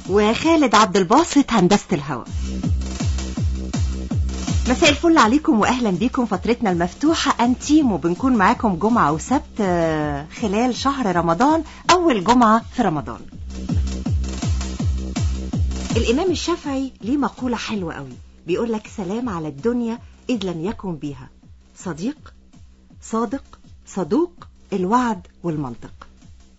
وخالد عبد الباسط هندسة الهواء مساء الفل عليكم واهلا بيكم فترتنا المفتوحة انتيمو بنكون معاكم جمعة وسبت آه، خلال شهر رمضان اول جمعة في رمضان الامام الشافعي ليه مقولة حلوة قوي بيقول لك سلام على الدنيا اذ لم يكن بها صديق صادق صدوق الوعد والمنطق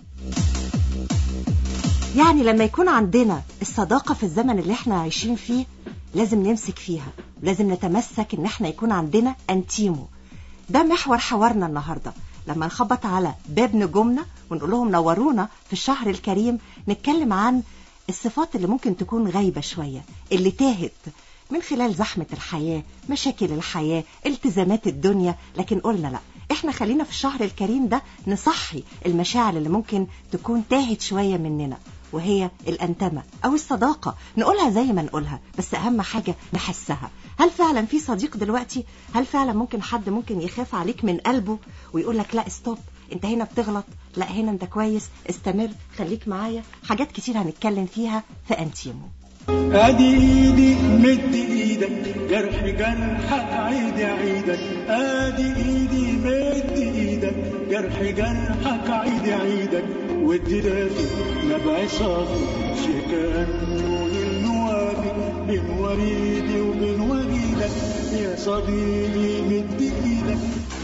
يعني لما يكون عندنا الصداقة في الزمن اللي احنا عايشين فيه لازم نمسك فيها لازم نتمسك ان احنا يكون عندنا انتيمو ده محور حوارنا النهاردة لما نخبط على باب نجومنا ونقول لهم نورونا في الشهر الكريم نتكلم عن الصفات اللي ممكن تكون غايبة شوية اللي تاهت من خلال زحمة الحياة مشاكل الحياة التزامات الدنيا لكن قلنا لا احنا خلينا في الشهر الكريم ده نصحي المشاعر اللي ممكن تكون تاهت شوية مننا وهي الأنتمة أو الصداقة نقولها زي ما نقولها بس أهم حاجة نحسها هل فعلا في صديق دلوقتي هل فعلا ممكن حد ممكن يخاف عليك من قلبه ويقول لك لا استوب انت هنا بتغلط لا هنا انت كويس استمر خليك معايا حاجات كتير هنتكلم فيها في أنتيمو ادي ايدي مد ايدك جرح جرحك عيد عيدك ادي ايدي مد ايدك جرح جرحك عيد عيدك ودي دافي نبع صافي شكان نور النوافي بين وريدي وبين وريدك يا صديقي مد ايدك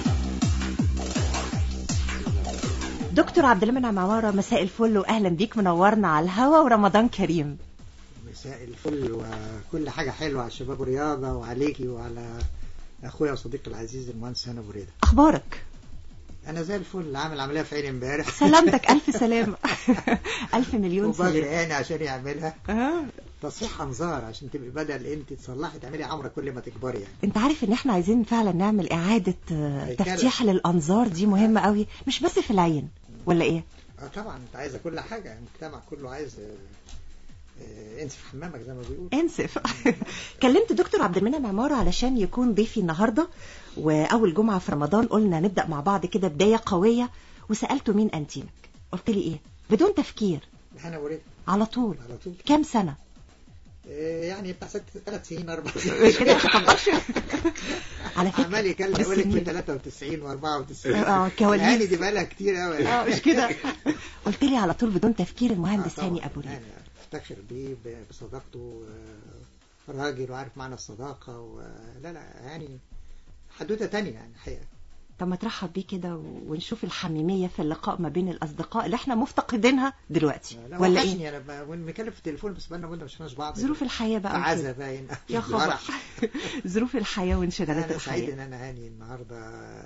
دكتور عبد المنعم عمارة مساء الفل وأهلا بيك منورنا على الهوا ورمضان كريم مساء الفل وكل حاجة حلوة على الشباب ورياضة وعليكي وعلى أخويا وصديقي العزيز المهندس هنا أبو ريدة أخبارك أنا زي الفل عامل عملية في عيني امبارح سلامتك ألف سلامة ألف مليون وبجري سلامة عيني عشان يعملها آه. تصحيح أنظار عشان تبقي بدل أنت تصلحي تعملي عمرة كل ما تكبري يعني انت عارف ان احنا عايزين فعلا نعمل اعادة آه، هيكلة. تفتيح للانظار دي مهمة قوي مش بس في العين ولا ايه اه طبعا أنت عايزة كل حاجة المجتمع كله عايز آه، آه، انسي في حمامك زي ما بيقول انسف كلمت دكتور عبد المنعم عمارة علشان يكون ضيفي النهاردة واول جمعة في رمضان قلنا نبدأ مع بعض كده بداية قوية وسألته مين انتيمك قلت لي ايه بدون تفكير هنا أبو ريدة على طول على طول كام سنة آه، يعني بتاع ست ثلاث سنين أربع سنين كده ما تكبرش على فكرة عمال يكلم يقول لك في بالسنين. 93 و94 اه كواليس يعني دي بقالها كتير قوي اه مش كده قلت لي على طول بدون تفكير المهندس آه، هاني طبعاً. ابو ريد يعني افتخر بيه ب- بصداقته آه، راجل وعارف معنى الصداقة و... لا لا يعني حدوتة تانية يعني الحقيقة طب ما ترحب بيه كده ونشوف الحميمية في اللقاء ما بين الأصدقاء اللي احنا مفتقدينها دلوقتي لا ولا وحشني ايه انا ب- بنتكلم في التليفون بس بقالنا مدة ما شفناش بعض ظروف الحياة بقى عزا وكده. باين يا خبر فرح. ظروف الحياة وانشغالات انا سعيد الحياة ان انا هاني النهارده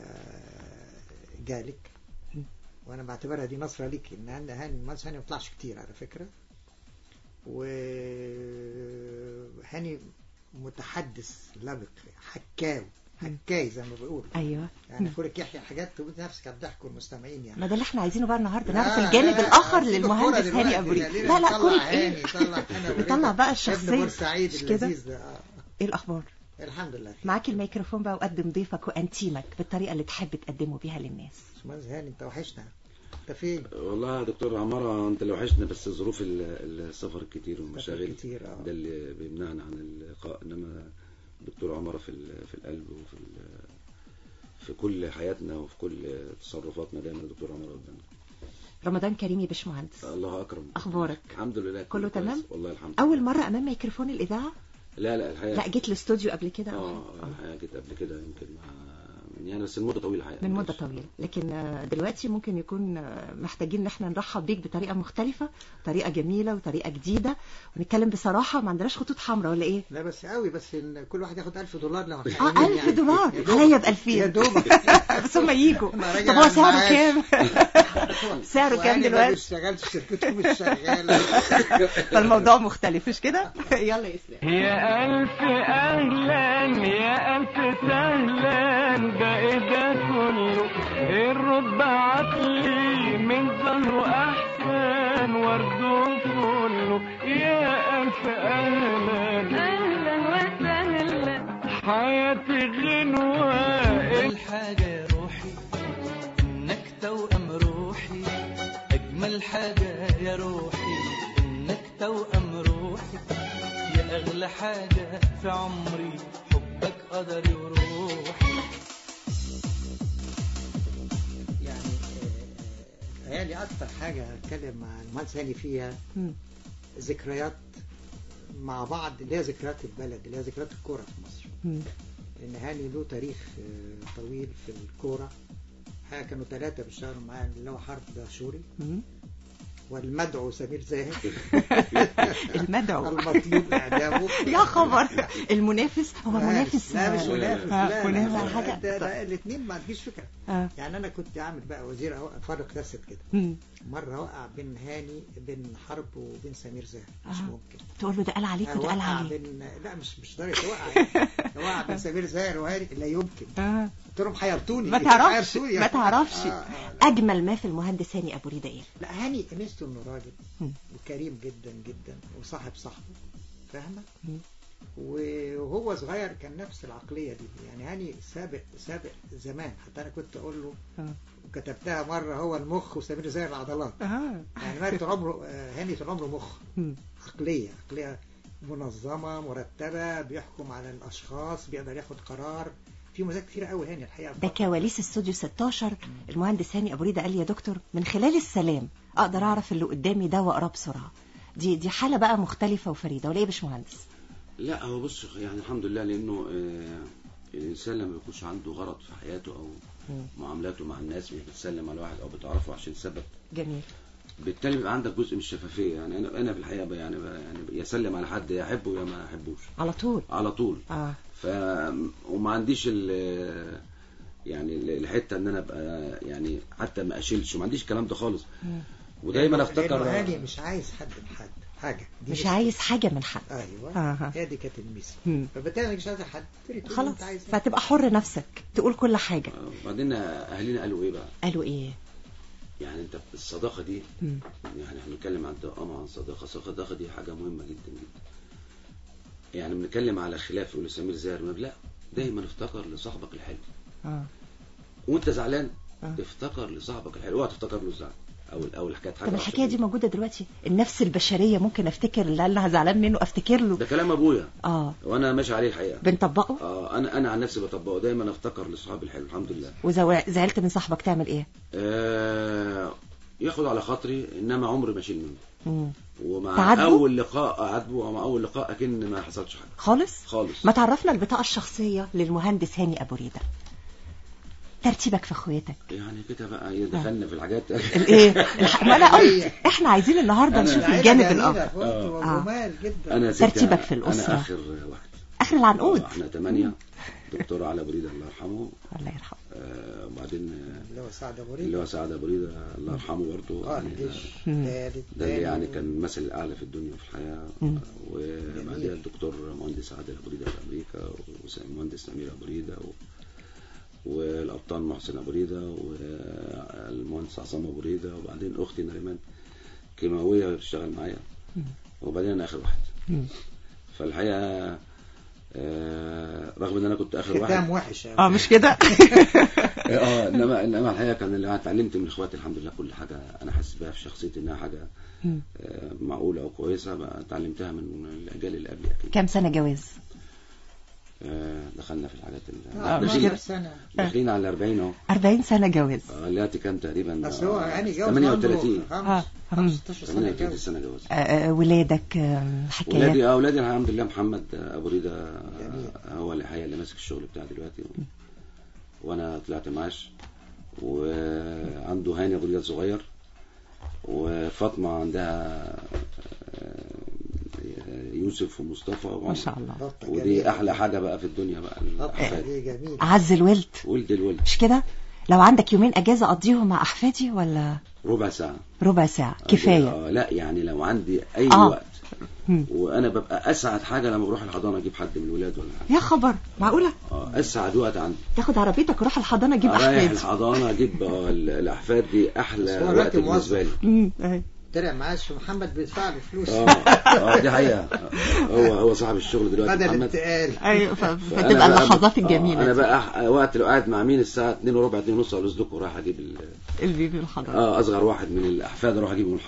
جالك وانا بعتبرها دي نصرة ليك ان هاني هاني المهندس هاني ما طلعش كتير على فكرة وهاني متحدث لبق حكاوي حكاي زي ما بيقولوا ايوه يعني كونك يحيى حاجات تقول نفسك على الضحك والمستمعين يعني ما ده اللي احنا عايزينه بقى النهارده لا، نعرف الجانب لا، الاخر سيب للمهندس الكورة هاني دلوقتي، ابو ريد خلينا لا لا نطلع كورة هاني ايه طلع هنا وريدة. نطلع بقى ابن الشخصية بورسعيد مش كده؟ اللذيذ ده آه. ايه الاخبار الحمد لله معاك الميكروفون بقى وقدم ضيفك وانتيمك بالطريقة اللي تحب تقدمه بيها للناس باشمهندس هاني انت وحشنا انت فين؟ والله يا دكتور عمارة انت اللي وحشنا بس ظروف ال- السفر الكتير والمشاغل كتير اه ده اللي بيمنعنا عن اللقاء انما دكتور عمارة في ال- في القلب وفي ال- في كل حياتنا وفي كل تصرفاتنا دايما دكتور عمارة قدامنا رمضان كريم يا باشمهندس الله اكرم أخبارك؟ الحمد لله كله كويس. تمام؟ والله الحمد اول لله مرة امام ميكروفون الاذاعة لا لا الحقيقة لا جيت الاستوديو قبل كده أو اه حاجة؟ الحقيقة جيت قبل كده يمكن مع من يعني بس المدة طويلة الحقيقة من مدة طويلة لكن آه، دلوقتي ممكن يكون آه، محتاجين ان احنا نرحب بيك بطريقة مختلفة طريقة جميلة وطريقة جديدة ونتكلم بصراحة ما عندناش خطوط حمراء ولا ايه لا بس قوي بس إن كل واحد ياخد 1000 دولار لو احنا اه عايزين 1000 يعني. دولار يا دوب. عليا ب يا 2000 دوب بس هم يجوا أنا راجع طب هو على سعره المعاش. كام سعره كام وأنا ما دلوقتي بشتغلش شركته مش شغاله فالموضوع مختلف مش كده يلا يا اسلام يا ألف أهلا يا ألف سهلا ده إيه ده كله الرد عقلي من ظهره أحسن ورده كله يا ألف أهلا أهلا وسهلا حياتي غنوة الحاجة يا روحي انك توأم روحي اجمل حاجة يا روحي انك توأم روحي يا أغلى حاجة في عمري حبك قدري وروحي يعني آه، آه، لي اكتر حاجه اتكلم مع المهندس هاني فيها مم. ذكريات مع بعض اللي هي ذكريات البلد اللي هي ذكريات الكوره في مصر مم. لان هاني له تاريخ آه، طويل في الكوره الحقيقة كانوا ثلاثه بيشتغلوا معاه اللي هو حرب دهشوري مم. والمدعو سمير زاهد المدعو المطلوب اعدامه يا خبر المنافس هو منافس لا مش آه، منافس آه، لا منافس لا على حاجه ده, ده الاثنين ما عنديش فكره آه. يعني انا كنت عامل بقى وزير أهو فرق كاسيت كده مم. مره وقع بين هاني بين حرب وبين سمير زاهد مش آه. ممكن تقول له ده قال عليك وده قال وقع عليه بين لا مش مش درجه وقع يعني. وقع بين سمير زاهد وهاني لا يمكن آه. قلت لهم حيرتوني ما تعرفش حيرتوني. ما تعرفش آه، آه. اجمل ما في المهندس هاني ابو ريده ايه لا هاني ميزته انه راجل مم. وكريم جدا جدا وصاحب صاحبه فاهمه مم. وهو صغير كان نفس العقليه دي يعني هاني سابق سابق زمان حتى انا كنت اقول له آه. وكتبتها مره هو المخ وسمير زي العضلات آه. يعني ما طول عمره آه، هاني طول عمره مخ مم. عقليه عقليه منظمه مرتبه بيحكم على الاشخاص بيقدر ياخد قرار في مزايا كتير قوي هاني الحقيقه ده كواليس استوديو 16 المهندس هاني ابو ريده قال لي يا دكتور من خلال السلام اقدر اعرف اللي قدامي ده واقراه بسرعه دي دي حاله بقى مختلفه وفريده ولا ايه يا باشمهندس لا هو بص يعني الحمد لله لانه آه، الانسان لما بيكونش عنده غرض في حياته او مم. معاملاته مع الناس مش بتسلم على واحد او بتعرفه عشان سبب جميل بالتالي بيبقى عندك جزء من الشفافيه يعني انا انا في الحقيقه ب- يعني ب- يعني يسلم على حد يا احبه يا ما احبوش على طول على طول اه ف وما عنديش ال يعني ال- الحته ان انا ابقى يعني حتى ما اشيلش وما عنديش الكلام ده خالص مم. ودايما لأنه- افتكر لأنه هاني مش عايز حد بحد حاجه دي مش ميزته. عايز حاجه من حد ايوه آه. هي دي كانت الميزه مم. فبالتالي مش عايز حد تقدر تقول خلاص انت عايز إيه. فتبقى حر نفسك تقول كل حاجه آه، وبعدين اهالينا قالوا ايه بقى قالوا ايه يعني انت الصداقه دي مم. يعني احنا بنتكلم عن الدوامة عن صداقة الصداقة دي حاجة مهمة جدا جدا يعني بنتكلم على خلاف يقول سمير زاهر لا دايما افتكر لصاحبك الحلو اه وانت زعلان آه. افتكر لصاحبك الحلو اوعى تفتكر له الزعل او او الحكايه حاجه طب وحشة الحكايه دي فيه. موجوده دلوقتي النفس البشريه ممكن افتكر اللي انا زعلان منه افتكر له ده كلام ابويا اه وانا ماشي عليه الحقيقه بنطبقه اه انا انا عن نفسي بطبقه دايما افتكر لصحابي الحلو الحمد لله وزعلت من صاحبك تعمل ايه آه ياخد على خاطري انما عمري ما اشيل منه مم. ومع تعاتبه؟ اول لقاء اعاتبه ومع اول لقاء اكن ما حصلش حاجه خالص خالص ما تعرفنا البطاقه الشخصيه للمهندس هاني ابو ريده ترتيبك في اخواتك يعني كده بقى إيه، دخلنا في الحاجات الايه الح- ما انا قلت احنا عايزين النهارده أنا- نشوف العيلة الجانب جميلة الاخر في وقت آه. وجمال جدا انا ستة ترتيبك في الأسرة. انا اخر واحد اخر العنقود آه، احنا ثمانية دكتور علي بريدة الله يرحمه الله يرحمه آه، وبعدين آه، اللي هو سعد ابو اللي ريد هو سعد ابو ريدة الله يرحمه برضه اه يعني الجيش مم. ثالث ده اللي تاني يعني كان المثل الاعلى في الدنيا وفي الحياه مم. وبعدين الدكتور مهندس عادل ابو ريدة في امريكا والمهندس سمير ابو ريدة و... والابطال محسن ابو ريدة والمهندس عصام ابو ريدة وبعدين اختي نريمان كيماويه بتشتغل معايا مم. وبعدين انا اخر واحد مم. فالحقيقه آه، رغم ان انا كنت اخر واحد ختام وحش أوي. اه مش كده اه انما انما الحقيقه كان اللي انا اتعلمت من اخواتي الحمد لله كل حاجه انا حاسس بيها في شخصيتي انها حاجه مم. آه، معقوله او كويسه بقى اتعلمتها من الاجيال اللي قبلي اكيد كام سنه جواز آه، دخلنا في الحاجات اللي آه، داخلين 12 سنة داخلين على 40 اهو 40 سنه جواز آه، دلوقتي كان تقريبا اصل هو آه، يعني جوز 38 آه. 15 سنة 38 جوز سنه جواز آه، آه، ولادك آه، حكايات ولادي اه ولادي الحمد لله محمد آه، ابو ريده آه، جميل. هو اللي الحقيقه اللي ماسك الشغل بتاعي دلوقتي وانا طلعت معاش وعنده هاني ابو ريده صغير وفاطمه عندها آه، يوسف ومصطفى ما شاء الله بطة ودي جميلة. احلى حاجه بقى في الدنيا بقى بطة الاحفاد دي جميل اعز الولد ولد الولد مش كده لو عندك يومين اجازه اقضيهم مع احفادي ولا ربع ساعه ربع ساعه كفايه آه لا يعني لو عندي اي آه. وقت مم. وانا ببقى اسعد حاجه لما بروح الحضانه اجيب حد من الولاد ولا حاجه يا خبر معقوله اه اسعد وقت عندي تاخد عربيتك وروح الحضانه اجيب رايح احفادي الحضانه اجيب آه، ال- الاحفاد دي احلى بس هو وقت دلوقتي بالنسبه لي مم، أهي. طلع معاش محمد بيدفع له فلوس اه اه دي حقيقه هو هو صاحب الشغل دلوقتي بدل محمد انتقال ايوه ف- فأنا فتبقى بقى- اللحظات آه، الجميله انا دي. بقى أح- وقت لو قاعد مع مين الساعه 2 وربع 2 ونص اقول لكم رايح اجيب ال- البيبي الحضانه اه اصغر واحد من الاحفاد اروح اجيبه من الحضانه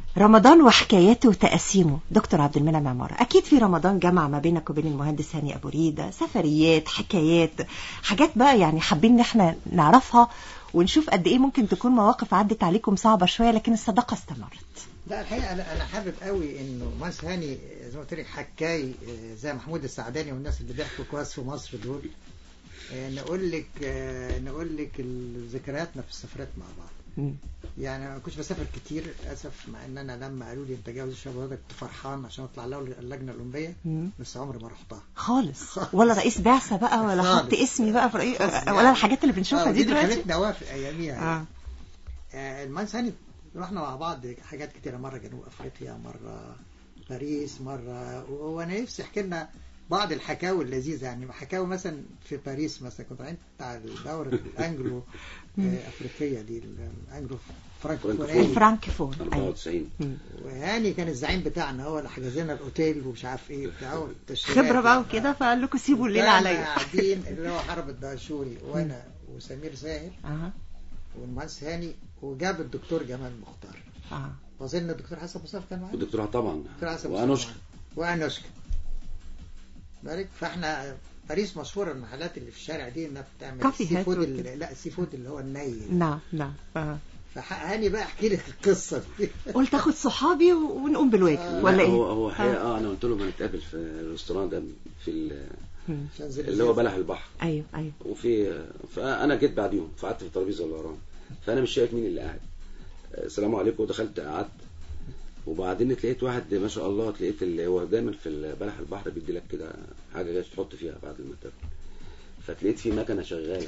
رمضان وحكاياته وتقاسيمه دكتور عبد المنعم عمارة أكيد في رمضان جمع ما بينك وبين المهندس هاني أبو ريدة سفريات حكايات حاجات بقى يعني حابين إن احنا نعرفها ونشوف قد إيه ممكن تكون مواقف عدت عليكم صعبة شوية لكن الصداقة استمرت لا الحقيقه انا انا حابب قوي انه مهندس هاني زي ما قلت لك حكاي آه، زي محمود السعداني والناس اللي بيحكوا كويس في مصر دول آه، نقول لك آه، نقول لك ال- ذكرياتنا في السفرات مع بعض مم. يعني انا ما كنتش بسافر كتير للاسف مع ان انا لما قالوا لي انت جاوز الشباب وهذا كنت فرحان عشان اطلع له اللجنه الاولمبيه مم. بس عمري ما رحتها خالص ولا رئيس بعثة بقى ولا خالص. حط اسمي بقى في رئيس خالص ولا يعني. الحاجات اللي بنشوفها آه، دي اللي دلوقتي خلتني اوافق اياميها آه. يعني. آه، المهندس هاني رحنا مع بعض حاجات كتيرة مرة جنوب أفريقيا مرة باريس مرة و- وأنا نفسي أحكي لنا بعض الحكاوي اللذيذة يعني حكاوي مثلا في باريس مثلا كنت رايحين بتاع الدورة الأنجلو آه، أفريقية دي الأنجلو فرانكفورية فرانكفون أيوة 94 مم. وهاني كان الزعيم بتاعنا هو اللي حجز لنا الأوتيل ومش عارف إيه بتاعه التشريفات خبرة بقى يعني. وكده فقال لكم سيبوا الليلة كنا عليا قاعدين اللي هو حرب الدهشوري وأنا وسمير زاهر اه والمهندس هاني وجاب الدكتور جمال مختار اه وظن الدكتور حسن مصطفى كان معانا والدكتوراه طبعا الدكتور حسن مصطفى وانوشكا معانا. وانوشكا بالك فاحنا باريس مشهوره المحلات اللي في الشارع دي انها بتعمل كافيهات السي فود وكده. اللي لا السي فود اللي هو الني نعم نعم آه. فهاني بقى احكي لك القصه دي قلت اخد صحابي و- ونقوم بالواجب آه. ولا لا، ايه هو هو حقيقة اه انا قلت لهم هنتقابل في الريستوران ده في ال- مم. عشان زي اللي هو بلح البحر ايوه ايوه وفي فانا جيت بعديهم فقعدت في الترابيزه اللي وراهم فانا مش شايف مين اللي قاعد السلام عليكم ودخلت قعدت وبعدين لقيت واحد ما شاء الله لقيت اللي هو دايما في بلح البحر بيدي لك كده حاجه جايه تحط فيها بعد ما تاكل فتلاقيت في مكنه شغاله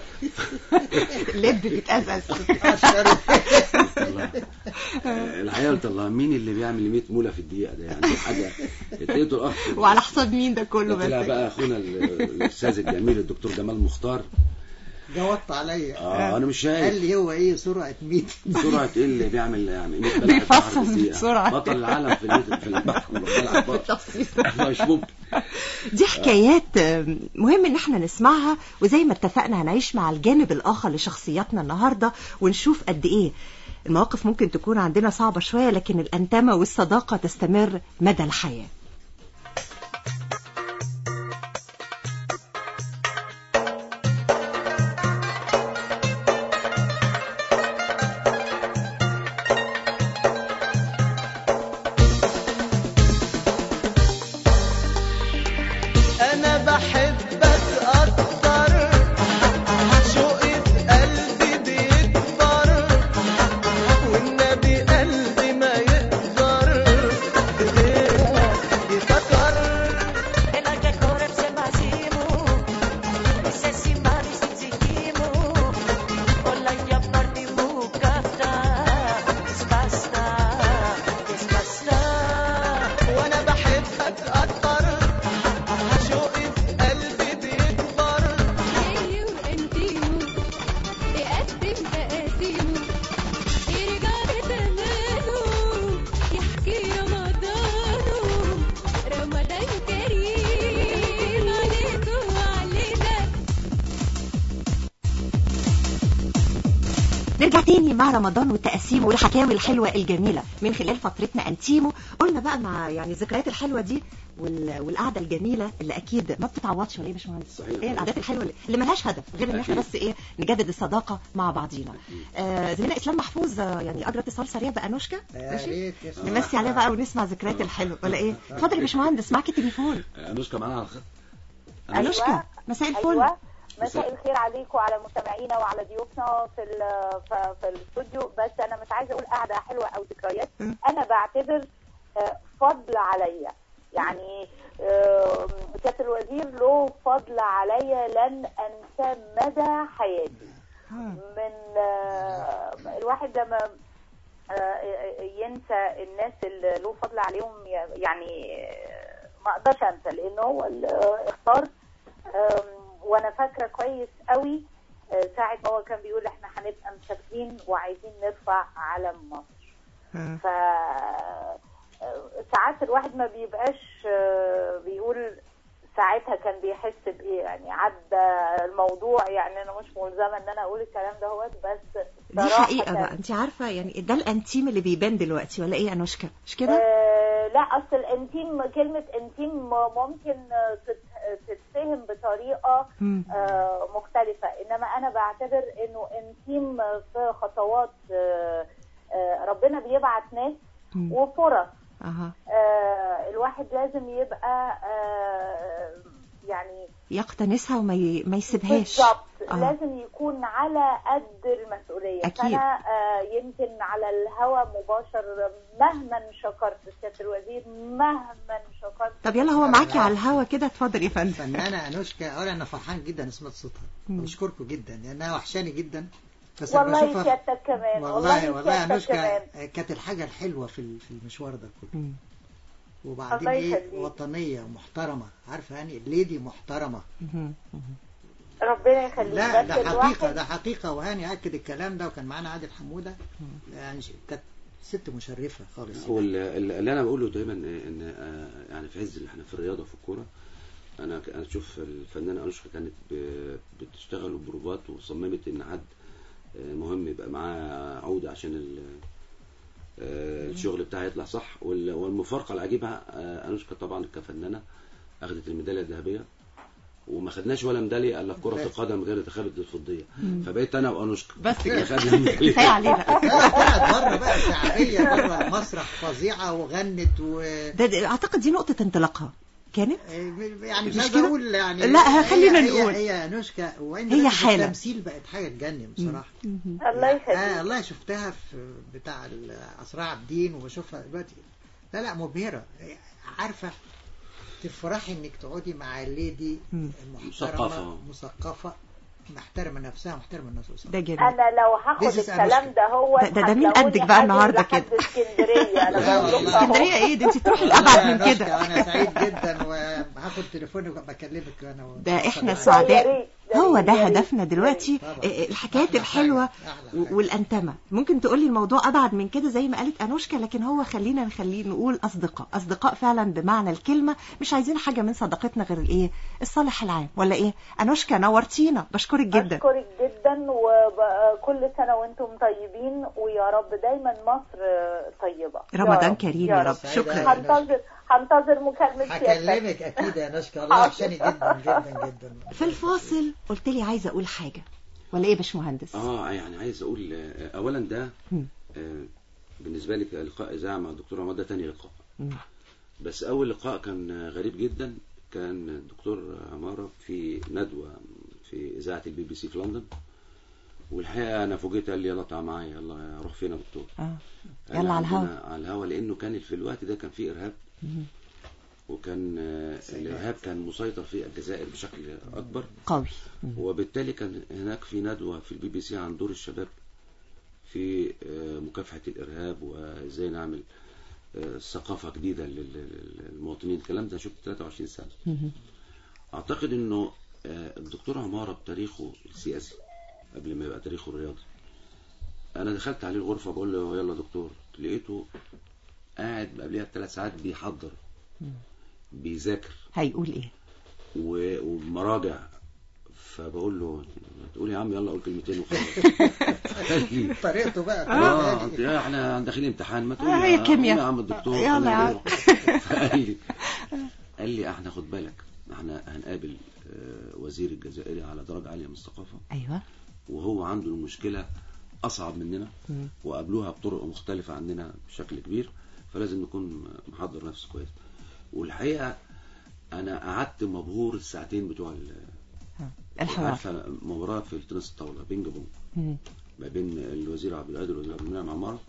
لب بيتأزأز الله. آه، الحقيقه قلت الله مين اللي بيعمل 100 موله في الدقيقه ده يعني حاجه لقيته الاخ وعلى حساب مين ده كله طلع بس بقى اخونا ال- الاستاذ الجميل الدكتور جمال مختار جاوبت عليا اه انا مش شايف قال لي هو ايه سرعه 100 بسرعة ايه اللي بيعمل يعني 100 بلح البحر بيفصل في دقيقة. بسرعة. بطل العالم في ال- في البحر بلح البحر تخصيص. مش ممكن دي حكايات آم، مهم ان احنا نسمعها وزي ما اتفقنا هنعيش مع الجانب الاخر لشخصياتنا النهارده ونشوف قد ايه المواقف ممكن تكون عندنا صعبة شوية لكن الأنتمة والصداقة تستمر مدى الحياة انا بحبك اكتر شوقي في قلبي بيكبر والنبي قلبي ما يقدر غيرك يفكر Ela quer correr sem vazio, se si mari si zikimo, ola ya parti mukafta, basta, basta. وانا بحبك اكتر شوقي في قلبي بيكبر جاي وانتيمو يقدم تقاسيمه يرجع بزمانه يحكي رمضانه رمضان كريم عليكم وعلينا نرجع تاني مع رمضان والتقاسيم والحكاوي الحلوة الجميلة من خلال فترتنا أنتيمو قلنا بقى مع يعني الذكريات الحلوة دي وال... والقعدة الجميلة اللي أكيد ما بتتعوضش ولا إيه يا باشمهندس؟ صحيح. إيه القعدات الحلوة اللي- اللي ملهاش هدف غير إن إحنا أكيد. بس إيه نجدد الصداقة مع بعضينا. آه زميلنا إسلام محفوظ آه، يعني أجرى اتصال سريع بأنوشكا يا ماشي؟ ريت يا سلام. نمسي عليه بقى ونسمع ذكريات الحلوة ولا إيه؟ اتفضل يا باشمهندس معاكي تليفون. انوشكا معانا على الخط أنوشكا مساء الفل. ايوه مساء الخير عليكم وعلى مستمعينا وعلى ضيوفنا في ال- ف- في الاستوديو بس انا مش عايزه اقول قعده حلوه او ذكريات م. انا بعتبر آه، فضل عليا يعني آه، سياده الوزير له فضل عليا لن انسى مدى حياتي من آه، الواحد لما آه، ينسى الناس اللي له فضل عليهم يعني آه، ما اقدرش انسى لان هو اللي اختار آم، وانا فاكره كويس قوي آه، ساعه ما هو كان بيقول احنا هنبقى مسافرين وعايزين نرفع علم مصر ف آه، ساعات الواحد ما بيبقاش آه، بيقول ساعتها كان بيحس بايه يعني عدى الموضوع يعني انا مش ملزمه ان انا اقول الكلام دهوت بس دي صراحة حقيقة بقى انت عارفة يعني ده الانتيم اللي بيبان دلوقتي ولا ايه انوشكا مش كده آه لا اصل الانتيم كلمه انتيم ممكن تت- تتفهم بطريقه مم. آه مختلفه انما انا بعتبر انه انتيم في خطوات آه آه ربنا بيبعت ناس مم. وفرص اها آه الواحد لازم يبقى آه يعني يقتنسها وما ي... ما يسيبهاش بالظبط آه. لازم يكون على قد المسؤوليه أكيد. فانا آه يمكن على الهوى مباشر مهما شكرت سياده الوزير مهما شكرت طب يلا هو معاكي على الهوا كده اتفضل يا فندم فنانة أنوشكا أولا أنا فرحان جدا إن سمعت صوتها مم. بشكركم جدا لأنها وحشاني جدا بس لما والله بشوفها سيادتك كمان والله والله سيادتك أنوشكا كمان كانت الحاجة الحلوة في ال- في المشوار ده كله مم. وبعدين الله إيه يخليك. وطنية ومحترمة عارفة يعني ليدي محترمة مهم. مهم. ربنا يخليك لا بس ده حقيقة الواحد ده حقيقة وهاني أكد الكلام ده وكان معانا عادل حمودة يعني ش- كانت ست مشرفة خالص هو ال- ال- اللي انا بقوله دايما ان آه، يعني في عز اللي احنا في الرياضه وفي الكوره انا ك- انا اشوف الفنانه انوشكا كانت ب- بتشتغل بروفات وصممت ان حد آه، مهم يبقى معاه عوده عشان ال- آه، الشغل بتاعها يطلع صح وال- والمفارقه العجيبه آه، انوشكا طبعا كفنانه اخذت الميداليه الذهبيه وما خدناش ولا ميداليه الا في كره القدم غير انتخابات الفضيه فبقيت انا وانوشكا بس كده. خدنا الميدالية. كفايه علينا طلعت بره بقى شعبية بره المسرح فظيعة وغنت و ده, ده اعتقد دي نقطة انطلاقها كانت يعني مش مش عايز كده؟ اقول يعني لا، خلينا هي- نقول. هي هي انوشكا وان هي هي حالة. التمثيل بقت حاجه تجنن بصراحه الله آه يخليك والله شفتها في بتاع اسراء عابدين وبشوفها دلوقتي لا لا مبهره عارفه تفرحي انك تقعدي مع ليدي مم. محترمه مثقفة. مثقفه محترمه نفسها محترمه الناس قصادها. ده جميل انا لو هاخد This is الكلام Anushka. ده هو ده- ده- ده مين قدك بقى النهاردة كده؟ اسكندريه انا لا بقول والله. لكم أهو. اسكندرية ايه ده انت تروحي والله الابعد يا من نوشكا كده انا سعيد جدا وهاخد تليفونك وبكلمك انا و- ده احنا يا سعداء ريت، يا هو ريت، ده يا ريت. هدفنا دلوقتي طبعا. آه، الحكايات أحلى الحلوة حاجة، أحلى و- حاجة. والأنتمة ممكن تقولي الموضوع أبعد من كده زي ما قالت أنوشكا لكن هو خلينا نخليه نقول أصدقاء أصدقاء فعلا بمعنى الكلمة مش عايزين حاجة من صداقتنا غير الإيه الصالح العام ولا إيه أنوشكا نورتينا بشكرك جدا أشكرك جدا وكل سنة وانتم طيبين ويا رب دايما مصر طيبة يا رمضان رب، كريم يا يا رب رب سعيدة شكرا يا هنتظر هنتظر مكالمة سيادتك هكلمك اكيد يا نشكى والله وحشاني جدا جدا جدا في الفاصل قلت لي عايزة أقول حاجة ولا إيه يا باشمهندس اه يعني عايز اقول آه، اولا ده مم. آه، بالنسبه لي لقاء اذاعه مع الدكتور عماد ده تاني لقاء مم. بس اول لقاء كان آه، غريب جدا كان الدكتور عماره في ندوه في اذاعه البي بي سي في لندن والحقيقه انا فوجئت قال لي يلا تعال معايا يلا اروح فين يا دكتور آه. قال يلا على عندنا الهوا على الهوا لانه كان في الوقت ده كان فيه ارهاب مم. وكان آه، الارهاب كان مسيطر في الجزائر بشكل اكبر قوي مم. وبالتالي كان هناك في ندوة في البي بي سي عن دور الشباب في آه، مكافحة الإرهاب وإزاي نعمل آه، ثقافة جديدة لل- للمواطنين الكلام ده شفت 23 سنة مم. أعتقد إنه آه، الدكتور عمارة بتاريخه السياسي قبل ما يبقى تاريخه الرياضي أنا دخلت عليه الغرفة بقول له يلا دكتور لقيته قاعد قبلها بثلاث ساعات بيحضر بيذاكر هيقول إيه و- ومراجع فبقول له تقول يا عم يلا قول كلمتين وخلاص قال لي طريقته بقى اه انت يا احنا داخلين امتحان ما تقول آه، يا- هي كيمياء. قول يا عم الدكتور يلا يا أنا عم. إيه؟ فقال لي قال لي احنا خد بالك احنا هنقابل آه، وزير الجزائري على درجة عالية من الثقافة أيوه وهو عنده المشكلة أصعب مننا مم. وقابلوها بطرق مختلفة عننا بشكل كبير فلازم نكون محضر نفسه كويس والحقيقة أنا قعدت مبهور الساعتين بتوع ال- الحوار عارفة مباراة في التنس الطاولة بينج بونج مم. ما بين الوزير عبد القادر والوزير عبد المنعم عمارة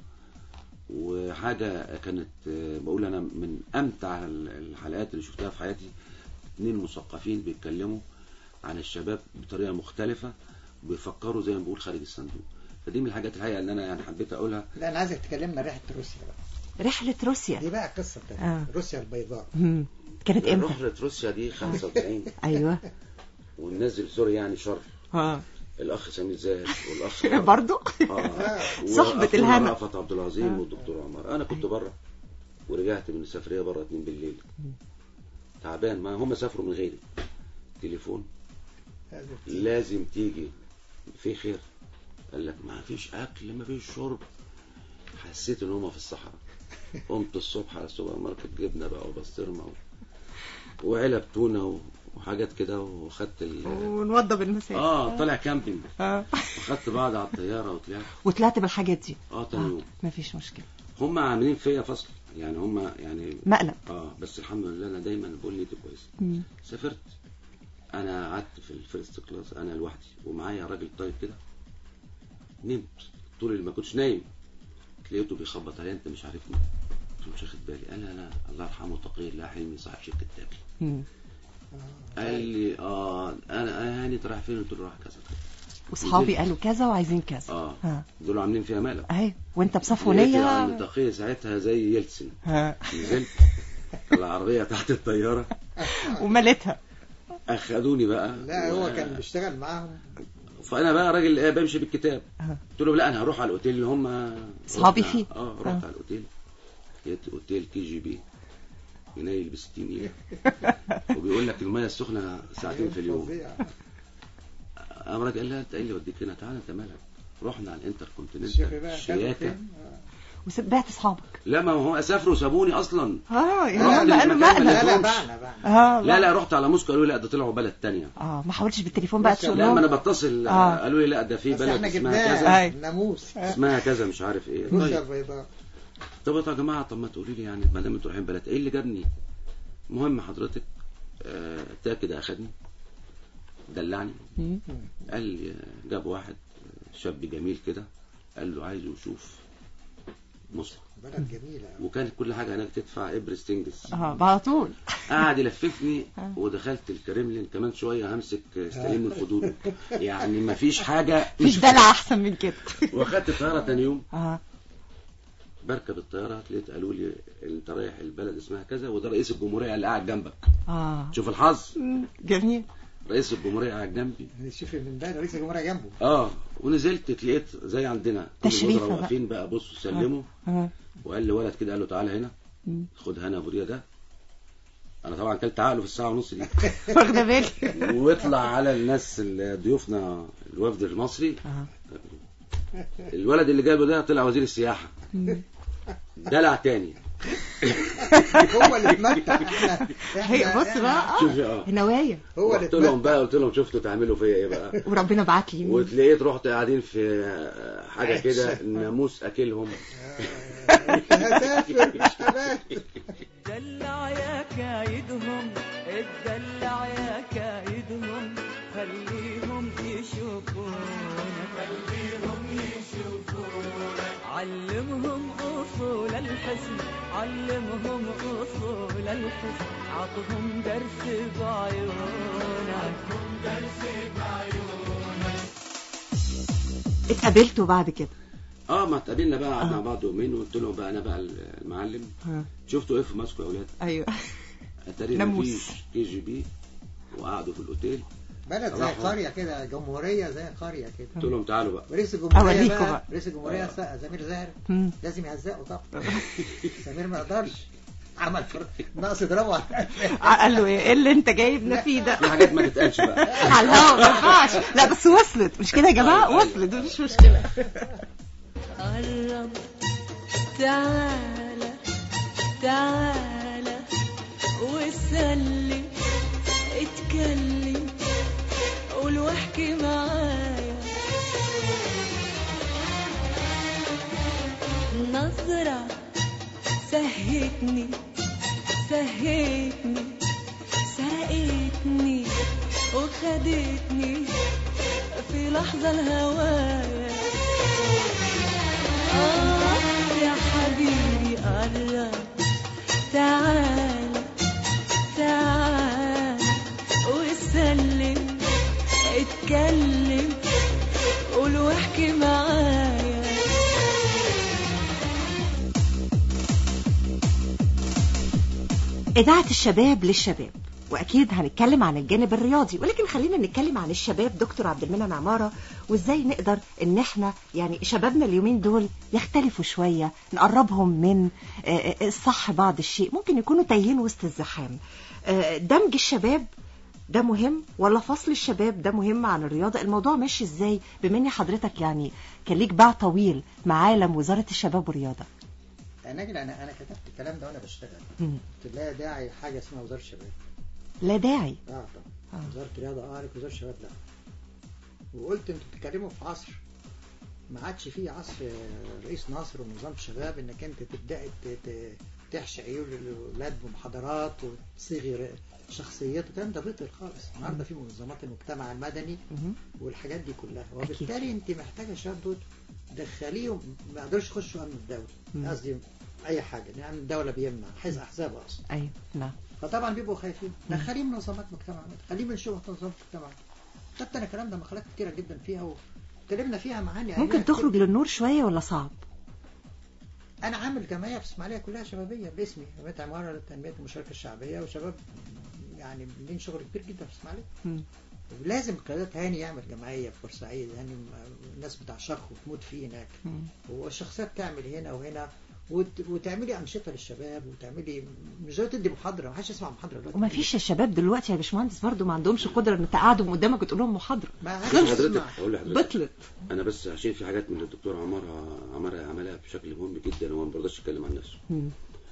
وحاجة كانت آه، بقول أنا من أمتع الحلقات اللي شفتها في حياتي اتنين مثقفين بيتكلموا عن الشباب بطريقة مختلفة بيفكروا زي ما بقول خارج الصندوق فدي من الحاجات الحقيقة اللي أنا يعني حبيت أقولها لا انا عايزك تكلمنا ريحه روسيا بقى رحلة روسيا دي بقى قصه آه. تانية روسيا البيضاء مم. كانت امتى رحلة روسيا دي 95 ايوه وننزل سوريا يعني شر ها الأخ سمير زاهد والأخ برضو آه. صحبة وأخونا الهنا. رأفت عبد العظيم والدكتور عمر أنا كنت بره ورجعت من السفرية بره اتنين بالليل تعبان ما هم سافروا من غيري تليفون لازم لازم تيجي في خير قال لك ما فيش اكل ما فيش شرب حسيت ان هم في الصحراء قمت الصبح على السوبر ماركت جبنه بقى وبسطرمه و... وعلب تونه و... وحاجات كده وخدت ال... ونوضب المساء اه طالع كامبينج آه. وخدت بعض على الطياره وطلعت وطلعت بالحاجات دي اه تاني يوم مفيش مشكله هم عاملين فيا فصل يعني هم يعني مقلب اه بس الحمد لله انا دايما بقول لي كويس مم. سافرت انا قعدت في الفيرست كلاس انا لوحدي ومعايا راجل طيب كده نمت طول اللي ما كنتش نايم لقيته بيخبط عليا انت مش عارفني قلت له مش واخد بالي قال لا لا الله يرحمه تقي الله حلمي صاحب شركه تاكل مم. قال لي اه انا انا هاني رايح فين قلت له رايح كذا كذا واصحابي نزلت. قالوا كذا وعايزين كذا اه ها دول عاملين فيها مقلب اهي وانت لقيت بصفونيه عند تقي ساعتها زي يلتسن ها نزلت العربيه تحت الطياره وملتها اخدوني بقى لا و- هو كان بيشتغل معاهم فانا بقى راجل آه، بمشي بالكتاب أها. قلت له لا انا هروح على الاوتيل اللي هم أصحابي رحنا- فيه. اه رحت آه. على الاوتيل لقيت اوتيل كي جي بي ينيل ب 60 جنيه وبيقول لك الميه السخنه ساعتين في اليوم فظيع. قام راجل قال لها انت ايه اللي وديك هنا تعالى انت مالك رحنا على الانتر الشيخ كونتيننتال بقى خده شياكه فين؟ وبعت اصحابك لا ما هو سافروا وسابوني اصلا اه رحت يا هم قالوا للمكان مقلب اللي لا لا مفهومش. بعنا بعنا اه لا لا رحت على موسكو قالوا لي لا ده طلعوا بلد تانية اه ما حاولتش بالتليفون بقى بس تقول لا ما انا لهم بتصل آه. قالوا لي لا ده في بس بلد احنا اسمها جبناها كذا أي. ناموس اسمها كذا مش عارف ايه روسيا طيب البيضاء طب يا جماعه طب ما تقولي لي يعني ما دام انتوا رايحين بلد ايه اللي جابني المهم حضرتك آه تا كده اخدني دلعني مم. قال لي آه، جاب واحد آه، شاب جميل كده قال له عايزه يشوف مصر بلد جميلة وكانت كل حاجه هناك تدفع ابرس تنجز اه على طول قعد يلففني آه. ودخلت الكريملين كمان شويه همسك استلم من خدوده يعني ما فيش حاجه مش دلع احسن من كده واخدت الطياره تاني يوم اه بركب الطياره لقيت قالوا لي انت رايح البلد اسمها كذا وده رئيس الجمهوريه اللي قاعد جنبك اه شوف الحظ مم. جميل رئيس الجمهوريه قاعد جنبي شوف من ده رئيس الجمهورية جنبه اه ونزلت لقيت زي عندنا كل تشريفة الوزراء بقى. واقفين بقى بصوا سلموا اه وقال لي ولد كده قال له تعالى هنا مم. خد هنا ابو ريا ده انا طبعا كلت عقله في الساعه ونص دي واخده بالي واطلع على الناس اللي ضيوفنا الوفد المصري اه الولد اللي جابه ده طلع وزير السياحه مم. دلع تاني هو اللي اتمتع احنا هي احنا بص بقى شوف اه اه نوايا هو اللي قلت لهم اتمتع بقى قلت لهم شفتوا تعملوا فيا ايه بقى وربنا بعت لي مين وتلاقيت رحت قاعدين في حاجه كده ناموس اكلهم انت هتسافر مش هبات دلع يا كايدهم اتدلع يا كايدهم خليهم يشوفونا خليهم يشوفونا علمهم اصول الحسن علمهم اصول الحسن عطهم درس بعيونك عطهم درس بعيونك اتقابلتوا بعد كده اه ما اتقابلنا بقى قعدنا آه. مع بعض يومين وقلت لهم بقى انا بقى المعلم اه شفتوا ايه في موسكو يا اولاد ايوه تقريبا ناموس. مفيش كي جي بي وقعدوا في الاوتيل بلد زي راحوا. قرية كده جمهورية زي قرية كده قلت لهم تعالوا بقى ورئيس الجمهورية أوريكوا بقى, بقى. رئيس الجمهورية آه. س- سمير زاهر مم. لازم يهزقه طبعا سمير ما يقدرش عمل فر... ناقص يضربه على قال له ايه إيه اللي انت جايبنا فيه ده في حاجات ما تتقالش بقى على الهوا ما ينفعش لا بس وصلت مش كده يا جماعه أيوة، أيوة. وصلت مفيش مشكله قرب تعالى تعالى وسلم اتكلم قول واحكي معايا نظرة سهتني سهتني سرقتني وخدتني في لحظة الهوايا آه يا حبيبي قرب تعال تعال وسلم اتكلم قول واحكي معايا إذاعة الشباب للشباب واكيد هنتكلم عن الجانب الرياضي ولكن خلينا نتكلم عن الشباب دكتور عبد المنعم عماره وازاي نقدر ان احنا يعني شبابنا اليومين دول يختلفوا شويه نقربهم من آه، آه، الصح بعض الشيء ممكن يكونوا تايهين وسط الزحام آه، دمج الشباب ده مهم ولا فصل الشباب ده مهم عن الرياضة الموضوع ماشي ازاي بما ان حضرتك يعني كان ليك باع طويل مع عالم وزارة الشباب والرياضة يا ناجل انا انا كتبت الكلام ده وانا بشتغل مم. قلت لا داعي حاجه اسمها وزاره الشباب لا داعي اه طبعا آه. وزاره الرياضه اه لك وزاره الشباب لا وقلت انتوا بتتكلموا في عصر ما عادش فيه عصر آه، رئيس ناصر ونظام الشباب انك انت تبداي ت- ت- تحشي عيون الاولاد بمحاضرات وتصيغي ر- شخصيات الكلام ده بطل خالص النهارده في منظمات المجتمع المدني مهم. والحاجات دي كلها وبالتالي انت محتاجه الشباب دول تدخليهم ما يقدروش يخشوا امن مم. الدوله قصدي اي حاجه لان الدوله بيمنع حزب احزاب اصلا ايوه نعم فطبعا بيبقوا خايفين دخليه منظمات مجتمع خليه من شبه منظمات مجتمع خدت انا كلام ده مقالات كتيره جدا فيها واتكلمنا فيها معاني ممكن عليها تخرج كتير. للنور شوية ولا صعب انا عامل جمعيه في اسماعيليه كلها شبابيه باسمي جمعيه عماره للتنميه المشاركه الشعبيه وشباب يعني عاملين شغل كبير جدا في اسماعيليه مم. ولازم قيادات هاني يعمل جمعيه في بورسعيد هاني م- الناس بتعشقه وتموت فيه هناك مم. والشخصيات تعمل هنا وهنا وت... وتعملي انشطه للشباب وتعملي مش زي تدي محاضره ما حدش يسمع محاضره دلوقتي وما فيش الشباب دلوقتي يا باشمهندس برضو ما عندهمش قدرة ان تقعدهم قدامك وتقول لهم محاضرة ما خلص. حدش حضرتك يسمع اقول لحضرتك بطلت انا بس عشان في حاجات من اللي الدكتور عمر عمر عملها بشكل مهم جدا هو ما برضاش يتكلم عن نفسه مم.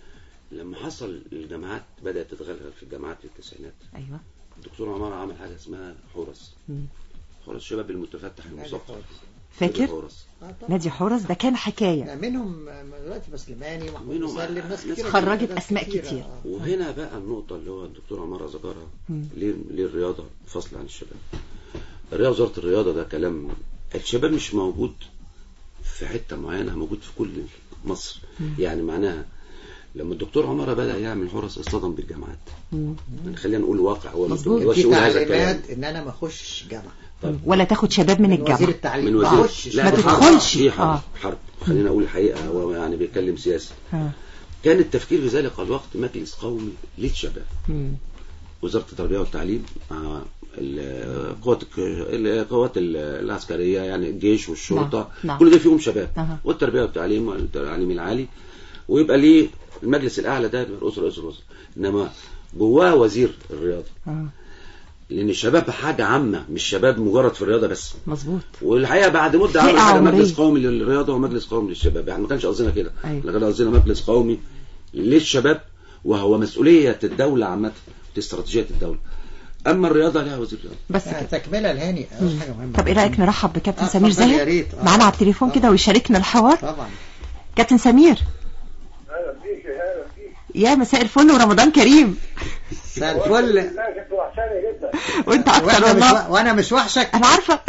لما حصل الجامعات بدات تتغلغل في الجامعات في التسعينات ايوه الدكتور عمر عمل حاجه اسمها حورس مم. حورس الشباب المتفتح نادي المثقف خالص. فاكر حورس آه طبعا. نادي حورس ده كان حكاية لا، منهم دلوقتي مسلماني ومحمود منهم مسلم ناس ناس كتير خرجت أسماء كتير. آه. وهنا بقى النقطة اللي هو الدكتور عمر ذكرها مم. ليه ليه الرياضة فصل عن الشباب الرياضة وزارة الرياضة ده كلام الشباب مش موجود في حتة معينة موجود في كل مصر يعني معناها لما الدكتور عمر بدأ يعمل حرس اصطدم بالجامعات مم. يعني خلينا نقول واقع هو مش مظبوط. بيقدرش في يقول هذا الكلام تعليمات ان انا ما اخش جامعه طب ولا تاخد شباب من من وزير الجامعة التعليم من ما وزير اخشش لا ما دي حرب. تدخلش. دي حرب آه. حرب خلينا اقول الحقيقة هو يعني بيتكلم سياسي ها. كان التفكير في ذلك الوقت مجلس قومي للشباب مم. وزارة التربية والتعليم مع القوات القوات العسكرية يعني الجيش والشرطة نعم، نعم. كل ده فيهم شباب أها. والتربية والتعليم والتعليم العالي ويبقى ليه المجلس الأعلى ده رئيس رئيس الوزراء إنما جواه وزير الرياضة آه. لأن الشباب حاجة عامة مش شباب مجرد في الرياضة بس مظبوط والحقيقة بعد مدة عمل فئة حاجة عمرية. مجلس قومي للرياضة ومجلس قومي للشباب يعني ما كانش قصدنا كده أيوة. احنا كان قصدنا مجلس قومي للشباب وهو مسؤولية الدولة عامة دي استراتيجية الدولة أما الرياضة لها وزير الرياضة بس آه، كده تكمله لهاني آه، حاجه مهمه طب ايه رايك نرحب بكابتن آه، سمير اتفضل يا زاهر ريت. آه. معانا على التليفون كده ويشاركنا الحوار طبعا كابتن سمير اهلا بيك اهلا بيك يا مساء الفل ورمضان كريم مساء الفل لا كنت وحشاني جدا وانت اكتر وانا مش والله و... وانا مش وحشك انا عارفه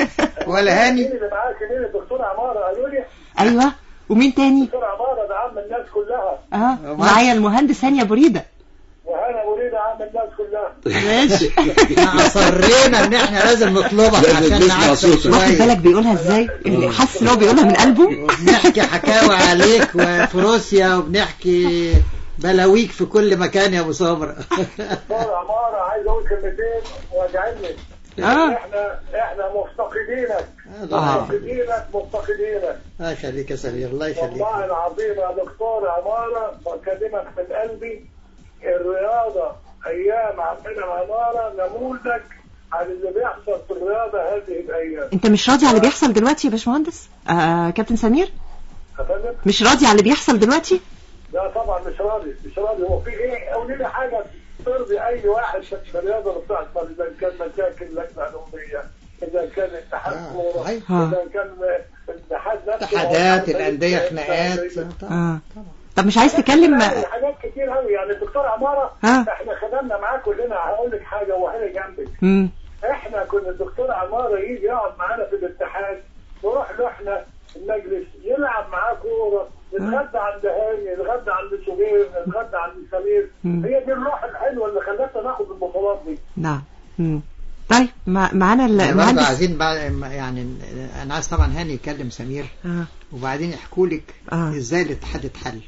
ولا هاني مين اللي معاك مين الدكتور عماره قالوا لي ايوه ومين تاني الدكتور عماره ده عم الناس كلها اه معايا المهندس هاني ابو ريده وهنا مريد عم الناس كلها ماشي احنا اصرينا ان احنا لازم نطلبك لازم عشان نسمع نعرف صوتك. واخد شويه بالك بيقولها ازاي اللي حاسس ان هو بيقولها من قلبه وبنحكي حكاوي عليك وفي روسيا وبنحكي بلاويك في كل مكان يا ابو صابر دكتور عماره عايز اقول كلمتين واجعلني اه احنا احنا مفتقدينك الله مفتقدينك مفتقدينك الله يخليك يا سمير الله يخليك والله العظيم يا دكتور عماره بكلمك من قلبي الرياضه ايام عمنا عماره نموذج عن اللي بيحصل في الرياضه هذه الايام انت مش راضي على اللي بيحصل دلوقتي يا باشمهندس آه كابتن سمير أفندم؟ مش راضي على اللي بيحصل دلوقتي لا طبعا مش راضي مش راضي هو في ايه قولي لي حاجه ترضي اي واحد في الرياضه اللي بتحصل اذا كان مشاكل لجنه الاميه اذا كان اتحاد آه، كوره صحيح. اذا كان الاتحاد نفسه اتحادات الانديه خناقات اه طب مش عايز تكلم حاجات كتير قوي يعني الدكتور عماره ها. احنا خدمنا معاه كلنا هقول لك حاجه وهنا جنبك مم. احنا كنا الدكتور عماره يجي يقعد معانا في الاتحاد نروح له احنا المجلس يلعب معاه كوره نتغدى عند هاني نتغدى عند شوبير نتغدى عند سمير مم. هي دي الروح الحلوه اللي خلتنا ناخد البطولات دي نعم مم. طيب مع- معانا احنا برضه المهندس عايزين بعد يعني انا عايز طبعا هاني يكلم سمير اه وبعدين يحكوا لك آه. ازاي الاتحاد اتحل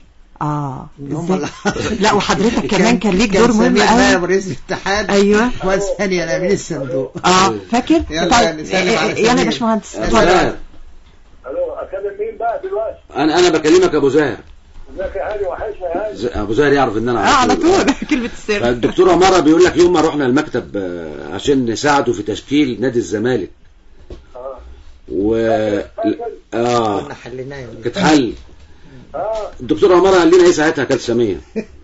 اه هم ازاي اللي- لا وحضرتك كمان كان ليك دور مهم سمير قوي نائب رئيس الاتحاد ايوه والثاني الامين الصندوق اه فاكر يلا طيب نسلم على يلا يا سمير. باشمهندس يلا. اتفضل زاهر الو اكلم مين بقى دلوقتي؟ انا انا بكلمك ابو زاهر ازيك يا هاني وحشنا يا هاني ز- ابو زاهر يعرف ان انا اه على طول كلمة السر فالدكتور عمارة بيقول لك يوم ما رحنا المكتب آه، عشان نساعده في تشكيل نادي الزمالك اه و اه كنا حليناه يا وليد. كانت حل اه الدكتور عمارة قال لنا ايه ساعتها كالسامية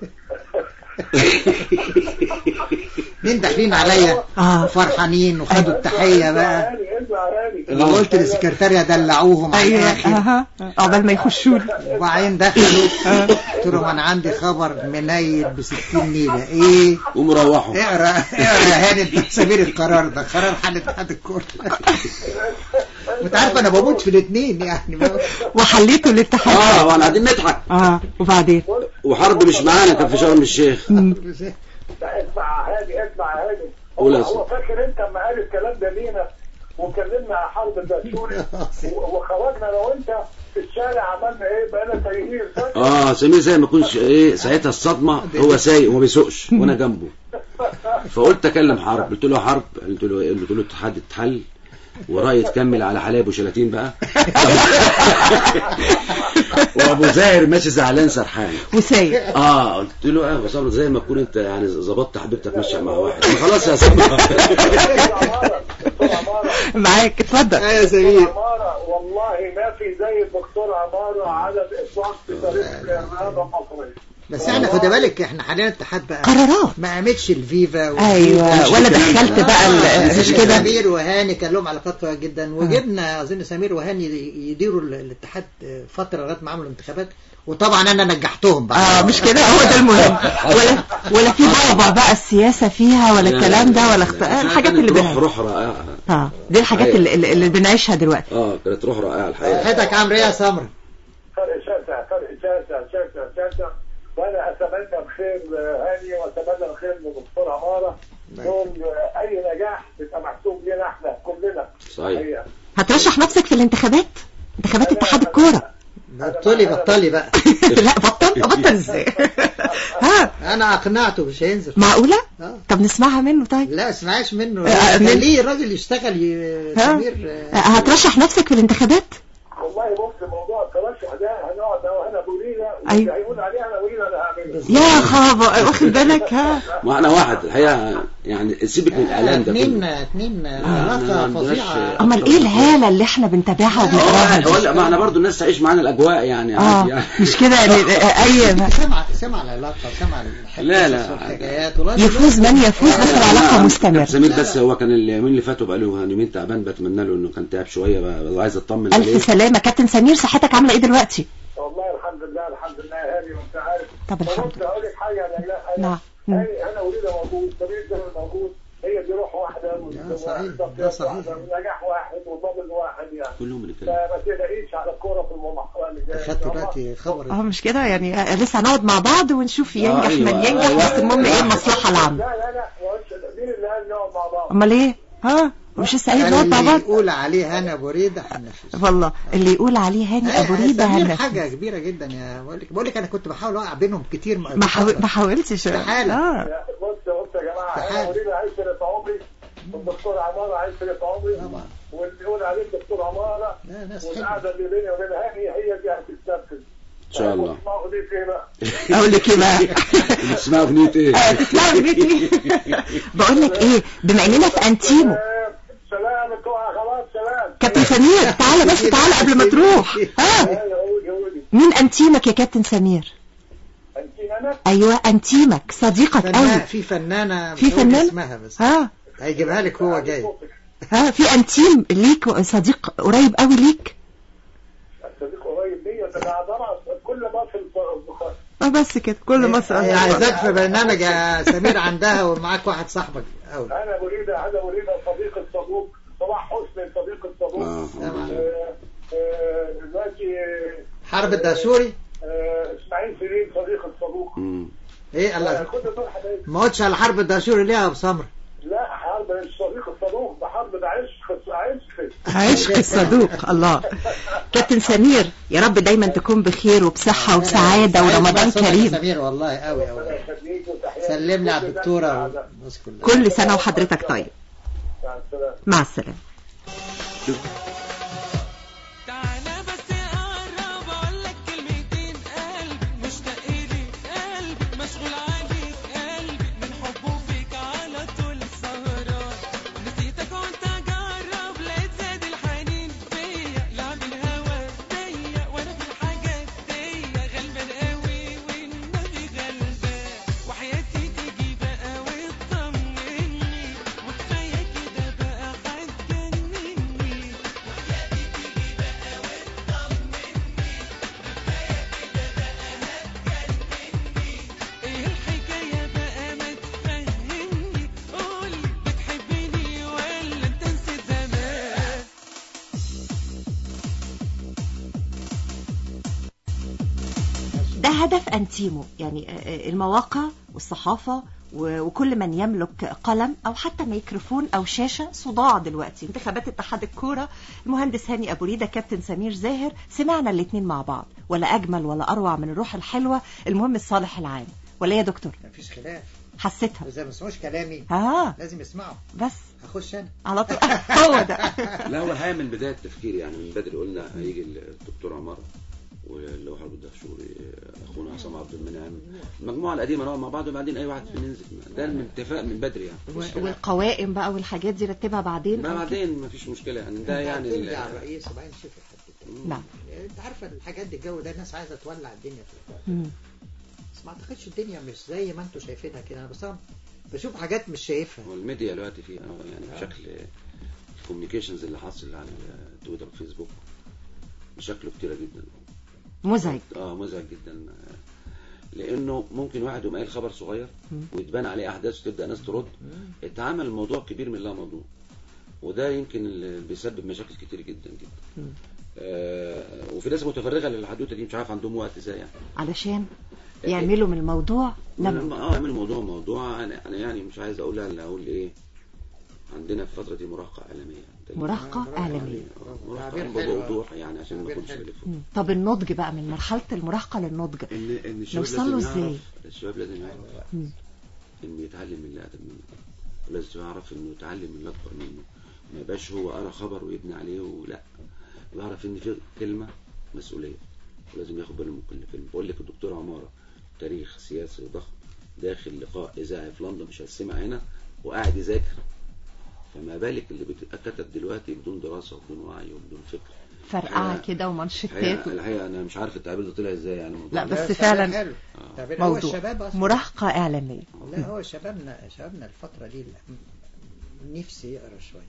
مين داخلين عليا اه فرحانين وخدوا التحية بقى هاني اسمع هاني اللي قلت للسكرتارية دلعوهم على ايوه الاخر اها عقبال ما يخشوا لي وبعدين دخلوا قلت لهم انا عندي خبر منيل ب 60 نيلة ايه ومروحوا اقرا اقرا يا هاني انت سمير القرار ده قرار حل اتحاد الكورة وانت عارف انا بموت في الاثنين يعني وحليتوا الاتحاد اه وانا قاعدين نضحك اه وبعدين وحرب مش معانا كان في شرم الشيخ مم. لا اسمع يا هاني اسمع يا هاني قول يا هو, سيدي. هو فاكر انت لما قال الكلام ده لينا وكلمنا عن حرب الدستوري و- وخرجنا انا وانت في الشارع عملنا ايه بقينا تغيير فاكر؟ اه سمير زي ما يكونش ايه ساعتها الصدمة هو سايق وما بيسوقش وانا جنبه فقلت اكلم حرب قلت له يا حرب قلت له إيه؟ قلت له الاتحاد اتحل ورأي تكمل على حلايب وشلاتين بقى وابو زاهر ماشي زعلان سرحان وسايق اه قلت له اه يا صبر زي ما تكون انت يعني ظبطت حبيبتك ماشيه مع واحد خلاص يا صبر دكتور عمارة دكتور عمارة معاك اتفضل يا دكتور سمير عمارة والله ما في زي الدكتور عمارة على الإطلاق في تاريخ الرياضة المصرية بس احنا خد بالك احنا حاليا اتحاد بقى قرارات ما قامتش الفيفا ايوه ولا دخلت بقى ال- مش كده سمير وهاني كان لهم علاقات قوية جدا وجبنا اظن سمير وهاني يديروا ال- الاتحاد فتره لغايه ما عملوا انتخابات وطبعا انا نجحتهم بقى اه مش كده هو ده المهم ولا ولا في بعبع بقى السياسه فيها ولا الكلام ده ولا اخت... آه، الحاجات اللي روح بنعيشها روح رائعه اه دي الحاجات أيوة. اللي, اللي اللي بنعيشها دلوقتي اه كانت روح رائعه الحقيقه صحتك عامله ايه يا سمر فرق شاسع فرق شاسع شاسع شاسع وانا اتمنى الخير هاني واتمنى الخير للدكتور عماره دول اي نجاح بيبقى محسوب لنا احنا كلنا صحيح حقيقة. هترشح نفسك في الانتخابات انتخابات اتحاد الكوره بطلي بطلي بقى لا بطل بطل ازاي ها انا اقنعته مش هينزل معقوله آه. طب نسمعها منه طيب لا اسمعيش منه آه، من- خليه الراجل يشتغل ي- ها سمير آه، هترشح نفسك في الانتخابات والله بص موضوع الترشح ده هنقعد انا وانا بورينا أيوة. واللي هيقول عليه انا بورينا انا هعمله يا خبر واخد بالك ها ما احنا واحد الحقيقه يعني سيبك من الاعلان ده اتنين كله اتنين ما علاقة عندناش- فظيعة امال ايه الهاله اللي احنا بنتابعها وبنقراها اه دي؟ ولا ما احنا برضو الناس تعيش معانا الاجواء يعني اه عادي يعني مش كده يعني آه، اي سمع سمع العلاقة سمع الحكاية لا، لا. والحكايات والله يفوز من يفوز بس العلاقه كابتن مستمره سمير بس هو كان اليومين اللي فاتوا بقى له يومين تعبان بتمنى له انه كان تعب شويه بقى بقى عايز اطمن عليه الف سلامه كابتن سمير صحتك عامله ايه دلوقتي والله الحمد لله الحمد لله يا هاني وانت عارف طب الحمد لله اقول لك حاجه انا لا نعم. انا هاني انا وليده موجود سمير ده موجود هي دي روح واحده لا، صحيح، ده صحيح. نجاح واحد وضابط واحد يعني كلهم اللي كانوا فما تلاقيش على الكوره في المرحله اللي جايه خدت دلوقتي خبر اه مش كده يعني آه، لسه هنقعد مع بعض ونشوف ينجح أيوة، من ينجح أيوة. بس المهم ايه المصلحه العامه لا لا لا ما قلتش مين اللي قال نقعد مع بعض امال ايه ها مش لسه قايل قال نقعد مع اللي بعض يقول عليه هنا ابو ريده هننفذ والله اللي يقول عليه هاني ابو ريده سمير هنا حاجة كبيرة جدا يا بقول لك بقول لك انا كنت بحاول اوقع بينهم كتير ما حاول- ما حاولتش استحالة. اه لا، بص بص يا جماعه استحالة. انا اريد اعيش شريط عمري والدكتور عماره عايش شريط عمري طبعا. واللي يقول عليه الدكتور عماره لا ناس حلوة والقعده اللي بيني وبين هاني هي دي هتتنفذ ان شاء الله اسمعوا دي ايه بقى اقول لك ايه بقى اسمها اغنيه ايه آه، تسمعوا اغنيتي بقول لك ايه بما اننا في انتيمو سلام سلام انتوا خلاص سلام كابتن سمير تعالى بس تعالى قبل ما تروح ها ايوه قولي قولي مين انتيمك يا كابتن سمير انت انا ايوه انتيمك صديقك فنان قوي في فنانة في مش هقول فنان؟ اسمها بس ها هيجيبها لك هو جاي ها في انتيم ليك صديق قريب قوي ليك الصديق قريب ليا ده انا طبعا كل مصر اه بس كده كل مصر هي عايزاك في برنامج يا سمير عندها ومعاك واحد صاحبك قوي انا اريد انا اريد صديق الصدوق صلاح حسني صديق الصدوق آه. آه، آه، دلوقتي آه، حرب الدهشوري آه، اسماعيل سليم صديق الصدوق مم. ايه الله كل دول حبايبي ما قلتش على حرب الدهشوري ليه يا ابو سمر لا حاضر حرب الصديق الصدوق ده حرب ده عشق عشق عشق الصدوق الله كابتن سمير يا رب دايما تكون بخير وبصحة وبسعادة ورمضان كريم سمير والله قوي قوي يخليك وتحياتي سلمني على لكل الدكتورة الناس. والناس كلها كل سنة وحضرتك طيب مع السلامه مع السلامة تعالى بس قرب اقول لك كلمتين قلبي مشتاق ليك قلبي مشغول عليك قلبي من حبه فيك على طول سهران نسيتك وانت اجرب لقيت زاد الحنين فيا لعب الهوى بيا وانا في الحاجات دي غلبان قوي والنبي غلبان وحياتي تيجي بقى وتطمني وكفايه كده بقى هتجنني ايه الحكاية بقى ما تفهمني قولي بتحبني ولا انت نسيت زمان ده هدف أنتيمو يعني آه، آه، المواقع والصحافة و- وكل من يملك قلم أو حتى ميكروفون أو شاشة صداع دلوقتي انتخابات اتحاد الكورة المهندس هاني أبو ريدة كابتن سمير زاهر سمعنا الاتنين مع بعض ولا أجمل ولا أروع من الروح الحلوة المهم الصالح العام ولا إيه يا دكتور مفيش خلاف حسيتها إذا ما سمعوش كلامي آه لازم يسمعوا بس هخش أنا على طول هو ده لا هو الحقيقه من بدايه التفكير يعني من بدري قلنا هيجي الدكتور عمار واللي هو حرب الدهشوري اخونا عصام عبد المنعم المجموعه القديمه نقعد مع بعض وبعدين اي واحد ننزل ده الاتفاق من بدري يعني و- مفيش خلاف. والقوائم بقى والحاجات دي رتبها بعدين ما أو كده؟ بعدين ما فيش مشكله يعني ده يعني تمضي ال- على الرئيس وبعدين نشوف حد تاني. نعم انت عارفه الحاجات دي الجو ده الناس عايزه تولع الدنيا في الوقت. مم. بس ما اعتقدش الدنيا مش زي ما انتم شايفينها كده انا بس أنا بشوف حاجات مش شايفها والميديا دلوقتي فيها يعني بشكل الكوميونيكيشنز اللي حاصل على تويتر وفيسبوك بشكله كتيره جدا مزعج اه مزعج جدا آه، لانه ممكن واحد يقوم قايل خبر صغير مم. ويتبان عليه احداث وتبدا ناس ترد اتعمل الموضوع كبير من لا موضوع وده يمكن اللي بيسبب مشاكل كتير جدا جدا مم. آه وفي ناس متفرغه للحدوته دي مش عارف عندهم وقت ازاي يعني علشان يعملوا من الموضوع لما اه من الموضوع موضوع انا انا يعني مش عايز اقولها الا اقول ايه عندنا في الفتره دي مراهقه اعلاميه مراهقة إعلامية آه، مراهقه تعبير إعلامية حلو. بوضوح يعني عشان ما تعبير اكونش حلو. بلف مم. طب النضج بقى من مرحلة المراهقة للنضج ان ان الشباب نوصل له لازم إزاي؟ يعرف الشباب لازم يعرف مم. انه يتعلم من اللي اقدم منه ولازم يعرف انه يتعلم من اللي اكبر منه ما يبقاش هو قرا خبر ويبني عليه ولا يعرف ان في كلمه مسؤوليه ولازم ياخد باله من كل كلمه بقول لك الدكتور عماره تاريخ سياسي ضخم داخل لقاء اذاعي في لندن مش هيسمع هنا وقاعد يذاكر فما بالك اللي بيتكتب دلوقتي بدون دراسه وبدون وعي وبدون فكر فرقعة الحقيقة- كده ومانشيتات الحقيقه الحقيقه انا مش عارف التعبير ده طلع ازاي يعني الموضوع لا ده. بس تعبير فعلا حلو آه. تعبير هو موضوع الشباب اصلا مراهقة إعلامية لا هو شبابنا شبابنا الفترة دي نفسي يقرا شوية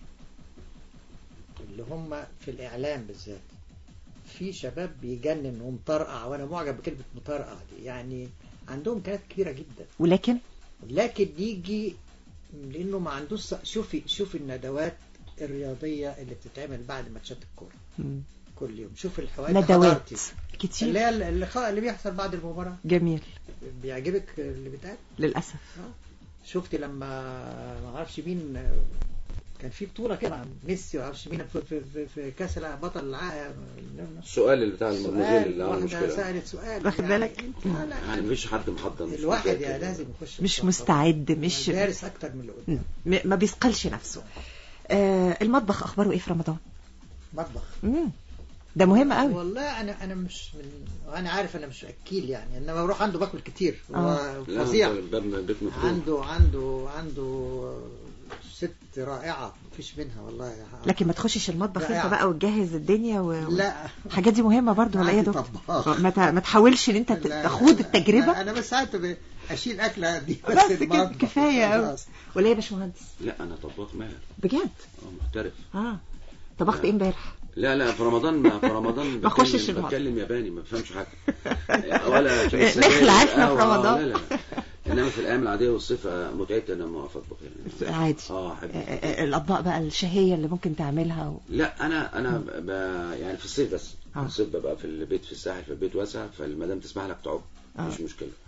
اللي هم في الإعلام بالذات في شباب بيجنن ومطرقع وأنا معجب بكلمة مطرقع دي يعني عندهم إمكانيات كبيرة جدا ولكن لكن يجي لأنه ما عندوش شوفي شوفي الندوات الرياضية اللي بتتعمل بعد ماتشات الكورة مم. كل يوم شوف الحوار ندوات اللي كتير هي اللقاء اللي بيحصل بعد المباراة جميل بيعجبك اللي بيتقال للأسف شفت لما ما اعرفش مين كان في بطوله كده مع ميسي ما اعرفش مين في, في, في, في كاس الع- بطل العالم السؤال اللي بتاع المدموزيل سؤال اللي عمل واحده مشكله سالت سؤال واخد يعني بالك؟ انت- لا لا يعني مفيش حد محضر مش الواحد مذاكر. يا لازم يخش مش مخطط. مستعد مش دارس اكتر من اللي قدام م- ما بيثقلش نفسه آه المطبخ أخباره إيه في رمضان مطبخ مم. ده مهم قوي والله انا انا مش من انا عارف انا مش اكيل يعني انما بروح عنده باكل كتير آه. هو لا فظيع هو الباب بيت مفتوح عنده عنده عنده ست رائعه مفيش منها والله لكن ما تخشش المطبخ لا، انت يعني. بقى وتجهز الدنيا و... لا الحاجات دي مهمة برضو ولا ايه يا عندي دكتور طباخ. ما, ت... ما تحاولش ان انت لا، تخوض لا، التجربة لا، انا بس ساعات ب- اشيل اكله دي بس بس كده المطبخ. كفاية قوي خلاص. ولا ايه يا باشمهندس لا انا طباخ ماهر بجد اه محترف اه طبخت ايه امبارح لا لا في رمضان ما في رمضان ما اخشش بتكلم- المطبخ. بتكلم ياباني ما بفهمش حاجه ولا شاي نخلع سجاير، احنا في قهوة، رمضان. لا لا لا انما في الايام العاديه والصيف آه، متعتي انا ما اقف اطبخ يعني عادي اه احب آه، آه، الاطباق بقى الشهية اللي ممكن تعملها و... لا انا انا ب... ب... يعني في الصيف بس آه. في الصيف ببقى في البيت في الساحل في البيت واسع فالمدام تسمح لك تعب آه. مش مشكله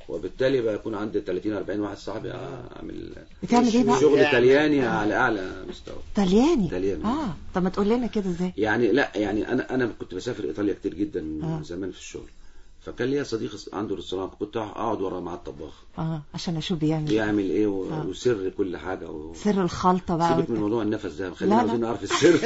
وبالتالي بيكون عندي 30 40 واحد صاحبي اعمل بتعمل ايه بقى شغل يعني- طلياني على اعلى مستوى طلياني طلياني. اه طب ما تقول لنا كده ازاي يعني لا يعني انا انا كنت بسافر ايطاليا كتير جدا من آه. زمان في الشغل فكان ليا صديق عنده ريستوران كنت اقعد ورا مع الطباخ اه عشان اشوف بيعمل إيه. يعمل ايه و- آه. وسر كل حاجه و... سر الخلطه بقى سيبك من وت- موضوع النفس ده لا، خلينا لا. عاوزين نعرف السر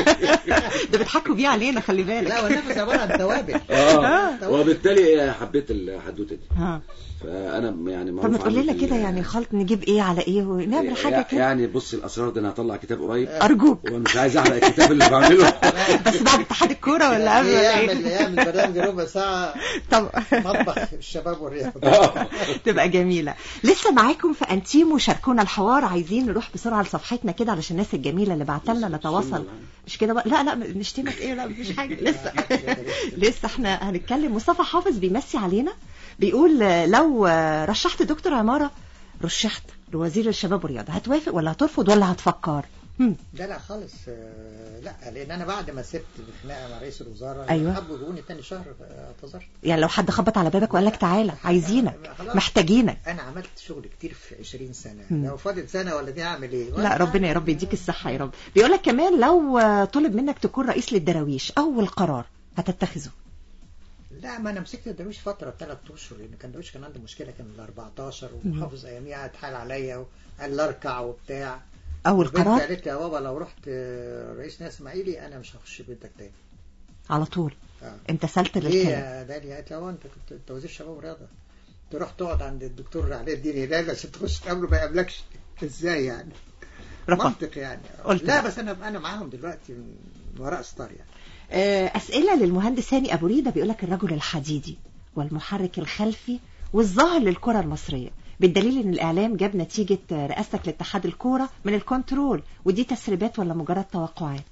ده بتحكوا بيه علينا خلي بالك لا والنفس عباره عن توابل اه وبالتالي حبيت الحدوته دي ها فانا يعني طب معروف ما تقول عني لنا في كده ال- يعني الخلط نجيب ايه على ايه ونعمل حاجه يع- كده يعني بص الاسرار ده انا هطلع كتاب قريب ارجوك ومش عايز احرق الكتاب اللي بعمله بس بعد اتحاد الكوره ولا قبل ولا يعمل ايه يعمل برنامج ربع ساعه طب مطبخ الشباب والرياضه آه. تبقى جميلة لسه معاكم في أنتيمو شاركونا الحوار عايزين نروح بسرعة لصفحتنا كده علشان الناس الجميلة اللي بعتلنا نتواصل مش كده بقى لا لا نشتمك ايه لا مفيش حاجة لسه لسه احنا هنتكلم مصطفى حافظ بيمسي علينا بيقول آه، لو آه، رشحت دكتور عمارة رشحت لوزير الشباب والرياضة هتوافق ولا هترفض ولا هتفكر هم. لا لا خالص آه، لا لان انا بعد ما سبت الخناقه مع رئيس الوزراء أيوة. حبوا يجوني تاني شهر آه، اعتذرت يعني لو حد خبط على بابك وقال لك تعالى عايزينك خلاص. محتاجينك انا عملت شغل كتير في 20 سنه مم. لو فاضل سنه ولا دي اعمل ايه لا ربنا يا رب يديك الصحة يا رب بيقول لك كمان لو آه، طلب منك تكون رئيس للدراويش أول قرار هتتخذه لا ما انا مسكت الدرويش فتره ثلاث اشهر لان كان الدرويش كان عنده مشكله كان ال 14 ومحافظ اياميها اتحال عليا وقال لي اركع وبتاع أول البنت قرار قالت لي يا بابا لو رحت آه، رئيس ناس اسماعيلي انا مش هخش بيتك تاني على طول آه. امتثلت ليه للكلام يا داليا قالت لي هو انت كنت انت وزير شباب ورياضه تروح تقعد عند الدكتور علاء الدين هلال عشان تخش تقابله ما يقابلكش ازاي يعني رفض منطق يعني قلت لا بقى. بس انا انا معاهم دلوقتي من وراء ستار يعني آه، أسئلة للمهندس هاني أبو ريدة بيقول لك الرجل الحديدي والمحرك الخلفي والظاهر للكرة المصرية بالدليل ان الاعلام جاب نتيجة آه، رئاستك لاتحاد الكورة من الكنترول ودي تسريبات ولا مجرد توقعات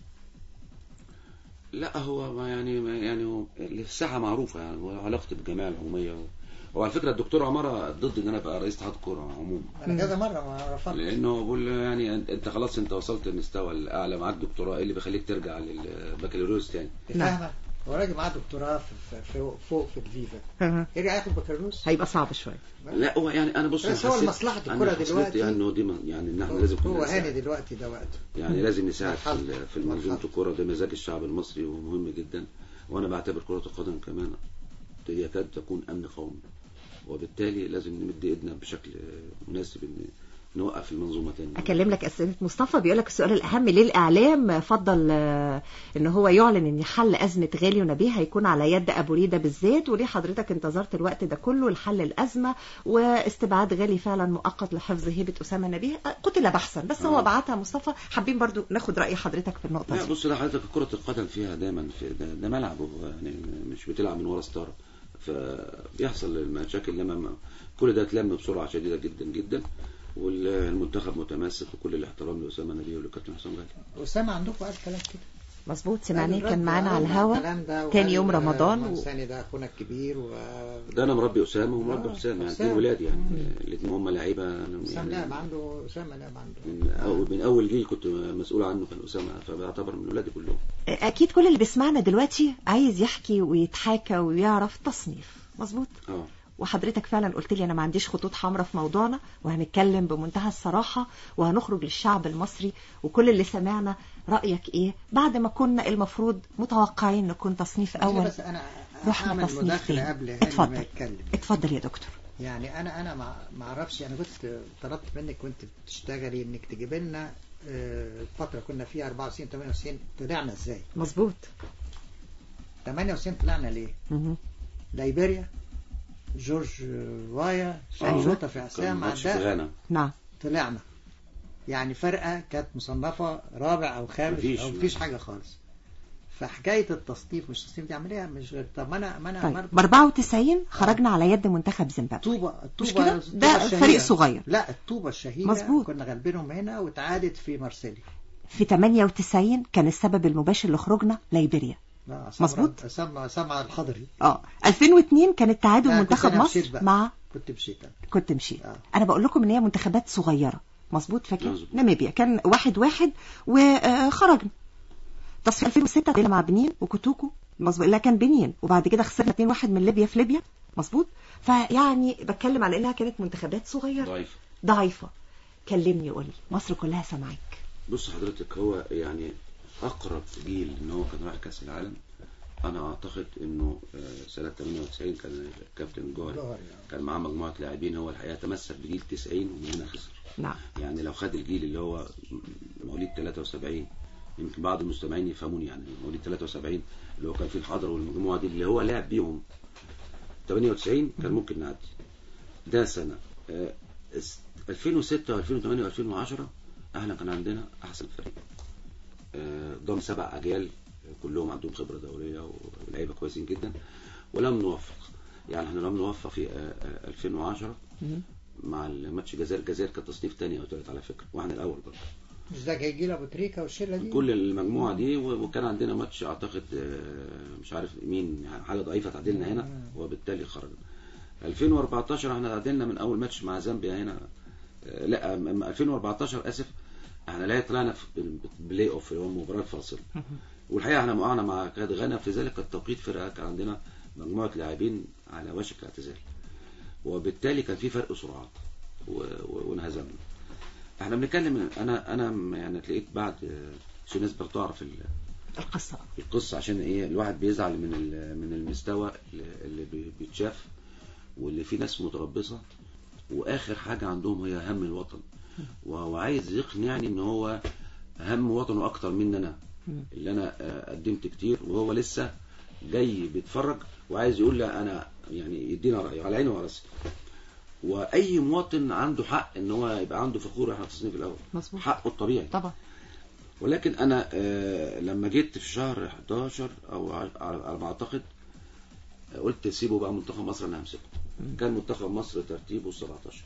لا هو ما يعني ما يعني هو الساحه معروفه يعني وعلاقتي بالجمعيه العموميه و... وعلى فكره الدكتور عماره ضد ان انا ابقى رئيس اتحاد الكوره عموما انا كذا مره ما رفضت لانه بقول له يعني انت أنت خلاص انت وصلت للمستوى الاعلى معاك دكتوراه ايه اللي بيخليك ترجع للبكالوريوس تاني فاهمه هو راجل معاه دكتوراه في, في, في فوق في الفيفا يرجع ياخد بكالوريوس هيبقى صعب شويه لا هو يعني انا بص بس أنا هو حسيت- لمصلحة أنا الكرة حسيت دلوقتي. يعني انه دي م- يعني ان احنا لازم كلنا هو هاني نساعد. دلوقتي ده وقته يعني لازم نساعد في مرحلة. ال- في منظومه مرحلة. الكوره ده مزاج الشعب المصري ومهم جدا وانا بعتبر كره القدم كمان يكاد تكون امن قومي وبالتالي لازم نمد ايدنا بشكل مناسب ان نوقف المنظومه تاني اكلم لك اسئله مصطفى بيقول لك السؤال الاهم ليه الاعلام فضل آه، ان هو يعلن ان حل ازمه غالي ونبيه هيكون على يد ابو ريده بالذات وليه حضرتك انتظرت الوقت ده كله لحل الازمه واستبعاد غالي فعلا مؤقت لحفظ هيبه اسامه نبيه آه، قتل بحثا بس هو آه. بعتها مصطفى حابين برضو ناخد راي حضرتك في النقطه لا دي بص ده حضرتك كرة القدم فيها دايما في ده, ده ملعب هو يعني مش بتلعب من ورا ستارة فبيحصل المشاكل لما ما- كل ده اتلم بسرعة شديدة جدا جدا والمنتخب متماسك وكل الاحترام لأسامة نبيه ولكابتن حسام غالي أسامة عندكم قال كلام كده مظبوط سمعناه قال كان الرد معانا على قال الهوا الكلام ده تاني وقال يوم رمضان و... المنساني ده أخونا الكبير و ده أنا مربي أسامة ومربي آه، حسام يعني حسام. اتنين ولادي يعني الاثنين هم لعيبة أنا أسامة يعني لعب عنده أسامة لعب عنده من أول, من أول جيل كنت مسؤول عنه كان أسامة فبعتبر من ولادي كلهم اكيد كل اللي بيسمعنا دلوقتي عايز يحكي ويتحاكى ويعرف تصنيف مظبوط اه وحضرتك فعلا قلت لي انا ما عنديش خطوط حمراء في موضوعنا وهنتكلم بمنتهى الصراحة وهنخرج للشعب المصري وكل اللي سمعنا رأيك ايه بعد ما كنا المفروض متوقعين نكون تصنيف اول بس أنا رحنا أعمل تصنيف مداخلة تاني. قبل هاني ما اتفضل يتكلم اتفضل يا دكتور يعني انا انا ما ما اعرفش انا كنت طلبت منك وانت بتشتغلي انك تجيب لنا آه، فتره كنا فيها 94 98 طلعنا ازاي مظبوط 98 طلعنا ليه مهم. ليبيريا جورج وايا أيوة. شوطه في كان عسام ماتش في عداء غانا نعم طلعنا يعني فرقه كانت مصنفه رابع او خامس مفيش. او مفيش حاجه خالص فحكايه التصنيف مش التصنيف دي عمليه مش غير طب ما انا ما انا طيب برضه ب 94 خرجنا على يد منتخب زيمبابوي الطوبة مش الطوبة كده؟ الطوبة ده الشهيرة. فريق صغير. لا الطوبة الشهيرة مظبوط. كنا غالبينهم هنا واتعادت في مارسيليا في 98 كان السبب المباشر لخروجنا ليبيريا لا، سمع- مظبوط. سمع سمع الحضري اه 2002 كان التعادل لا، كنت منتخب أنا مصر مشيت بقى. مع كنت مشيت أنا. كنت مشيت آه. انا بقول لكم ان هي منتخبات صغيره مظبوط فاكر مظبوط. ناميبيا كان واحد واحد وخرجنا تصفية 2006 بقينا مع بنين وكوتوكو مظبوط لا كان بنين وبعد كده خسرنا 2-1 من ليبيا في ليبيا مظبوط فيعني بتكلم على انها كانت منتخبات صغيره ضعيف ضعيفه كلمني قولي مصر كلها سامعاك بص حضرتك هو يعني اقرب جيل ان هو كان رايح كاس العالم انا اعتقد انه آه، سنه 98 كان الكابتن جوهري جوهري، كان معاه مجموعه لاعبين هو الحقيقه تمسك بجيل 90 ومن هنا خسر نعم يعني لو خد الجيل اللي هو مواليد 73 يمكن بعض المستمعين يفهموني يعني مواليد 73 اللي هو كان فيه الحضر والمجموعه دي اللي هو لعب بيهم 98 كان ممكن نعدي ده سنه آه، اس- 2006 و2008 و2010 احنا كان عندنا احسن فريق آه، ضم سبع اجيال آه، كلهم عندهم خبره دوليه ولاعيبه كويسين جدا ولم نوفق يعني احنا لم نوفق في آه، آه، 2010 مم. مع الماتش الجزائر الجزائر كانت تصنيف تاني او تالت على فكره واحنا الاول برضه مش ده جاي جيل ابو تريكه والشله دي كل المجموعه دي و- وكان عندنا ماتش اعتقد آه، مش عارف مين يعني حاله ضعيفه تعادلنا هنا وبالتالي خرجنا 2014 احنا تعادلنا من اول ماتش مع زامبيا هنا آه، لا م- م- 2014 اسف احنا لا طلعنا في بلاي اوف اللي هو المباراه الفاصله والحقيقه احنا وقعنا مع كاد غانا في ذلك التوقيت فرقه كان عندنا مجموعه لاعبين على وشك الاعتزال وبالتالي كان في فرق سرعات و- و- وانهزمنا احنا بنتكلم انا انا م- يعني تلاقيت بعد آه، في ناس بتعرف ال- القصه القصه عشان ايه الواحد بيزعل من ال- من المستوى اللي- اللي بي- بيتشاف واللي فيه ناس متربصه واخر حاجه عندهم هي هم الوطن وهو عايز يقنعني ان هو هم وطنه اكتر مني انا اللي انا آه، قدمت كتير وهو لسه جاي بيتفرج وعايز يقول لي انا يعني يدينا رايه على عيني وعلى راسي واي مواطن عنده حق ان هو يبقى عنده فخور احنا في التصنيف الاول مظبوط حقه الطبيعي طبعا ولكن انا آه، لما جيت في شهر 11 او ع- على ما اعتقد آه، قلت سيبه بقى منتخب مصر انا همسكه كان منتخب مصر ترتيبه 17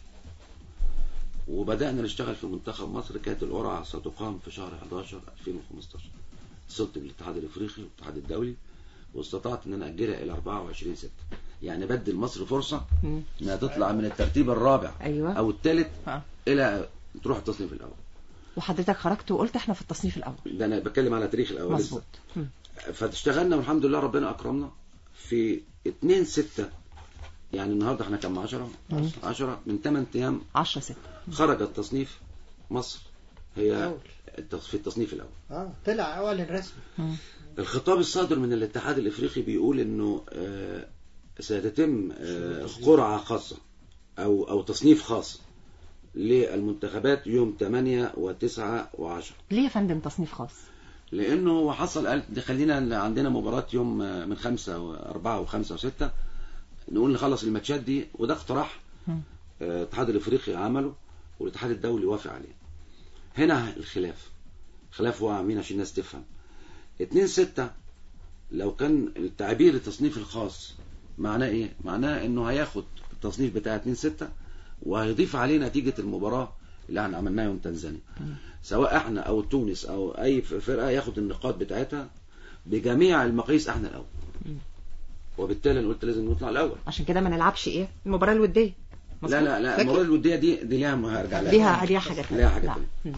وبدانا نشتغل في منتخب مصر كانت القرعه ستقام في شهر 11 2015 اتصلت بالاتحاد الافريقي والاتحاد الدولي واستطعت ان انا اجلها الى 24 6 يعني بدل مصر فرصه مم. انها تطلع من الترتيب الرابع ايوه او الثالث آه. الى تروح التصنيف الاول وحضرتك خرجت وقلت احنا في التصنيف الاول ده انا بتكلم على تاريخ الاول لسه. مظبوط مم. فاشتغلنا والحمد لله ربنا اكرمنا في 2 6 يعني النهارده احنا كام 10 مم. 10 من 8 ايام 10 6 خرج التصنيف مصر هي أول. التص- في التصنيف الاول اه طلع اول رسمي الخطاب الصادر من الاتحاد الافريقي بيقول انه آه، ستتم آه، قرعه خاصه او او تصنيف خاص للمنتخبات يوم 8 و9 و10 ليه يا فندم تصنيف خاص لانه هو حصل قال ده خلينا عندنا مباراه يوم آه، من خمسة وأربعة وخمسة وستة نقول نخلص الماتشات دي وده اقتراح مم. آه، الاتحاد الافريقي عمله والاتحاد الدولي وافق عليه هنا الخلاف خلاف وقع مين عشان الناس تفهم 2 6 لو كان التعبير التصنيف الخاص معناه ايه معناه انه هياخد التصنيف بتاع 2 6 وهيضيف عليه نتيجة المباراة اللي احنا عملناها يوم تنزانيا سواء احنا او تونس او اي فرقة ياخد النقاط بتاعتها بجميع المقاييس احنا الاول وبالتالي انا قلت لازم نطلع الاول عشان كده ما نلعبش ايه المباراه الوديه لا لا لا لكن- المباراة الودية دي دي ليها هرجع لها ليها ليها حاجه ليها حاجة نعم. تانية. مم.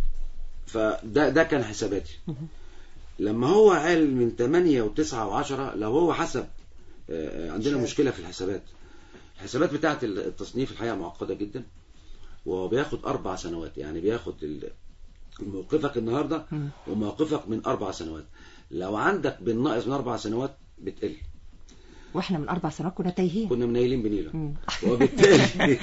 فده ده كان حساباتي لما هو قال من 8 و9 و10 لو هو حسب آه، عندنا شايف. مشكلة في الحسابات الحسابات بتاعة التصنيف الحقيقة معقدة جدا وهو بياخد أربع سنوات يعني بياخد ال- موقفك النهاردة مم. وموقفك من أربع سنوات لو عندك بالناقص من أربع سنوات بتقل واحنا من اربع سنوات كنا تايهين كنا منيلين بنيلة مم. وبالتالي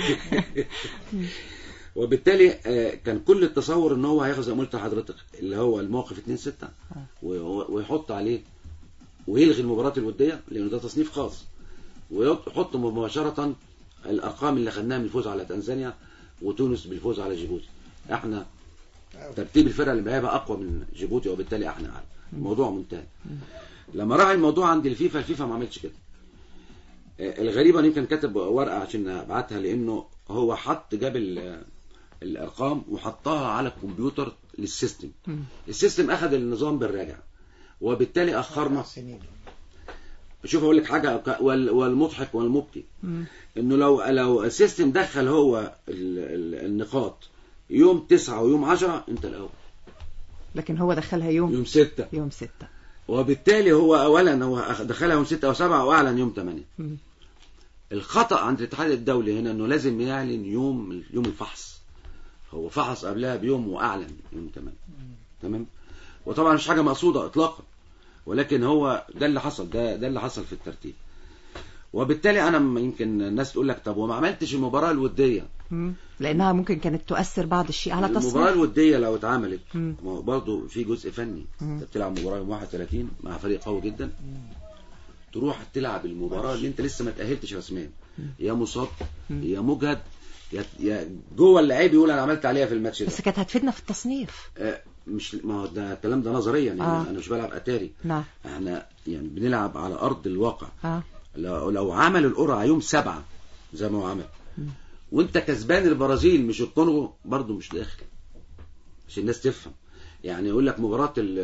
وبالتالي آه، كان كل التصور ان هو هياخد زي ما قلت لحضرتك اللي هو الموقف 2 6 ويحط عليه ويلغي المباراه الوديه لانه ده تصنيف خاص ويحط مباشره الارقام اللي خدناها من الفوز على تنزانيا وتونس بالفوز على جيبوتي احنا ترتيب الفرق اللي معاها اقوى من جيبوتي وبالتالي احنا اعلى الموضوع منتهي لما راح الموضوع عند الفيفا الفيفا ما عملش كده آه، الغريبة أنا يمكن كاتب ورقة عشان ابعتها لانه هو حط جاب ال- الارقام وحطها على الكمبيوتر للسيستم مم. السيستم اخذ النظام بالراجع وبالتالي اخرنا أربع سنين شوف اقول لك حاجة ك- وال- والمضحك والمبكي مم. انه لو لو السيستم دخل هو ال- ال- النقاط يوم تسعة ويوم عشرة انت الاول لكن هو دخلها يوم يوم ستة يوم ستة وبالتالي هو اولا هو أخ- دخلها يوم ستة او سبعة واعلن يوم ثمانية مم. الخطأ عند الاتحاد الدولي هنا انه لازم يعلن يوم يوم الفحص هو فحص قبلها بيوم واعلن يوم تمام تمام وطبعا مش حاجه مقصوده اطلاقا ولكن هو ده اللي حصل ده ده اللي حصل في الترتيب وبالتالي انا م- يمكن الناس تقول لك طب وما عملتش المباراه الوديه مم. لانها ممكن كانت تؤثر بعض الشيء على المباراه تصنيف الوديه لو اتعملت مم. ما هو برضه في جزء فني مم. انت بتلعب مباراه يوم 31 مع فريق قوي جدا تروح تلعب المباراه اللي انت لسه ما تاهلتش رسميا يا مصاب مم. يا مجهد يا يا جوه اللعيب يقول انا عملت عليها في الماتش ده بس كانت هتفيدنا في التصنيف آه، مش ما هو ده الكلام ده نظريا يعني آه. انا مش بلعب اتاري نعم احنا يعني بنلعب على ارض الواقع اه لو, لو عمل القرعه يوم سبعة زي ما هو عمل وانت كسبان البرازيل مش الكونغو برضو مش داخل عشان الناس تفهم يعني يقول لك مباراه ال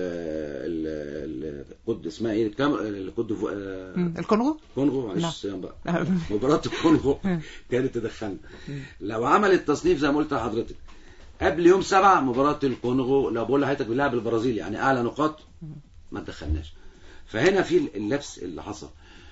ال الكود اسمها ايه الكام الكود ديفو- آه، مم. الكونغو كونغو لا. معلش صيام بقى مباراة الكونغو كانت تدخلنا لو عمل التصنيف زي ما قلت لحضرتك قبل يوم سبعة مباراة الكونغو لو بقول لحضرتك بيلعب البرازيل يعني اعلى نقاط ما تدخلناش فهنا في اللبس اللي حصل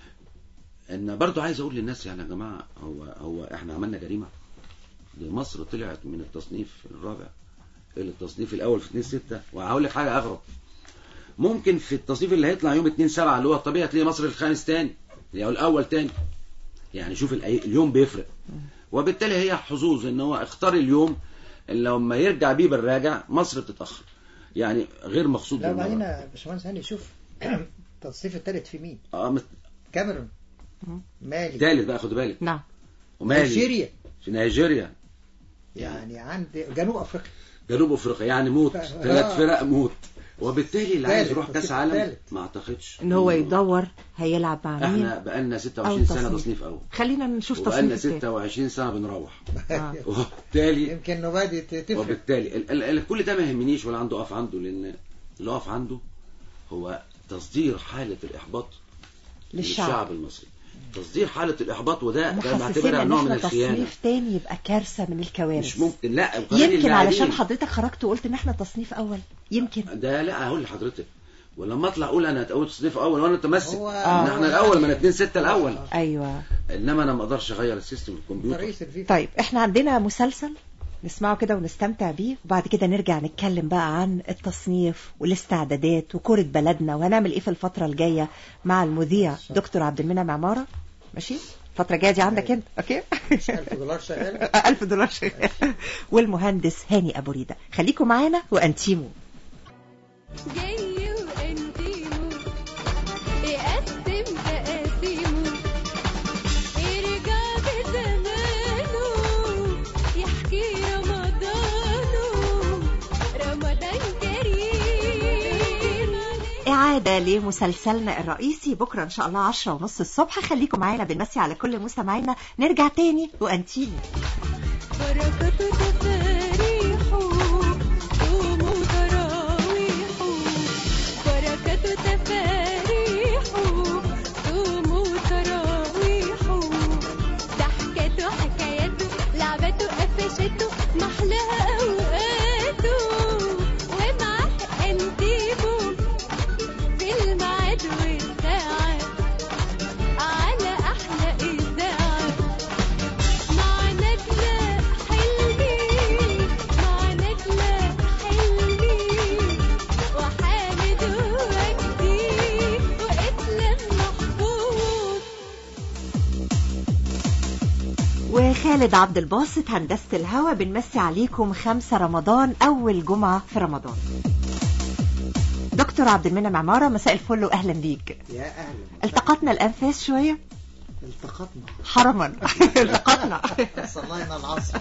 ان برضو عايز اقول للناس يعني يا جماعة هو هو احنا عملنا جريمة دي مصر طلعت من التصنيف الرابع الى التصنيف الاول في 2 6 وهقول لك حاجة اغرب ممكن في التصنيف اللي هيطلع يوم 2 7 اللي هو الطبيعي هتلاقي مصر الخامس تاني او الاول تاني يعني شوف الأي- اليوم بيفرق وبالتالي هي حظوظ ان هو اختار اليوم اللي لما يرجع بيه بالراجع مصر بتتاخر يعني غير مقصود لا بالمرة. وبعدين يا باشمهندس هاني شوف التصنيف الثالث في مين؟ اه مت- كاميرون مالي تالت بقى خد بالك نعم ومالي نيجيريا في نيجيريا يعني عند جنوب افريقيا جنوب افريقيا يعني موت آه. ثلاث فرق موت وبالتالي اللي عايز تالت، يروح كاس تصنيف عالم تالت. ما اعتقدش ان هو يدور هيلعب مع احنا مين بقالنا أو 26 سنه تصنيف. تصنيف اول خلينا نشوف وبقالنا تصنيف التاني 26 سنه بنروح آه. وبالتالي يمكن نبادي تفرق وبالتالي ال- ال- ال- كل ده ما يهمنيش ولا عنده اقف عنده لان اللي اقف عنده هو تصدير حالة الإحباط للشعب للشعب المصري تصدير حالة الإحباط وده ده محسسين بعتبرها ان نوع من احنا الخيانة تصنيف تاني يبقى كارثة من الكوارث مش ممكن لا وكمان يمكن اللاعبين. علشان حضرتك خرجت وقلت ان احنا تصنيف اول يمكن ده لا هقول لحضرتك ولما اطلع اقول انا اول تصنيف اول وانا متمسك هو- ان احنا الاول ما انا 2 6 الاول ايوه انما انا ما اقدرش اغير السيستم الكمبيوتر رئيس الفيفا طيب احنا عندنا مسلسل نسمعه كده ونستمتع بيه وبعد كده نرجع نتكلم بقى عن التصنيف والاستعدادات وكرة بلدنا وهنعمل ايه في الفترة الجاية مع المذيع دكتور عبد المنعم عمارة ماشي الفترة الجاية دي عندك انت اوكي 1000 دولار شغال ألف دولار شغال والمهندس هاني أبو ريدة خليكم معانا وأنتيمو جاي وانتيمو يقسم تقاسيمه يرجع بزمانه يحكي رمضانه رمضان كريم إعادة لمسلسلنا الرئيسي بكرة إن شاء الله عشرة ونص الصبح خليكم معانا بنمسي على كل مستمعينا نرجع تاني وأنتيمو بركة تفاريحه صوم وتراويح بركة تفاريحه صوم وتراويح ضحكته حكاياته لعبته قفشته محلاها أوقاته ومعاه أنتيبه في الميعاد والساعة على أحلى إذاعة مع نجلة حلمي مع نجلة حلمي وحامد وجدي وإسلام محفوظ وخالد عبد الباسط هندسة الهوا بنمسي عليكم خمسة رمضان أول جمعة في رمضان دكتور عبد المنعم عمارة مساء الفل وأهلا بيك يا اهلا التقطنا الأنفاس شوية التقطنا حرما التقطنا صلينا العصر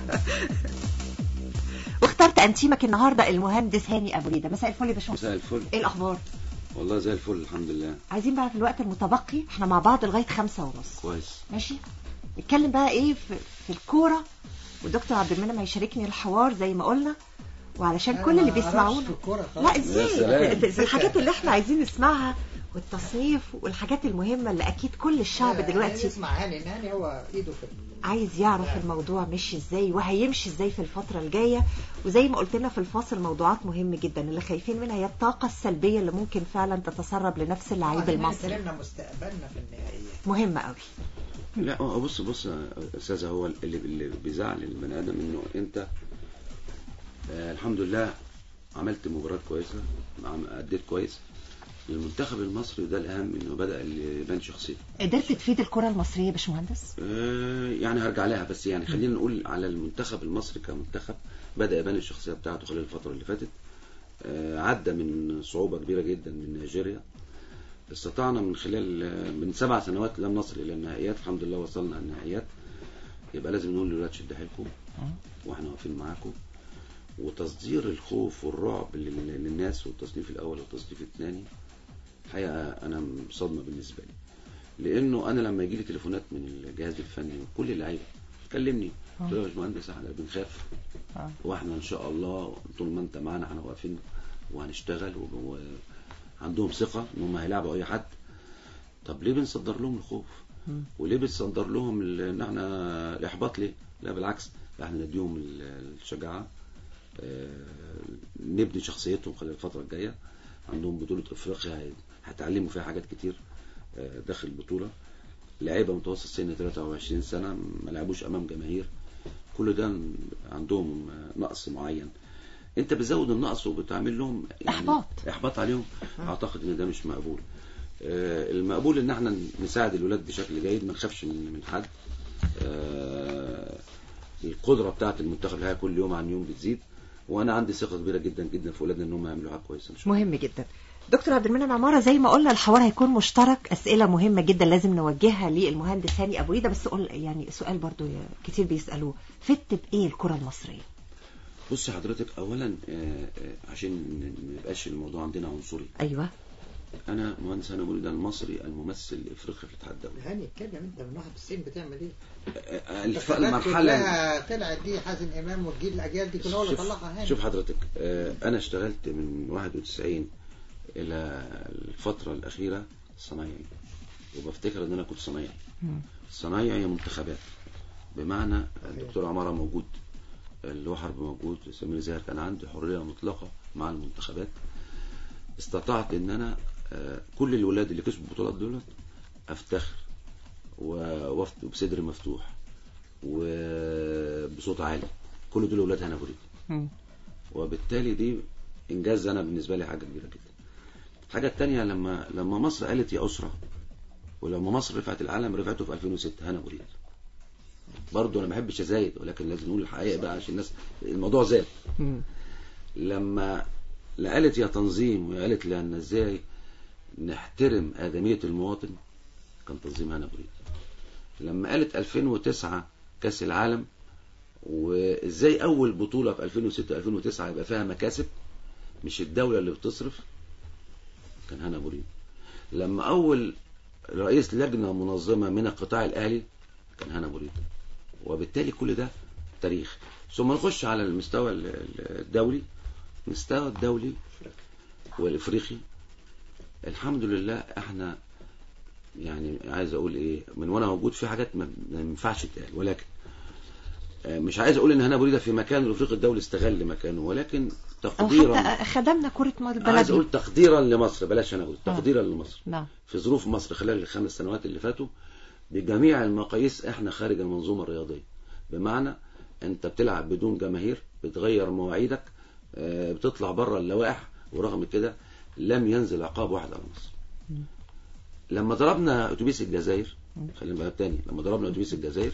واخترت أنتيمك النهاردة المهندس هاني أبو ريدة مساء الفل يا باشمهندس مساء الفل إيه الأخبار والله زي الفل الحمد لله عايزين بقى في الوقت المتبقي احنا مع بعض لغاية خمسة ونص كويس ماشي نتكلم بقى ايه في, في الكورة والدكتور عبد المنعم هيشاركني الحوار زي ما قلنا وعلشان كل اللي بيسمعونا لا يا سلام. ازاي في الحاجات اللي احنا عايزين نسمعها والتصنيف والحاجات المهمة اللي اكيد كل الشعب دلوقتي اسمع هاني هاني هو ايده في ال- عايز يعرف الموضوع مشي ازاي وهيمشي ازاي في الفترة الجاية وزي ما قلت لنا في الفاصل موضوعات مهمة جدا اللي خايفين منها هي الطاقة السلبية اللي ممكن فعلا تتسرب لنفس اللعيب عايزين المصري نتكلمنا مستقبلنا في النهائيات مهمة قوي لا هو بص بص يا استاذه هو اللي, اللي بيزعل البني ادم انه انت آه الحمد لله عملت مباراه كويسه عم- اديت كويس المنتخب المصري ده الاهم انه بدا اللي يبان شخصيته قدرت تفيد الكرة المصرية يا باشمهندس آه، يعني هرجع لها بس يعني خلينا نقول على المنتخب المصري كمنتخب بدأ يبان الشخصية بتاعته خلال الفترة اللي فاتت آه، عدى من صعوبة كبيرة جدا من نيجيريا استطعنا من خلال آه، من سبع سنوات لم نصل إلى النهائيات الحمد لله وصلنا النهائيات يبقى لازم نقول للولاد شد حيلكم واحنا واقفين معاكم وتصدير الخوف والرعب لل- للناس والتصنيف الأول والتصنيف الثاني حقيقة أنا صدمة بالنسبة لي لانه انا لما يجي لي تليفونات من الجهاز الفني وكل اللعيبه كلمني قلت له يا باشمهندس احنا بنخاف آه. واحنا ان شاء الله طول ما انت معانا احنا واقفين وهنشتغل و- وعندهم ثقه ان هم هيلاعبوا اي حد طب ليه بنصدر لهم الخوف مم. وليه بتصدر لهم ال- ان احنا الاحباط ليه لا بالعكس احنا نديهم ال- الشجاعه آه، نبني شخصيتهم خلال الفتره الجايه عندهم بطوله افريقيا هي- هيتعلموا فيها حاجات كتير آه، داخل البطوله لعيبه متوسط سن 23 سنه ما لعبوش امام جماهير كل ده عندهم آه، نقص معين انت بتزود النقص وبتعمل لهم يعني إحباط. احباط عليهم اعتقد ان ده مش مقبول آه، المقبول ان احنا نساعد الولاد بشكل جيد ما نخافش من من حد آه، القدره بتاعه المنتخب الحقيقه كل يوم عن يوم بتزيد وانا عندي ثقه كبيره جدا جدا في اولادنا ان هم يعملوا حاجه كويسه ان شاء الله مهم جدا دكتور عبد المنعم عمارة زي ما قلنا الحوار هيكون مشترك أسئلة مهمة جدا لازم نوجهها للمهندس هاني أبو ريدة بس قول يعني سؤال برضو يا- كتير بيسألوه فت بإيه الكرة المصرية بص حضرتك اولا آه، آه، عشان ما يبقاش الموضوع عندنا عنصري أيوة انا مهندس هاني أبو ريدة المصري الممثل الافريقي في الاتحاد الدولي هاني اتكلم انت من 91 بتعمل ايه؟ آه، آه، الف- الانتخابات المرحله كلها طلعت دي حازم امام والجيل الاجيال دي كلها هو اللي شوف- طلعها هاني شوف حضرتك آه، انا اشتغلت من 91 الى الفتره الاخيره صنايعي وبفتكر ان انا كنت صنايعي مم. صنايعي هي منتخبات بمعنى الدكتور عمارة موجود اللي هو حرب موجود سمير زاهر كان عندي حرية مطلقة مع المنتخبات استطعت ان انا آه، كل الولاد اللي كسبوا البطولات دولت افتخر ووفد بصدر مفتوح وبصوت عالي كل دول ولاد هنا بريد مم. وبالتالي دي انجاز انا بالنسبه لي حاجه كبيره جدا الحاجه الثانيه لما لما مصر قالت يا اسره ولما مصر رفعت العلم رفعته في 2006 هنا بريد برضه انا ما بحبش ازايد ولكن لازم نقول الحقيقه بقى عشان الناس الموضوع زاد مم. لما لا قالت يا تنظيم وقالت لان ازاي نحترم ادميه المواطن كان تنظيم هنا بريد لما قالت 2009 كاس العالم وازاي اول بطوله في 2006 2009 يبقى فيها مكاسب مش الدوله اللي بتصرف كان هنا بريد لما اول رئيس لجنه منظمه من القطاع الاهلي كان هنا بريد وبالتالي كل ده تاريخ ثم نخش على المستوى ال- ال- الدولي المستوى الدولي والافريقي الحمد لله احنا يعني عايز اقول ايه من وانا موجود في حاجات ما ما ينفعش تتقال ولكن آه، مش عايز اقول ان هنا بريده في مكان الافريقي الدولي استغل مكانه ولكن أو تقديرا حتى خدمنا كرة عايز بلدنا اقول تقديرا لمصر بلاش انا اقول تقديرا لمصر نعم في ظروف مصر خلال الخمس سنوات اللي فاتوا بجميع المقاييس احنا خارج المنظومة الرياضية بمعنى انت بتلعب بدون جماهير بتغير مواعيدك آه، بتطلع بره اللوائح ورغم كده لم ينزل عقاب واحد على مصر لما ضربنا اتوبيس الجزائر خلينا بقى تاني لما ضربنا اتوبيس الجزائر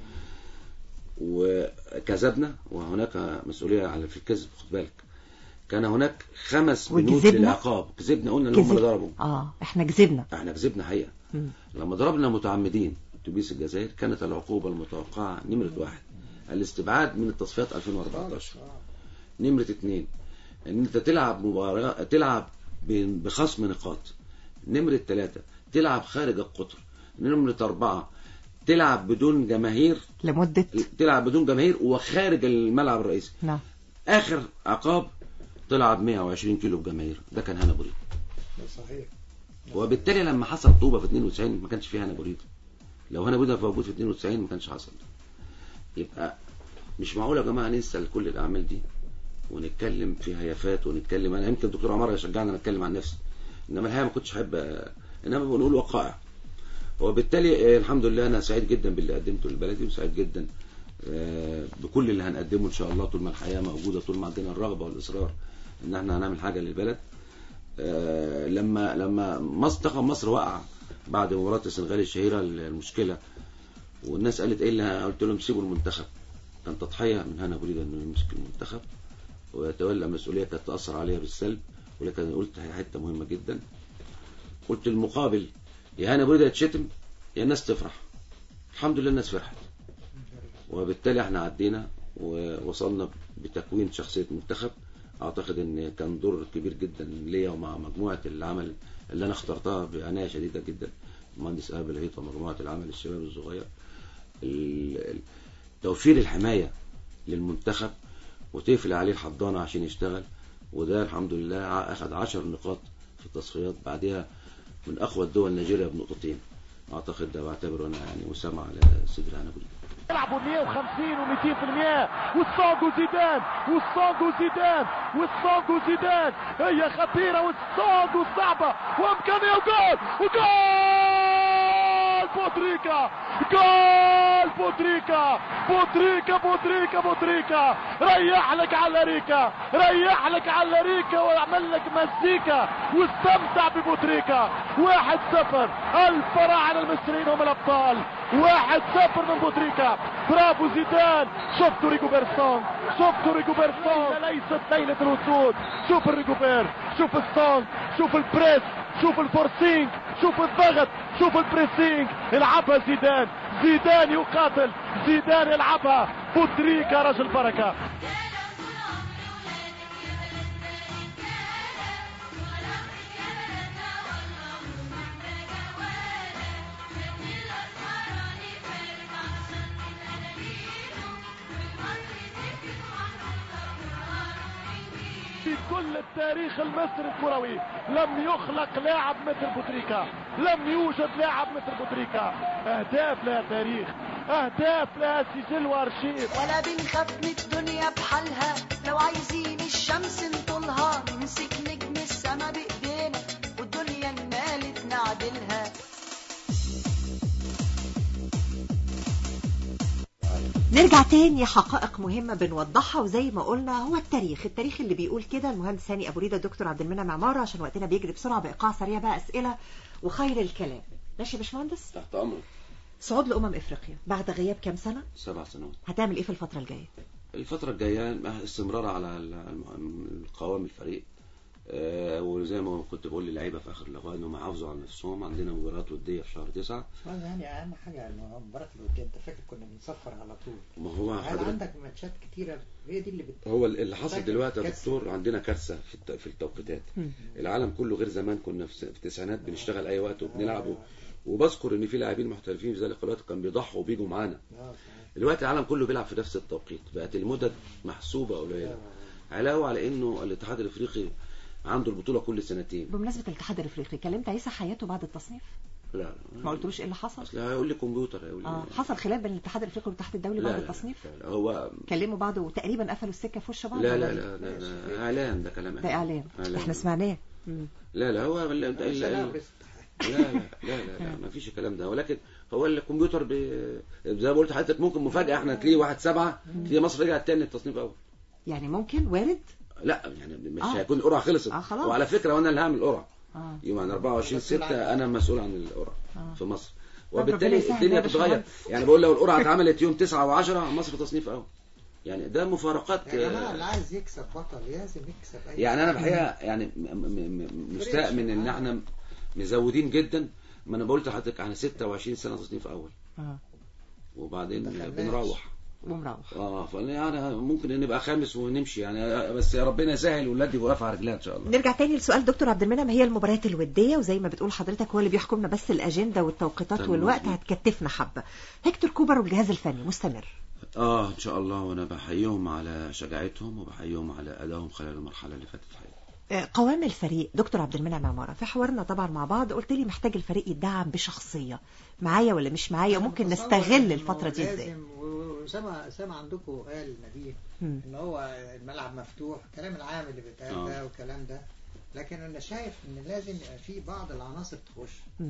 وكذبنا وهناك مسؤولية على في الكذب خد بالك كان هناك خمس بنود وكذبنا؟ للعقاب كذبنا قلنا ان هم اللي كذب. ضربوا اه احنا كذبنا احنا كذبنا حقيقة مم. لما ضربنا متعمدين اتوبيس الجزائر كانت العقوبة المتوقعة نمرة واحد الاستبعاد من التصفيات 2014 نمرة اتنين ان انت تلعب مباراة تلعب ب- بخصم نقاط نمرة ثلاثة تلعب خارج القطر نمرة أربعة تلعب بدون جماهير لمدة تلعب بدون جماهير وخارج الملعب الرئيسي نعم آخر عقاب تلعب 120 كيلو بجماهير ده كان هنا بريد صحيح وبالتالي لما حصل طوبة في 92 ما كانش فيها هنا بريد لو هنا بريد موجود في 92 ما كانش حصل يبقى مش معقول يا جماعة ننسى كل الأعمال دي ونتكلم في هيافات ونتكلم أنا يمكن الدكتور عمر يشجعني أنا أتكلم عن نفسي إنما الحقيقة ما كنتش أحب إنما بنقول وقائع وبالتالي آه، الحمد لله انا سعيد جدا باللي قدمته لبلدي وسعيد جدا آه، بكل اللي هنقدمه ان شاء الله طول ما الحياه موجوده طول ما عندنا الرغبه والاصرار ان احنا هنعمل حاجه للبلد آه، لما لما مصر منتخب مصر وقع بعد مباراه السنغال الشهيره المشكله والناس قالت ايه اللي قلت لهم سيبوا المنتخب كان تضحيه من هنا بريده انه يمسك المنتخب ويتولى مسؤوليه كانت تاثر عليها بالسلب ولكن قلت حته مهمه جدا قلت المقابل يا هنا بريده يتشتم يا الناس تفرح الحمد لله الناس فرحت وبالتالي احنا عدينا ووصلنا بتكوين شخصيه منتخب اعتقد ان كان دور كبير جدا ليا ومع مجموعه العمل اللي انا اخترتها بعنايه شديده جدا المهندس ايهاب الهيط ومجموعه العمل الشباب الصغير ال- ال- توفير الحمايه للمنتخب وتقفل عليه الحضانه عشان يشتغل وده الحمد لله ع- اخذ 10 نقاط في التصفيات بعدها من اقوى الدول نيجيريا بنقطتين اعتقد ده بعتبره انا يعني مسامع على صدر انا بريد يلعبوا 150 و200% والصاغو زيدان والصاغو زيدان والصاغو زيدان هي خطيرة والصاغو صعبة وامكانية وجول وجول بوتريكا جول بوتريكا بوتريكا بوتريكا بوتريكا ريح لك على ريكا ريح لك على ريكا واعمل لك مزيكا واستمتع ببوتريكا واحد صفر الفراعنة المصريين هم الابطال واحد صفر من بوتريكا برافو زيدان شفتوا ريجوبرسون شفتوا ريجوبرسون ليست ليلة الوصول شوف الريجوبير شوف السونج شوف البريس شوف الفورسينج شوف الضغط شوف البريسينج العبها زيدان زيدان يقاتل زيدان يلعبها بوتريكا رجل بركة في كل التاريخ المصري الكروي لم يخلق لاعب مثل بوتريكا لم يوجد لاعب مثل بوتريكا اهداف لها تاريخ اهداف لها سجل وارشيف ولا بنخاف من الدنيا بحالها لو عايزين الشمس نطولها نمسك نجم السما بايدينا والدنيا المالت نعدلها نرجع تاني حقائق مهمة بنوضحها وزي ما قلنا هو التاريخ التاريخ اللي بيقول كده المهندس هاني أبو ريدة الدكتور عبد المنعم عمارة عشان وقتنا بيجري بسرعة بإيقاع سريع بقى أسئلة وخير الكلام ماشي يا باشمهندس تحت امرك صعود لأمم إفريقيا بعد غياب كام سنة سبع سنوات هتعمل إيه في الفترة الجاية الفترة الجاية استمرار على ال- الم- القوام الفريق آه، وزي ما كنت بقول للعيبة في آخر اللقاء إنهم يحافظوا على نفسهم عندنا مباريات ودية في شهر تسعة يعني اهم حاجه انه مباراه الوديه انت فاكر كنا بنصفر على طول ما هو هل حضرتك عندك ماتشات كتيره هي دي اللي بت... هو اللي حصل فاكر دلوقتي يا كاس- دكتور عندنا كارثة في الت- في التوقيتات العالم كله غير زمان كنا في س- في التسعينات بنشتغل أي وقت وبنلعب و- وبذكر إن في لاعبين محترفين في ذلك الوقت كانوا بيضحوا وبيجوا معانا آه، صحيح. دلوقتي العالم كله بيلعب في نفس التوقيت بقت المدد محسوبة قليلة علاوة على إنه الاتحاد الأفريقي عنده البطولة كل سنتين بمناسبة الاتحاد الأفريقي كلمت عيسى حياته بعد التصنيف لا لا ما قلتلوش إيه اللي حصل اصل هيقول لي كمبيوتر هيقول لي آه حصل خلاف بين الاتحاد الأفريقي والاتحاد الدولي لا بعد لا التصنيف لا لا هو كلموا بعض وتقريبا قفلوا السكة في وش بعض لا ولا لا إيه؟ لا لا, لا اعلان ده كلام ده إعلان إعلان. إحنا سمعناه مم. لا لا هو ال- ال- مش ال- هنلبس. لا لا لا لا, لا ما فيش الكلام ده ولكن هو الكمبيوتر بي... زي ما قلت لحضرتك ممكن مفاجأة احنا تلاقيه واحد سبعة تلاقيه مصر رجعت تاني التصنيف أول يعني ممكن وارد لا يعني مش آه. هيكون القرعة خلصت آه، خلاص. وعلى فكرة وانا اللي هعمل القرعة آه. يوم عن 24 مسؤول 6 عنها. انا مسؤول عن القرعة آه. في مصر ربنا وبالتالي يسهل الدنيا يا بتتغير باشمهندس. يعني بقول لو القرعة اتعملت يوم 9 و10 مصر تصنيف أول يعني ده مفارقات يا جماعه آه، اللي عايز يكسب بطل لازم يكسب اي يعني انا بحقيقه يعني م- م- م- مستاء من ان احنا مزودين جدا ما انا قلت لحضرتك عن 26 سنه تصنيف اول آه. وبعدين دخلناش. بنروح ومروح اه فانا ممكن نبقى خامس ونمشي يعني بس يا ربنا يسهل والولاد يبقوا واقفه على رجلها ان شاء الله نرجع تاني لسؤال دكتور عبد المنعم هي المباريات الودية وزي ما بتقول حضرتك هو اللي بيحكمنا بس الأجندة والتوقيتات تمام. والوقت هتكتفنا حبة هيكتور كوبر والجهاز الفني مستمر اه ان شاء الله وانا بحييهم على شجاعتهم وبحييهم على ادائهم خلال المرحله اللي فاتت الحقيقه آه، قوام الفريق دكتور عبد المنعم عمارة في حوارنا طبعا مع بعض قلت لي محتاج الفريق يدعم بشخصية معايا ولا مش معايا وممكن متصور نستغل إنه الفترة دي ازاي لازم وسامع سامع عندكم قال نبيه مم. ان هو الملعب مفتوح الكلام العام اللي بيتقال آه. ده والكلام ده لكن انا شايف ان لازم يبقى في بعض العناصر تخش مم.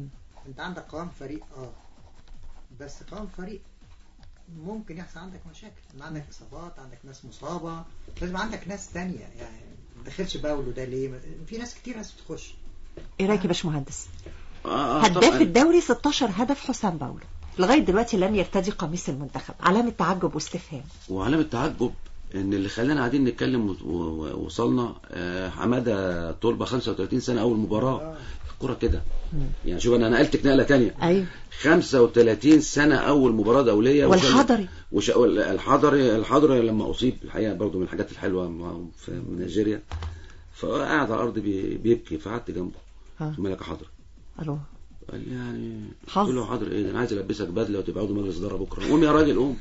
انت عندك قوام فريق اه بس قوام فريق ممكن يحصل عندك مشاكل ان عندك اصابات عندك ناس مصابه لازم عندك ناس تانية يعني ما دخلش باولو ده ليه في ناس كتير عايزه تخش ايه رايك يا باشمهندس آه آه هداف طبعاً. الدوري 16 هدف حسام باولو لغايه دلوقتي لم يرتدي قميص المنتخب علامه تعجب واستفهام وعلامة تعجب ان اللي خلانا قاعدين نتكلم و- و- ووصلنا آه، حماده طلبه 35 سنه اول مباراه الكرة كده يعني شوف انا نقلتك نقله تانية ايوه 35 سنه اول مباراه دوليه وشال- والحضري وش... الحضري الحضري لما اصيب الحقيقه برضو من الحاجات الحلوه مع- في من نيجيريا فقعد على الارض بي... بيبكي فقعدت جنبه ها. قلت له مالك يا حضري الو قال لي يعني حظ. قلت له حاضر ايه ده انا عايز البسك بدله وتبقى عضو مجلس اداره بكره قوم يا راجل قوم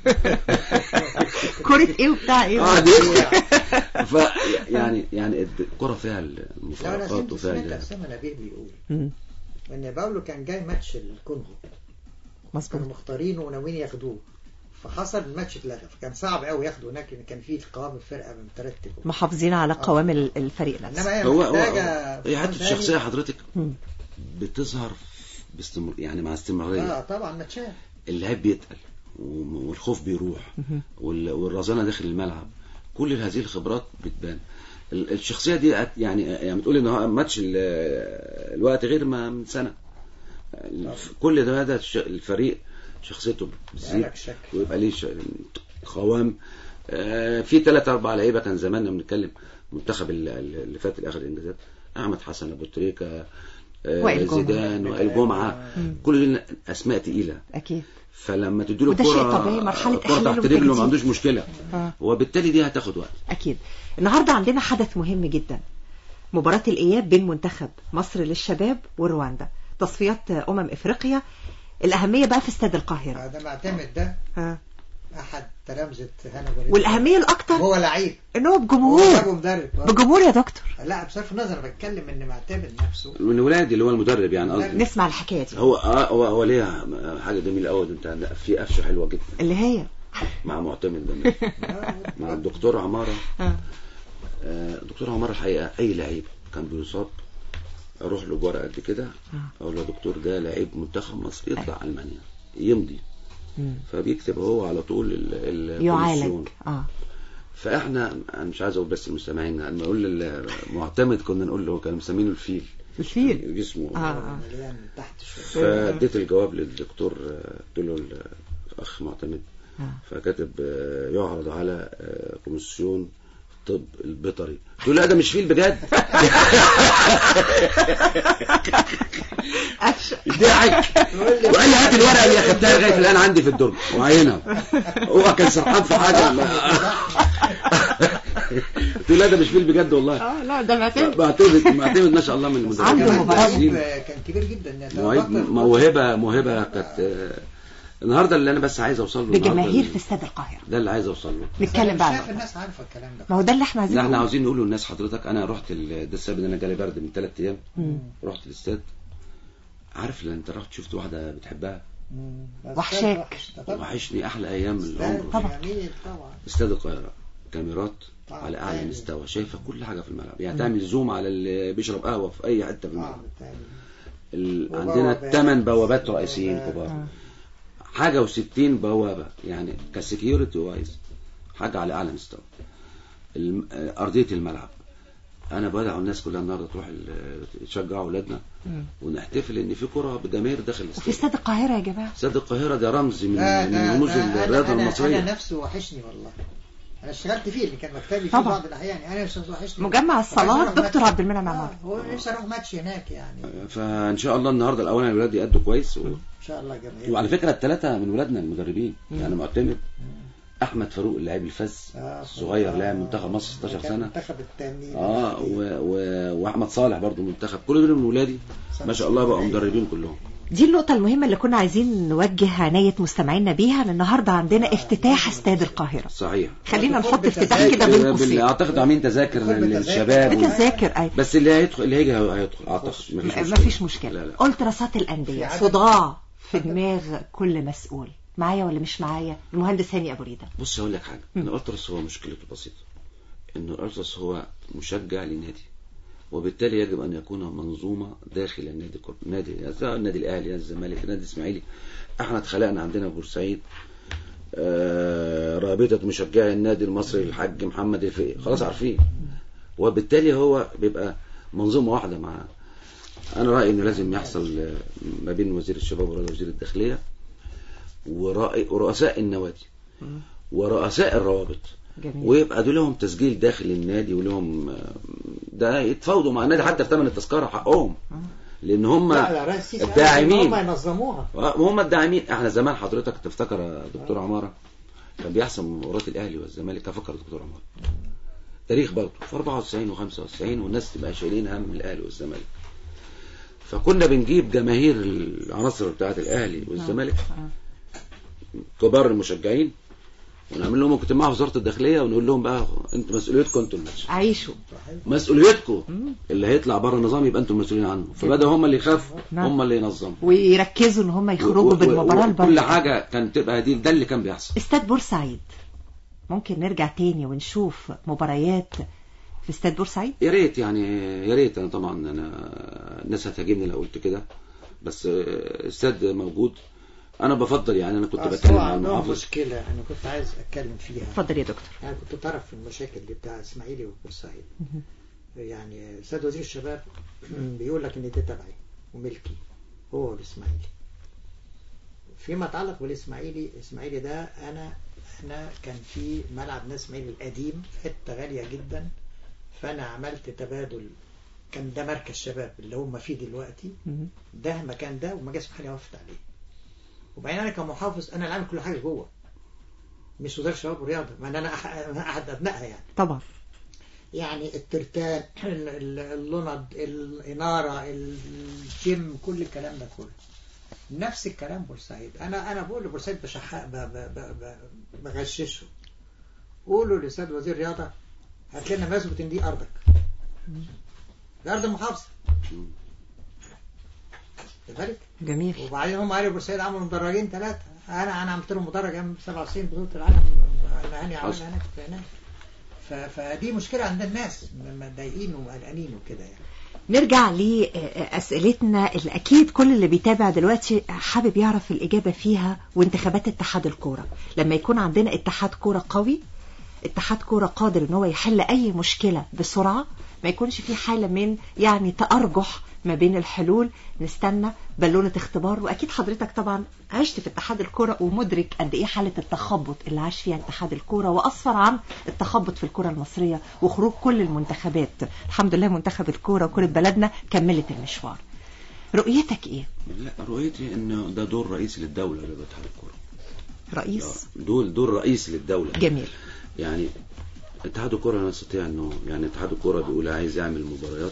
كرة ايه وبتاع ايه قعد يبكي. ف يعني يعني الكره فيها لو انا المفارقات سمعت وفيها سمعت ال- اسامه نبيه بيقول مم. ان باولو كان جاي ماتش الكونغو مظبوط كانوا مختارينه وناويين ياخدوه فحصل الماتش اتلغى فكان صعب قوي ياخده هناك لان كان في قوام الفرقه مترتب محافظين على قوام ال- الفريق انما نفسه هي هو هو محتاجه هي حته فنان الشخصيه حضرتك مم. بتظهر باستمر يعني مع استمراريه اه طبعا ماتشات اللعب بيتقل وم- والخوف بيروح وال- والرزانه داخل الملعب كل هذه الخبرات بتبان ال- الشخصيه دي أت- يعني يعني بتقول ان هو ماتش ال- الوقت غير ما من سنه الف- كل ده هذا الش- الفريق شخصيته بتزيد بقالك شكل. ويبقى ليه ش- قوام آه، في ثلاث اربع لعيبه كان زماننا بنتكلم المنتخب ال- ال- اللي فات الاخر الانجازات احمد حسن ابو تريكه آه، وائل جمعة. زيدان وائل جمعه مم. كل دول اسماء تقيله اكيد فلما تديله وده شيء الكرة طبيعي، مرحلة الكرة إحلال تحت رجله وتجديد. ما عندوش مشكلة آه. وبالتالي دي هتاخد وقت أكيد النهاردة عندنا حدث مهم جدا مباراة الإياب بين منتخب مصر للشباب ورواندا تصفيات أمم إفريقيا الأهمية بقى في استاد القاهرة ده معتمد ده ها. احد تلامذه هنا وليد والأهمية الأكتر هو لعيب إن هو هو بجمهور جابه مدرب بجمهور يا دكتور لا بصرف النظر أنا بتكلم ان معتمد نفسه من ولادي اللي هو المدرب يعني قصدي نسمع الحكاية دي هو آه هو هو ليها حاجة جميلة قوي انت في قفشة حلوة جدا اللي هي مع معتمد ده مع الدكتور عمارة آه. آه، الدكتور عمارة الحقيقة أي لعيب كان بيصاب أروح له بورقة قد كده أقول له يا دكتور ده لعيب منتخب مصر يطلع ألمانيا يمضي مم. فبيكتب هو على طول ال- ال- يعالج الكوميسيون. اه فاحنا انا مش عايز اقول بس المستمعين لما اقول المعتمد كنا نقول له كانوا مسمينه الفيل الفيل جسمه اه اه مليان من تحت شويه فاديت الجواب للدكتور آه، قلت له الاخ معتمد آه. فكاتب آه، يعرض على آه، كوميسيون الطب البيطري قلت له لا ده مش فيل بجد ضحك وقال لي هات الورقه اللي اخدتها لغايه الان عندي في الدرج وعينها هو كان سرحان في حاجه ما- قلت له لا ده مش فيل بجد والله اه لا ده معتمد بعتمد معتمد ما شاء الله من المدربين عنده كمان مباراة. الممتازين. لعيب كان كبير جدا يعني مواهب بطل- موهبه موهبه كانت آه، النهارده اللي انا بس عايز اوصل له بجماهير النهاردة في استاد القاهرة ده اللي عايز اوصل له نتكلم أنا مش بقى شايف عن- الناس عارفه الكلام ده ما هو ده اللي احنا لا عايزين احنا نقوله. عاوزين نقول للناس حضرتك انا رحت ال- ده السبب ان انا جالي برد من ثلاث ايام مم. رحت الاستاد عارف لما انت رحت شفت واحده بتحبها مم. بس وحشاك. وحش. طبعا وحشني احلى ايام العمر طبعا. جميل طبعا استاد القاهره كاميرات طبعا. على اعلى أيوة. مستوى شايفه كل حاجه في الملعب يعني تعمل زوم على اللي بيشرب قهوه في اي حته في اه الملعب بالتالي. ال... وبوابات. عندنا ثمان بوابات رئيسيين بوابات. كبار آه. حاجه و60 بوابه يعني كسكيورتي وايز حاجه على اعلى مستوى الم... آه، ارضيه الملعب انا بدعو الناس كلها النهارده تروح ال- تشجع اولادنا مم. ونحتفل ان في كره بجماهير داخل وفي الاستاد استاد القاهرة يا جماعة استاد القاهره ده رمز من لا من ده رموز ده أنا- الرياضه أنا- المصريه انا نفسه وحشني والله انا اشتغلت فيه اللي كان مكتبي فيه طبعا. بعض الاحيان انا نفسه وحشني مجمع وعايز الصلاة أروح دكتور ماتش. عبد المنعم آه، عمار هو نفسي اروح ماتش هناك يعني فان شاء الله النهارده الاولا الولاد يأدوا كويس و... ان شاء الله جميل وعلى فكره الثلاثه من ولادنا المدربين يعني معتمد احمد فاروق اللاعب الفز آه، الصغير آه، لاعب منتخب مصر 16 كان سنه منتخب التأمين اه و... و... واحمد صالح برضو منتخب كل دول من ولادي ما شاء الله بقوا مدربين كلهم دي النقطة المهمة اللي كنا عايزين نوجه عناية مستمعينا بيها ان النهاردة عندنا افتتاح استاد القاهرة صحيح خلينا دخول نحط افتتاح بتذاكر كده بين بال- قوسين اعتقد عاملين تذاكر دخول بتذاكر. للشباب و... بتذاكر اي بس اللي هيدخل اللي هيجي هيدخل اعتقد مفيش مشكله مفيش مشكلة لا لا قلت رصات في الأندية عدد- صداع في دماغ كل مسؤول معايا ولا مش معايا المهندس هاني أبو ريدة بص هقول لك حاجه مم. ان الالتراس هو مشكلته بسيطه ان الالتراس هو مشجع لنادي وبالتالي يجب ان يكون منظومه داخل النادي كله نادي سواء النادي الاهلي نادي الزمالك النادي الاسماعيلي احنا اتخلقنا عندنا في بورسعيد آه، رابطه مشجعي النادي المصري الحاج محمد الفقي خلاص عارفين وبالتالي هو بيبقى منظومه واحده مع انا رايي انه لازم يحصل آه، ما بين وزير الشباب والرياضه ووزير الداخليه ورأي- ورؤساء النوادي ورؤساء الروابط جميل ويبقى دول لهم تسجيل داخل النادي ولهم آه، ده يتفاوضوا مع النادي حتى في ثمن التذكره حقهم لان هم لا لا رئيس السيسي قال الداعمين هم ينظموها هم الداعمين احنا زمان حضرتك تفتكر يا دكتور عماره كان بيحصل مباراه الاهلي والزمالك افكر دكتور عماره تاريخ برضه في 94 و95 والناس تبقى شايلين هم الاهلي والزمالك فكنا بنجيب جماهير العناصر بتاعه الاهلي والزمالك كبار المشجعين ونعمل لهم اجتماع في وزاره الداخليه ونقول لهم بقى انتوا مسؤوليتكم انتوا الماتش عيشوا مسؤوليتكم اللي هيطلع بره النظام يبقى انتم المسؤولين عنه فبدا هم اللي يخافوا نعم. هم اللي ينظموا ويركزوا ان هم يخرجوا و- و- بالمباراة و- الباردة كل حاجه كانت تبقى دي ده اللي كان بيحصل استاد بورسعيد ممكن نرجع تاني ونشوف مباريات في استاد بورسعيد يا ريت يعني يا ريت انا طبعا انا الناس هتهاجمني لو قلت كده بس آه، استاد موجود انا بفضل يعني انا كنت أصل بتكلم هو مع عندهم المحافظ مشكلة أنا كنت عايز أتكلم فيها اتفضل يا دكتور أنا كنت طرف في المشاكل دي بتاع إسماعيلي وبورسعيد يعني سيد وزير الشباب بيقول لك إن ده تبعي وملكي هو والإسماعيلي فيما يتعلق بالإسماعيلي الإسماعيلي ده أنا أنا كان في ملعب نادي إسماعيلي القديم في حتة غالية جدا فأنا عملت تبادل كان ده مركز شباب اللي هم فيه دلوقتي مم. ده مكان ده وما جاش محل وقفت عليه وبعدين انا كمحافظ انا اللي عامل كل حاجه جوه مش وزاره الشباب والرياضه ما أنا انا أح- احد ابنائها يعني طبعا يعني الترتان ال- ال- اللند الاناره الجيم كل الكلام ده كله نفس الكلام بورسعيد انا انا بقول لبورسعيد بشحق ب- ب- ب- ب- بغششه قولوا لاستاذ وزير الرياضه هات لنا مثبت ان دي ارضك دي ارض المحافظه خد بالك جميل وبعدين هم قالوا بورسعيد عملوا مدرجين ثلاثة أنا أنا عملت لهم مدرج أيام 97 بطولة العالم أنا هاني حصل. عملها هناك في هناك ف- فدي مشكلة عند الناس م- متضايقين وقلقانين وكده يعني نرجع لأسئلتنا اللي أكيد كل اللي بيتابع دلوقتي حابب يعرف الإجابة فيها وانتخابات اتحاد الكورة لما يكون عندنا اتحاد كورة قوي اتحاد كورة قادر ان هو يحل أي مشكلة بسرعة ما يكونش في حالة من يعني تأرجح ما بين الحلول نستنى بالونة اختبار وأكيد حضرتك طبعا عشت في اتحاد الكورة ومدرك قد إيه حالة التخبط اللي عاش فيها اتحاد الكورة وأسفر عن التخبط في الكورة المصرية وخروج كل المنتخبات الحمد لله منتخب الكورة وكرة بلدنا كملت المشوار رؤيتك إيه؟ لا رؤيتي انه ده دور رئيسي للدوله اللي بتحرك الكوره رئيس دول دور رئيسي للدوله جميل يعني اتحاد الكوره لا يستطيع انه يعني اتحاد الكوره بيقول عايز يعمل مباريات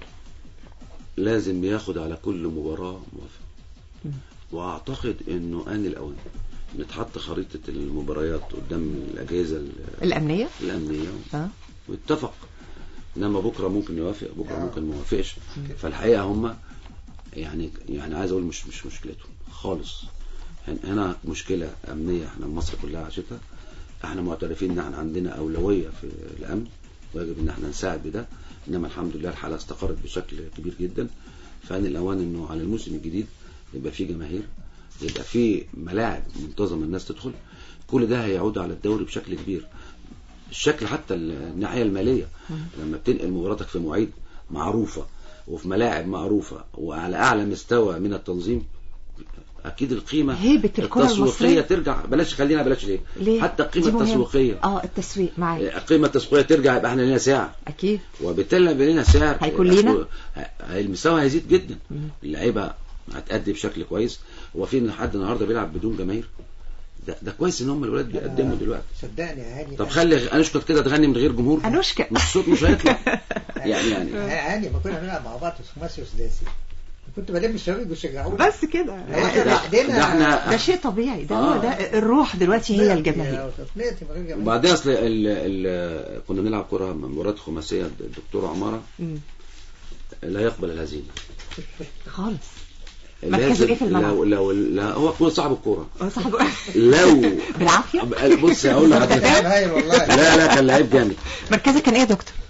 لازم ياخد على كل مباراه موافقه واعتقد انه ان الاوان نتحط خريطه المباريات قدام الاجهزه ال- الأمنية الامنيه اه واتفق انما بكره ممكن يوافق بكره ممكن ما يوافقش فالحقيقه هم يعني يعني عايز اقول مش مش مشكلتهم خالص هن- هنا مشكله امنيه احنا مصر كلها عاشتها احنا معترفين ان احنا عندنا اولويه في الامن ويجب ان احنا نساعد بده انما الحمد لله الحاله استقرت بشكل كبير جدا فان الاوان انه على الموسم الجديد يبقى في جماهير يبقى في ملاعب منتظمه الناس تدخل كل ده هيعود على الدوري بشكل كبير الشكل حتى الناحيه الماليه لما بتنقل مباراتك في مواعيد معروفه وفي ملاعب معروفه وعلى اعلى مستوى من التنظيم اكيد القيمه هيبة الكرة التسويقيه المصرية. ترجع بلاش خلينا بلاش ليه, ليه؟ حتى القيمه دي مهمة. التسويقيه اه التسويق معاك القيمه التسويقيه ترجع يبقى احنا لنا سعر أكيد وبالتالي لما يبقى لنا سعر هيكون لينا؟ ه- المستوى هيزيد جدا اللعيبه هتأدي بشكل كويس هو في لحد النهارده بيلعب بدون جماهير ده, ده كويس ان هم الولاد بيقدموا دلوقتي صدقني يا هاني طب خلي انوشكا كده تغني من غير جمهور أنوشكا مش الصوت مش هيطلع يعني يعني هاني ما كنا بنلعب مع بعض في خماسي وسداسي كنت بلم الشباب يشجعوني بس كده هو احنا ده- لوحدنا ده احنا ده شيء طبيعي ده آه. هو ده الروح دلوقتي هي الجماهير تصنيعتي من غير جماهير وبعدين اصل ال ال كنا بنلعب كره مباراه خماسيه الدكتور عماره مم. لا يقبل الهزيمه خالص مركزه لازم إيه في الملعب؟ لو لو لا هو هو صاحب الكوره هو صاحبه لو بالعافية بص هقول لحضرتك لاعب هايل والله لا لا كان لعيب جامد مركزك كان ايه يا دكتور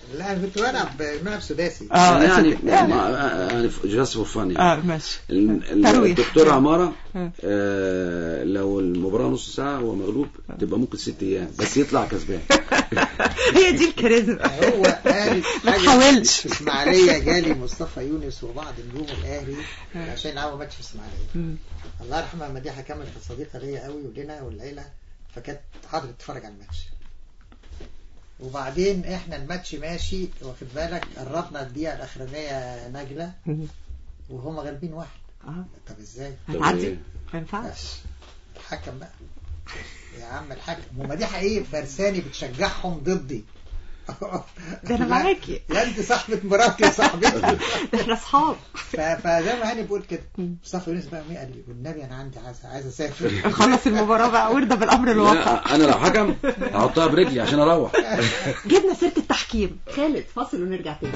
لا انا كنت بلعب بلعب سداسي اه يعني أسد- يعني يعني جاست فور فان اه ماشي ال- ال- ترويح. الدكتور عمارة آه. آه لو المباراة نص ساعة هو مغلوب تبقى ممكن ست أيام بس يطلع كسبان هي دي الكاريزما هو قال ما حاجة تحاولش. في اسماعيليه جالي مصطفى يونس وبعض نجوم الاهلي عشان يلعبوا ماتش في اسماعيليه مم. الله يرحمها مديحه كامل كانت صديقه ليا قوي ولنا والعيله فكانت حاضره تتفرج على الماتش وبعدين احنا الماتش ماشي واخد بالك قربنا الدقيقه الاخرانيه نجله مم. وهم غالبين واحد اه طب ازاي؟ هتعدي إيه؟ ما ينفعش الحكم بقى يا عم الحكم ومديحه ايه فرساني بتشجعهم ضدي ده أنا معاكي. يا انت صاحبة مراتي يا صاحبتي ده احنا اصحاب ف- فزي ما هاني بيقول كده مصطفى يونس بقى مين قال لي والنبي انا عندي عايز عايز اسافر نخلص المباراة بقى وارضى بالامر الواقع لا انا لو حكم هحطها برجلي عشان اروح جبنا سيرة التحكيم خالد فاصل ونرجع تاني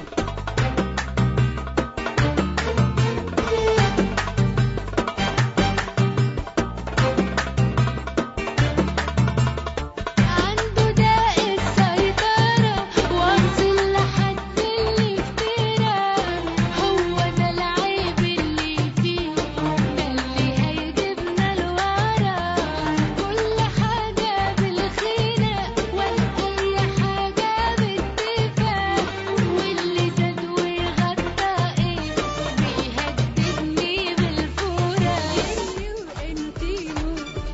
عنده داء السيطرة واصل لحد اللي افترى هو ده العيب اللي فيه ده اللي هيجيبنا لورا كل حاجة بالخيرة ولا أي حاجة بالدفاع واللي زاد وغطى ايه بيهددني بالفورة اني وانتيمو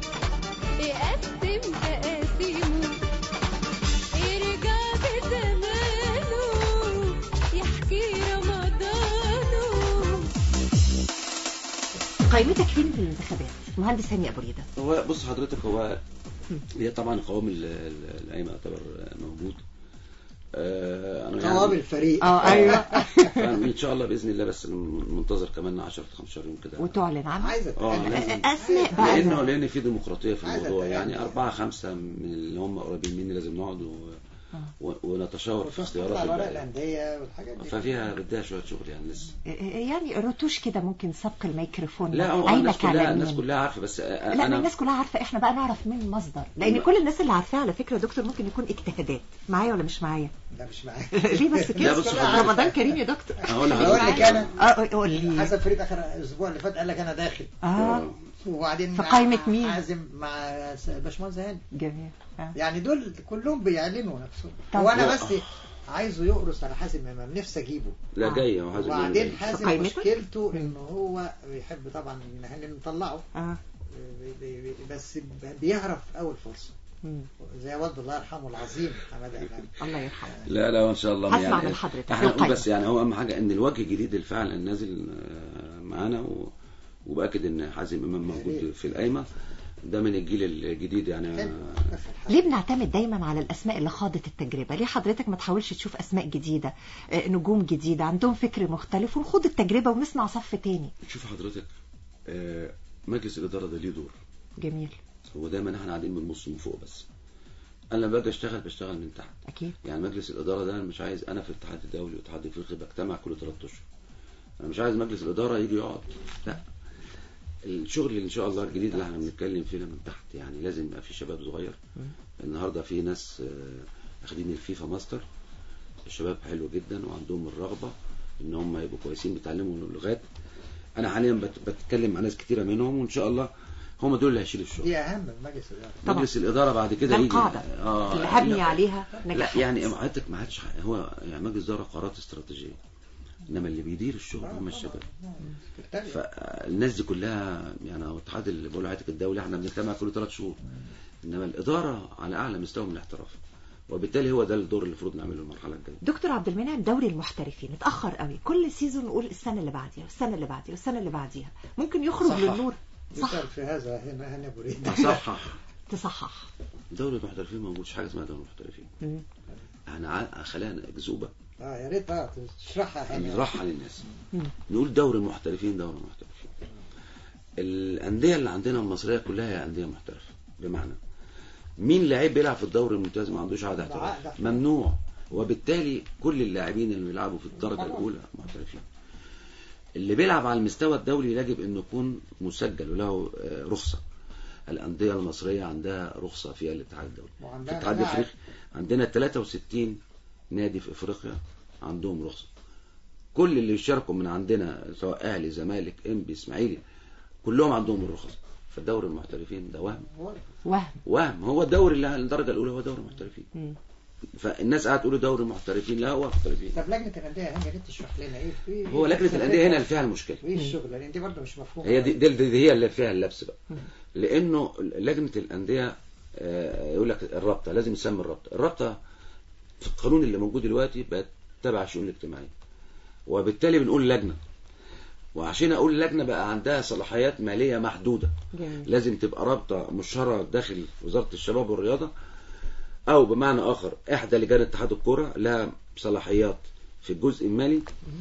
يقسم تقاسيمه يرجع بزمانه يحكي رمضانه قائمتك فين في الانتخابات مهندس هاني ابو ريده هو بص حضرتك هو هي طبعا قوام ال- ال- القايمة يعتبر موجود آه، أنا قوام الفريق اه ايوه ان شاء الله باذن الله بس منتظر كمان 10 15 يوم كده وتعلن عنها عايزة اه تتكلم. لازم اسماء بقى لانه لان في ديمقراطيه في عايزة الموضوع تتكلم. يعني أربعة خمسة من اللي هم قريبين مني لازم نقعد و... و... ونتشاور في وتطلع اختيارات ورق ال- الانديه والحاجات دي ففيها بدها شويه شغل يعني لسه يعني رتوش كده ممكن سبق الميكروفون لا هو عينك الناس كلها على الناس مين؟ كلها عارفه بس لا ما انا الناس كلها عارفه احنا بقى نعرف مين المصدر لان لا. كل الناس اللي عارفاها على فكره يا دكتور ممكن يكون اجتهادات معايا ولا مش معايا لا مش معاك ليه بس لا كده بص حضرتك. رمضان كريم يا دكتور هقول اقول لحضرتك لك انا اه قول لي حسن فريد اخر الاسبوع اللي فات قال لك انا داخل اه وبعدين في قائمة مين؟ عازم مع باشمهندس هاني جميل آه. يعني دول كلهم بيعلنوا نفسهم طب. وانا بس عايزه يقرص على حازم امام نفسي اجيبه لا آه. جاي هو حازم وبعدين جاي. حازم قائمتك؟ مشكلته ان هو بيحب طبعا ان احنا نطلعه اه بي- بي- بي- بس بيعرف اول فرصه مم. زي والد الله يرحمه العظيم حماده امام الله يرحمه لا لا ان شاء الله هسمع من حضرتك. احنا نقول القائمة. بس يعني هو اهم حاجه ان الوجه الجديد اللي فعلا نازل آه، معانا و... وباكد ان حازم امام موجود في القايمه ده من الجيل الجديد يعني حلو. آه، ليه بنعتمد دايما على الاسماء اللي خاضت التجربه ليه حضرتك ما تحاولش تشوف اسماء جديده آه، نجوم جديده عندهم فكر مختلف ونخوض التجربه ونصنع صف تاني شوف حضرتك آه، مجلس الاداره ده ليه دور جميل هو دايما احنا قاعدين من النص من فوق بس انا لما باجي اشتغل بشتغل من تحت اكيد يعني مجلس الاداره ده أنا مش عايز انا في الاتحاد الدولي والاتحاد الافريقي بجتمع كل ثلاث اشهر انا مش عايز مجلس الاداره يجي يقعد لا الشغل اللي ان شاء الله الجديد اللي احنا بنتكلم فيه ده من تحت يعني لازم يبقى في شباب صغير النهارده في ناس آه، اخدين الفيفا ماستر الشباب حلو جدا وعندهم الرغبه ان هم يبقوا كويسين بيتعلموا اللغات انا حاليا بت- بتكلم مع ناس كتيره منهم وان شاء الله هم دول اللي هيشيلوا الشغل دي اهم من مجلس الاداره طبعا. مجلس الاداره بعد كده ده يجي القاعده اه اللي هبني لا- عليها لا نجاحات يعني حضرتك ما عادش هو يعني مجلس اداره قرارات استراتيجيه انما اللي بيدير الشغل هم الشباب فالناس دي كلها يعني هو الاتحاد اللي بقول لحضرتك الدولي احنا بنجتمع كل ثلاث شهور انما الاداره على اعلى مستوى من الاحتراف وبالتالي هو ده الدور اللي المفروض نعمله المرحله الجايه دكتور عبد المنعم دوري المحترفين اتاخر قوي كل سيزون نقول السنه اللي بعديها والسنه اللي بعديها والسنه اللي بعديها ممكن يخرج صحح. للنور صح يسأل في هذا هنا هنا بريد صحح تصحح دوري المحترفين ما موجودش حاجه اسمها دوري المحترفين مم. احنا ع- خلقنا اكذوبه اه يا ريت بقى تشرحها هنا نطرحها للناس مم. نقول دوري المحترفين دوري المحترفين الأندية اللي عندنا المصرية كلها هي أندية محترفة بمعنى مين لعيب بيلعب في الدوري الممتاز ما عندوش عقد احتراف ممنوع وبالتالي كل اللاعبين اللي بيلعبوا في الدرجة الأولى محترفين اللي بيلعب على المستوى الدولي يجب انه يكون مسجل وله آه، رخصة الأندية المصرية عندها رخصة في الاتحاد الدولي في وعندها الاتحاد لاعب. الافريقي عندنا 63 نادي في افريقيا عندهم رخصه كل اللي يشاركوا من عندنا سواء اهلي زمالك انبي اسماعيلي كلهم عندهم الرخص فالدوري المحترفين ده وهم وهم وهم هو الدوري اللي الدرجه الاولى هو دوري المحترفين مم. فالناس قاعده تقول دوري المحترفين لا هو محترفين طب لجنه الانديه يا هاني ليه تشرح لنا ايه ايه هو لجنه الانديه هنا اللي فيها المشكله ايه الشغل لان دي برضه مش مفهومه هي دي, دي, دي, دي هي اللي فيها اللبس بقى لانه لجنه الانديه آه، يقول لك الرابطه لازم يسمي الرابطه الرابطه في القانون اللي موجود دلوقتي بقت تبع الشؤون الاجتماعيه وبالتالي بنقول لجنه وعشان اقول لجنه بقى عندها صلاحيات ماليه محدوده جميل لازم تبقى رابطه مشهره داخل وزاره الشباب والرياضه او بمعنى اخر احدى لجان اتحاد الكره لها صلاحيات في الجزء المالي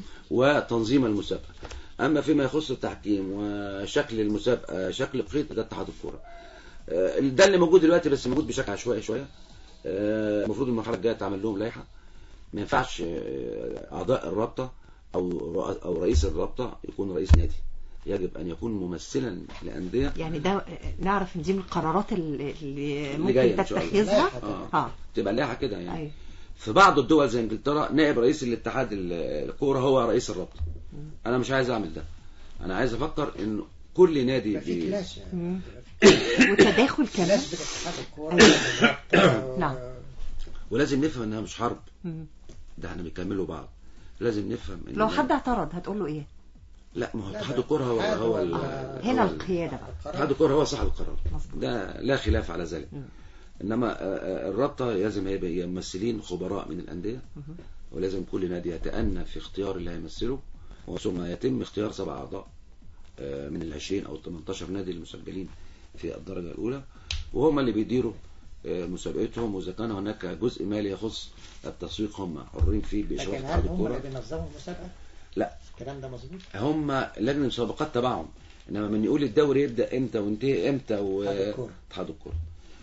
وتنظيم المسابقه اما فيما يخص التحكيم وشكل المسابقه شكل القيد ده اتحاد الكره آه، ده اللي موجود دلوقتي بس موجود بشكل عشوائي شويه آه، المفروض المرحله الجايه تعمل لهم لائحه ما ينفعش آه، اعضاء الرابطه او رؤ- او رئيس الرابطه يكون رئيس نادي يجب ان يكون ممثلا لانديه يعني ده آه، نعرف ان دي من القرارات اللي اللي اللي جاية ممكن إن شاء الله. تتخذها آه. اه تبقى لائحه كده يعني ايوه في بعض الدول زي انجلترا نائب رئيس الاتحاد ال- الكوره هو رئيس الرابطه انا مش عايز اعمل ده انا عايز افكر ان كل نادي يبقى في بي- كلاش يعني مم. والتداخل كمان كلاش بين اتحاد الكوره والرابطة. نعم. ولازم نفهم انها مش حرب مم. ده احنا بنكملوا بعض لازم نفهم ان لو حد اعترض هتقول له ايه لا ما هو لا، اتحاد ده الكوره هو اتحاد هو ال- ولا- هنا هو ال- القيادة بقى اتحاد الكوره هو صاحب القرار مظبوط. ده لا خلاف على ذلك مم. انما آه، آه، الرابطه لازم هيبقى هي ممثلين خبراء من الانديه مهم. ولازم كل نادي يتأنى في اختيار اللي هيمثله وثم يتم اختيار سبع اعضاء آه، من ال 20 او ال 18 نادي المسجلين في الدرجه الاولى وهم اللي بيديروا آه، مسابقتهم واذا كان هناك جزء مالي يخص التسويق هم حرين فيه باشراف لكن اتحاد هل هم اللي الكوره بينظموا المسابقه؟ لا الكلام ده مظبوط؟ هم لجنه المسابقات تبعهم انما من يقول الدوري يبدا امتى وينتهي امتى و اتحاد الكورة. اتحاد الكوره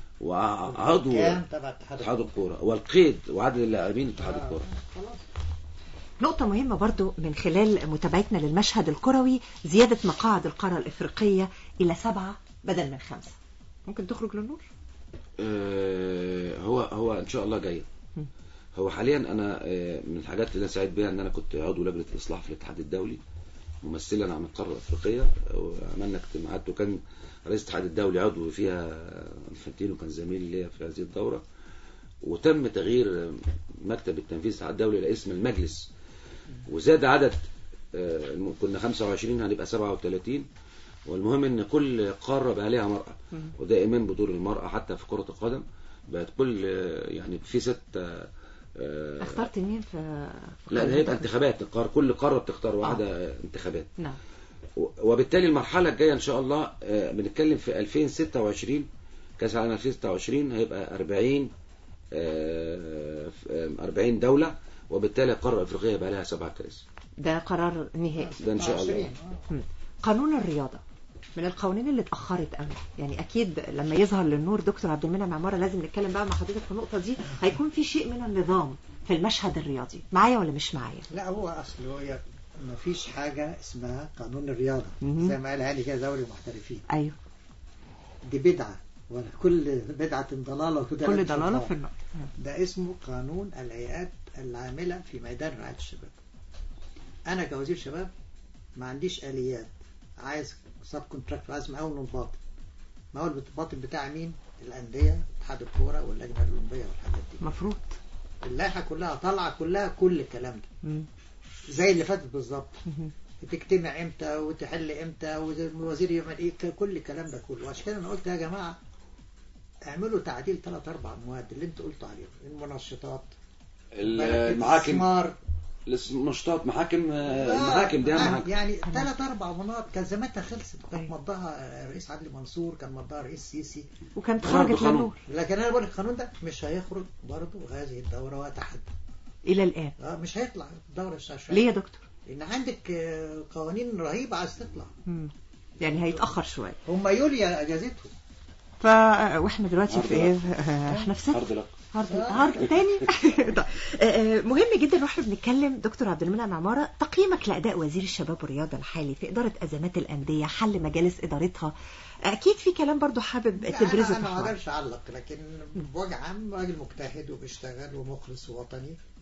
وعضو كام تبع اتحاد اتحاد الكوره والقيد وعدد اللاعبين اتحاد آه، الكوره خلاص نقطة مهمة برضو من خلال متابعتنا للمشهد الكروي زيادة مقاعد القارة الإفريقية إلى سبعة بدل من خمسة ممكن تخرج للنور؟ آه، هو هو ان شاء الله جاي مم. هو حاليا انا آه، من الحاجات اللي انا سعيد بيها ان انا كنت عضو لجنه الاصلاح في الاتحاد الدولي ممثلا عن القاره الافريقيه وعملنا اجتماعات وكان رئيس الاتحاد الدولي عضو فيها انفانتينو كان زميل ليا في هذه الدوره وتم تغيير مكتب التنفيذ الاتحاد الدولي الى اسم المجلس وزاد عدد آه، الم- كنا 25 هنبقى 37 والمهم ان كل قاره بقى ليها مرأة ودائما بدور المرأة حتى في كرة القدم بقت كل آه، يعني في ست آه، آه، اخترت مين في في لا قائمة ده هيبقى التخ- انتخابات القار كل قارة بتختار واحدة آه. انتخابات نعم و- وبالتالي المرحلة الجاية ان شاء الله آه، بنتكلم في 2026 كاس العالم 2026 هيبقى 40 آه، ف- آه، 40 دولة وبالتالي القارة الافريقية بقى لها سبع كراسي ده قرار نهائي ده ان شاء الله 20. آه. مم. قانون الرياضة من القوانين اللي اتأخرت قوي يعني أكيد لما يظهر للنور دكتور عبد المنعم عمارة لازم نتكلم بقى مع حضرتك في النقطة دي هيكون في شيء من النظام في المشهد الرياضي معايا ولا مش معايا لا هو اصل هو ما فيش حاجه اسمها قانون الرياضه مهم. زي ما قال هاني كده دوري المحترفين أيوه دي بدعه ولا كل بدعه ضلاله وكده كل ضلالة في النقطة ده اسمه قانون الهيئات العامله في ميدان رعايه الشباب انا كوزير شباب ما عنديش اليات عايز سب كونتراكت عايز مقاول من باطن مقاول الباطن بتاع مين الانديه اتحاد الكوره واللجنه الاولمبيه والحاجات دي مفروض اللائحه كلها طالعه كلها كل الكلام ده مم. زي اللي فاتت بالظبط مهم. تجتمع امتى وتحل امتى والوزير يعمل ايه ك- كل الكلام ده كله وعشان كده انا قلت يا جماعه اعملوا تعديل ثلاث اربع مواد اللي انت قلتوا عليهم المنشطات المحاكم الاستثمار المنشطات محاكم آه، آه، المحاكم دي اهم آه، حاجه يعني ثلاث اربع مناط كان زمانها خلصت كان أيوة. مضاها رئيس عدلي منصور كان مضاها رئيس سيسي وكانت برضه خرجت قانون. للنور لكن انا بقول لك القانون ده مش هيخرج برضه هذه الدوره وتحدى إلى الآن اه مش هيطلع الدوره الشاشة ليه يا دكتور؟ لان عندك آه، قوانين رهيبه عايز تطلع مم. يعني هيتأخر شوية هم يوليا اجازتهم ف واحنا دلوقتي في ايه آه، احنا في ست عرض لك هارد هارد تاني طيب. آه، آه، مهم جدا واحنا بنتكلم دكتور عبد المنعم عماره تقييمك لاداء وزير الشباب والرياضه الحالي في اداره ازمات الانديه حل مجالس ادارتها اكيد في كلام برضو حابب لا، تبرزه انا انا ما في اقدرش اعلق لكن بوجه عام راجل مجتهد وبيشتغل ومخلص ووطني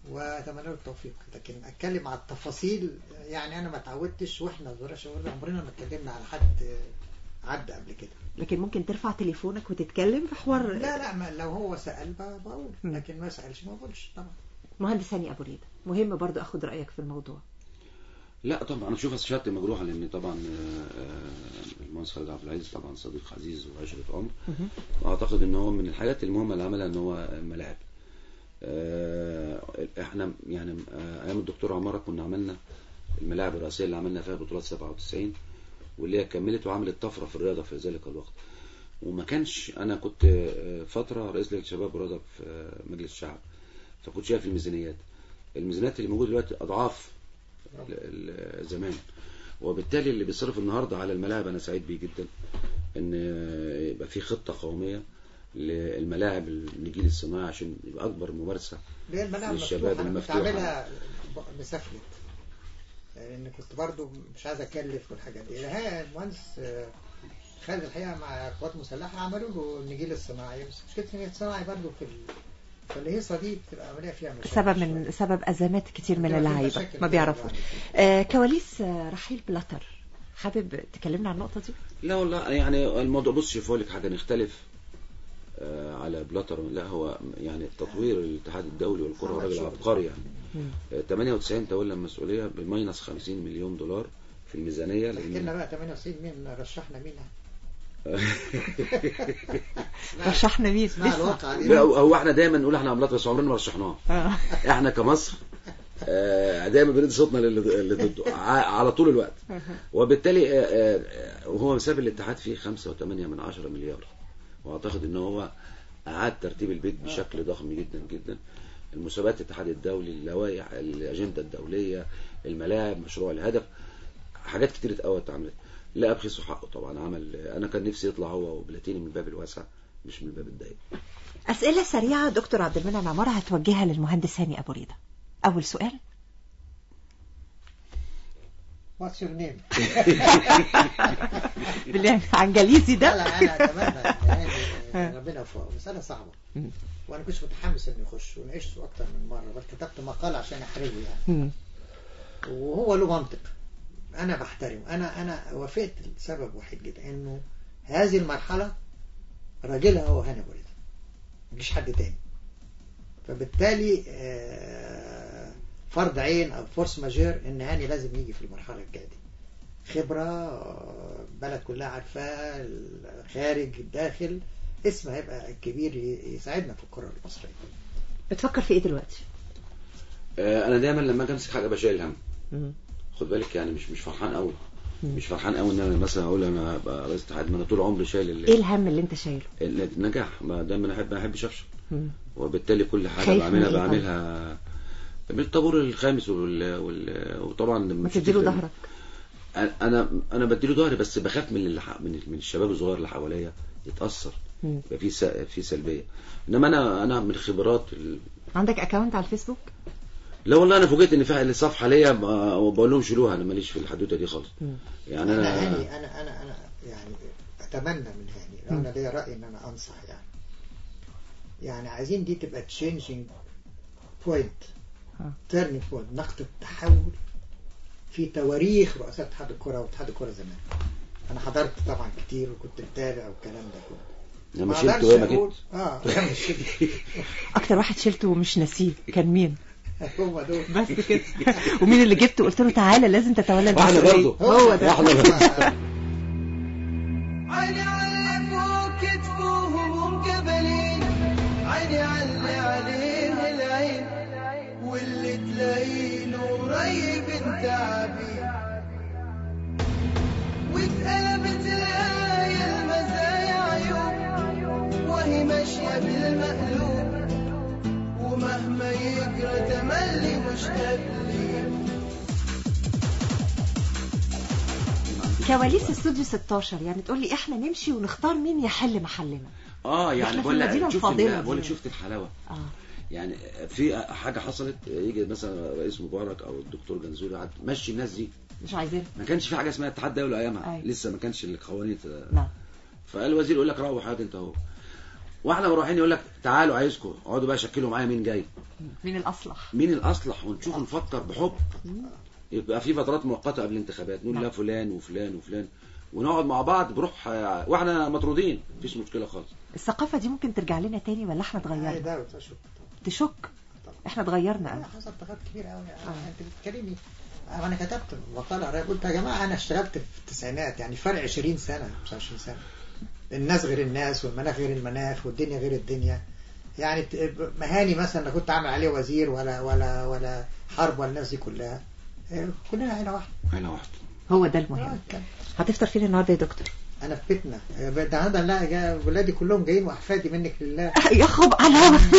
واتمنى له التوفيق لكن اتكلم على التفاصيل يعني انا ما اتعودتش واحنا صغيرين شباب عمرنا ما اتكلمنا على حد عدى قبل كده لكن ممكن ترفع تليفونك وتتكلم في حوار لا لا ما لو هو سأل ب- بقول لكن ما سألش ما بقولش طبعا مهندس هاني ابو ريده مهم برضو اخد رايك في الموضوع لا طبعا انا بشوفها شهادتي مجروحه لان طبعا آه، آه، المهندس خالد عبد العزيز طبعا صديق عزيز وعشره عمر واعتقد ان هو من الحاجات المهمه اللي عملها ان هو الملاعب آه، احنا يعني آه، ايام الدكتور عماره كنا عملنا الملاعب الرئيسيه اللي عملنا فيها بطولات 97 واللي هي كملت وعملت طفره في الرياضه في ذلك الوقت وما كانش انا كنت آه، فتره رئيس لجنه الشباب والرياضه في آه، مجلس الشعب فكنت شايف الميزانيات الميزانيات اللي موجوده دلوقتي اضعاف ال- ال- زمان وبالتالي اللي بيصرف النهارده على الملاعب انا سعيد بيه جدا ان يبقى في خطه قوميه للملاعب الجيل الصناعي عشان يبقى اكبر ممارسه اللي هي الملاعب للشباب مفتوحة أنا كنت المفتوحة. عاملها ب- مسافلت لأن كنت برضو مش عايز أكلف والحاجات دي ها المهندس آه، خالد الحقيقة مع القوات المسلحة عملوا له النجيل الصناعي بس مشكلة النجيل الصناعي برضو في ال... في الهيصة دي بتبقى عملية فيها مشاكل سبب من سبب ازمات كتير من بتبقى في اللعيبه مشاكل ما كده بيعرفوش يعني. آه كواليس آه رحيل بلاتر حابب تكلمنا عن النقطه دي لا والله يعني الموضوع بص شوف أقول لك حاجه نختلف آه، على بلاتر لا هو يعني تطوير الاتحاد الدولي والكره هو راجل عبقري يعني آه، 98 تولى المسؤوليه بماينس 50 مليون دولار في الميزانيه احكي لان لنا بقى 98 مين رشحنا مين رشحنا مين اسمها لسه. الواقع دي لا هو احنا دايما نقول احنا عملات بس عمرنا ما رشحناها آه. احنا كمصر آه، دايما بندي صوتنا للي اللي ضده ع- على طول الوقت وبالتالي آه، آه، وهو ساب الاتحاد فيه 5.8 من 10 مليار واعتقد ان هو اعاد ترتيب البيت بشكل ضخم جدا جدا المسابقات الاتحاد الدولي اللوائح الاجنده الدوليه الملاعب مشروع الهدف حاجات كتير قوي اتعملت لا ابخسه حقه طبعا عمل انا كان نفسي يطلع هو وبلاتيني من الباب الواسع مش من الباب الضيق اسئله سريعه دكتور عبد المنعم عماره هتوجهها للمهندس هاني ابو ريده اول سؤال واتس يور نيم بالله عنجليزي لا ده لا انا اتمنى يعني ربنا يوفقه مساله صعبه مم. وانا كنت متحمس انه يخش وناقشته اكتر من مره بل كتبت مقال عشان احرجه يعني مم. وهو له منطق انا بحترمه انا انا وافقت لسبب وحيد جدا انه هذه المرحله راجلها هو هاني بريده مفيش حد تاني فبالتالي آه، فرض عين او فورس ماجير ان هاني لازم يجي في المرحله الجايه دي خبره آه، البلد كلها عارفاه الخارج الداخل اسم هيبقى كبير ي- يساعدنا في الكره المصريه بتفكر في ايه دلوقتي آه، انا دايما لما اجي امسك حاجه بشيل هم مم. خد بالك يعني مش مش فرحان قوي مش فرحان قوي ان انا مثلا اقول انا ابقى رئيس اتحاد ما انا طول عمري شايل ال- ايه الهم اللي انت شايله النجاح ما دايما احب ما احبش افشل مم. وبالتالي كل حاجه خايف من بعملها إيه طيب؟ بعملها من الطابور الخامس وال... وال... وطبعا ما مش تديله هتفرق. ظهرك انا انا بديله ظهري بس بخاف من اللي ح- من من الشباب الصغير اللي حواليا يتاثر مم. يبقى في س... في سلبيه انما انا انا من خبرات ال... عندك اكونت على الفيسبوك لا والله انا فوجئت ان في صفحه ليا ب- وبقول لهم شيلوها انا ماليش في الحدوته دي خالص مم. يعني انا انا هاني انا انا انا يعني اتمنى من هاني لو انا ليا راي ان انا انصح يعني يعني عايزين دي تبقى تشينجينج بوينت ها. تيرنينج بوينت نقطه تحول في تواريخ رؤساء اتحاد الكره واتحاد الكره زمان انا حضرت طبعا كتير وكنت متابع والكلام ده كله لما ما شلت أقدرش وما أقول- جيت اه لما شلت اكتر واحد شلته ومش ناسيه كان مين هم دول بس كده ومين اللي جبته قلت له تعالى لازم تتولى واحنا المسؤوليه برضه هو ده واحنا برضه عيني على فوق كتفوهم مقبلين عيني على عليه العين واللي تلاقيله قريب انت عبيد واتقلبت الآية المزايا عيوب وهي ماشية بالمقلوب ومهما يجرى تملي مشتاق ليه كواليس استوديو 16 يعني تقول لي احنا نمشي ونختار مين يحل محلنا اه إحنا يعني في بقول المدينة لك شفت الفاضلة ال- بقول لك دي. شفت الحلاوه اه يعني في حاجه حصلت يجي مثلا رئيس مبارك او الدكتور جنزوري قعد مشي الناس دي مش عايزين ما كانش في حاجه اسمها اتحاد دولي ايامها أيوة. لسه ما كانش القوانين نعم فالوزير يقول لك روح هات انت اهو واحنا رايحين يقول لك تعالوا عايزكم اقعدوا بقى شكلوا معايا مين جاي مين الاصلح مين الاصلح ونشوف نفكر بحب يبقى في فترات مؤقته قبل الانتخابات نقول لا فلان وفلان وفلان ونقعد مع بعض بروح آه، واحنا مطرودين مفيش مشكله خالص الثقافة دي ممكن ترجع لنا تاني ولا احنا هاي اتغيرنا ده وتشوف تشك احنا اتغيرنا لا قوي حصل تغير كبير قوي انت بتتكلمي انا كتبت مقاله قريب قلت يا جماعه انا اشتغلت في التسعينات يعني فرق 20 سنه 25 سنه الناس غير الناس والمناخ غير المناخ والدنيا غير الدنيا يعني ت- مهاني مثلا لا كنت عامل عليه وزير ولا ولا ولا حرب ولا الناس دي كلها إيه، كلنا عيله واحده عيله واحده هو ده المهم آه، كان- هتفطر فين النهارده يا دكتور انا في بيتنا إيه، ده هذا لا جا- ولادي كلهم جايين واحفادي منك لله يا خب على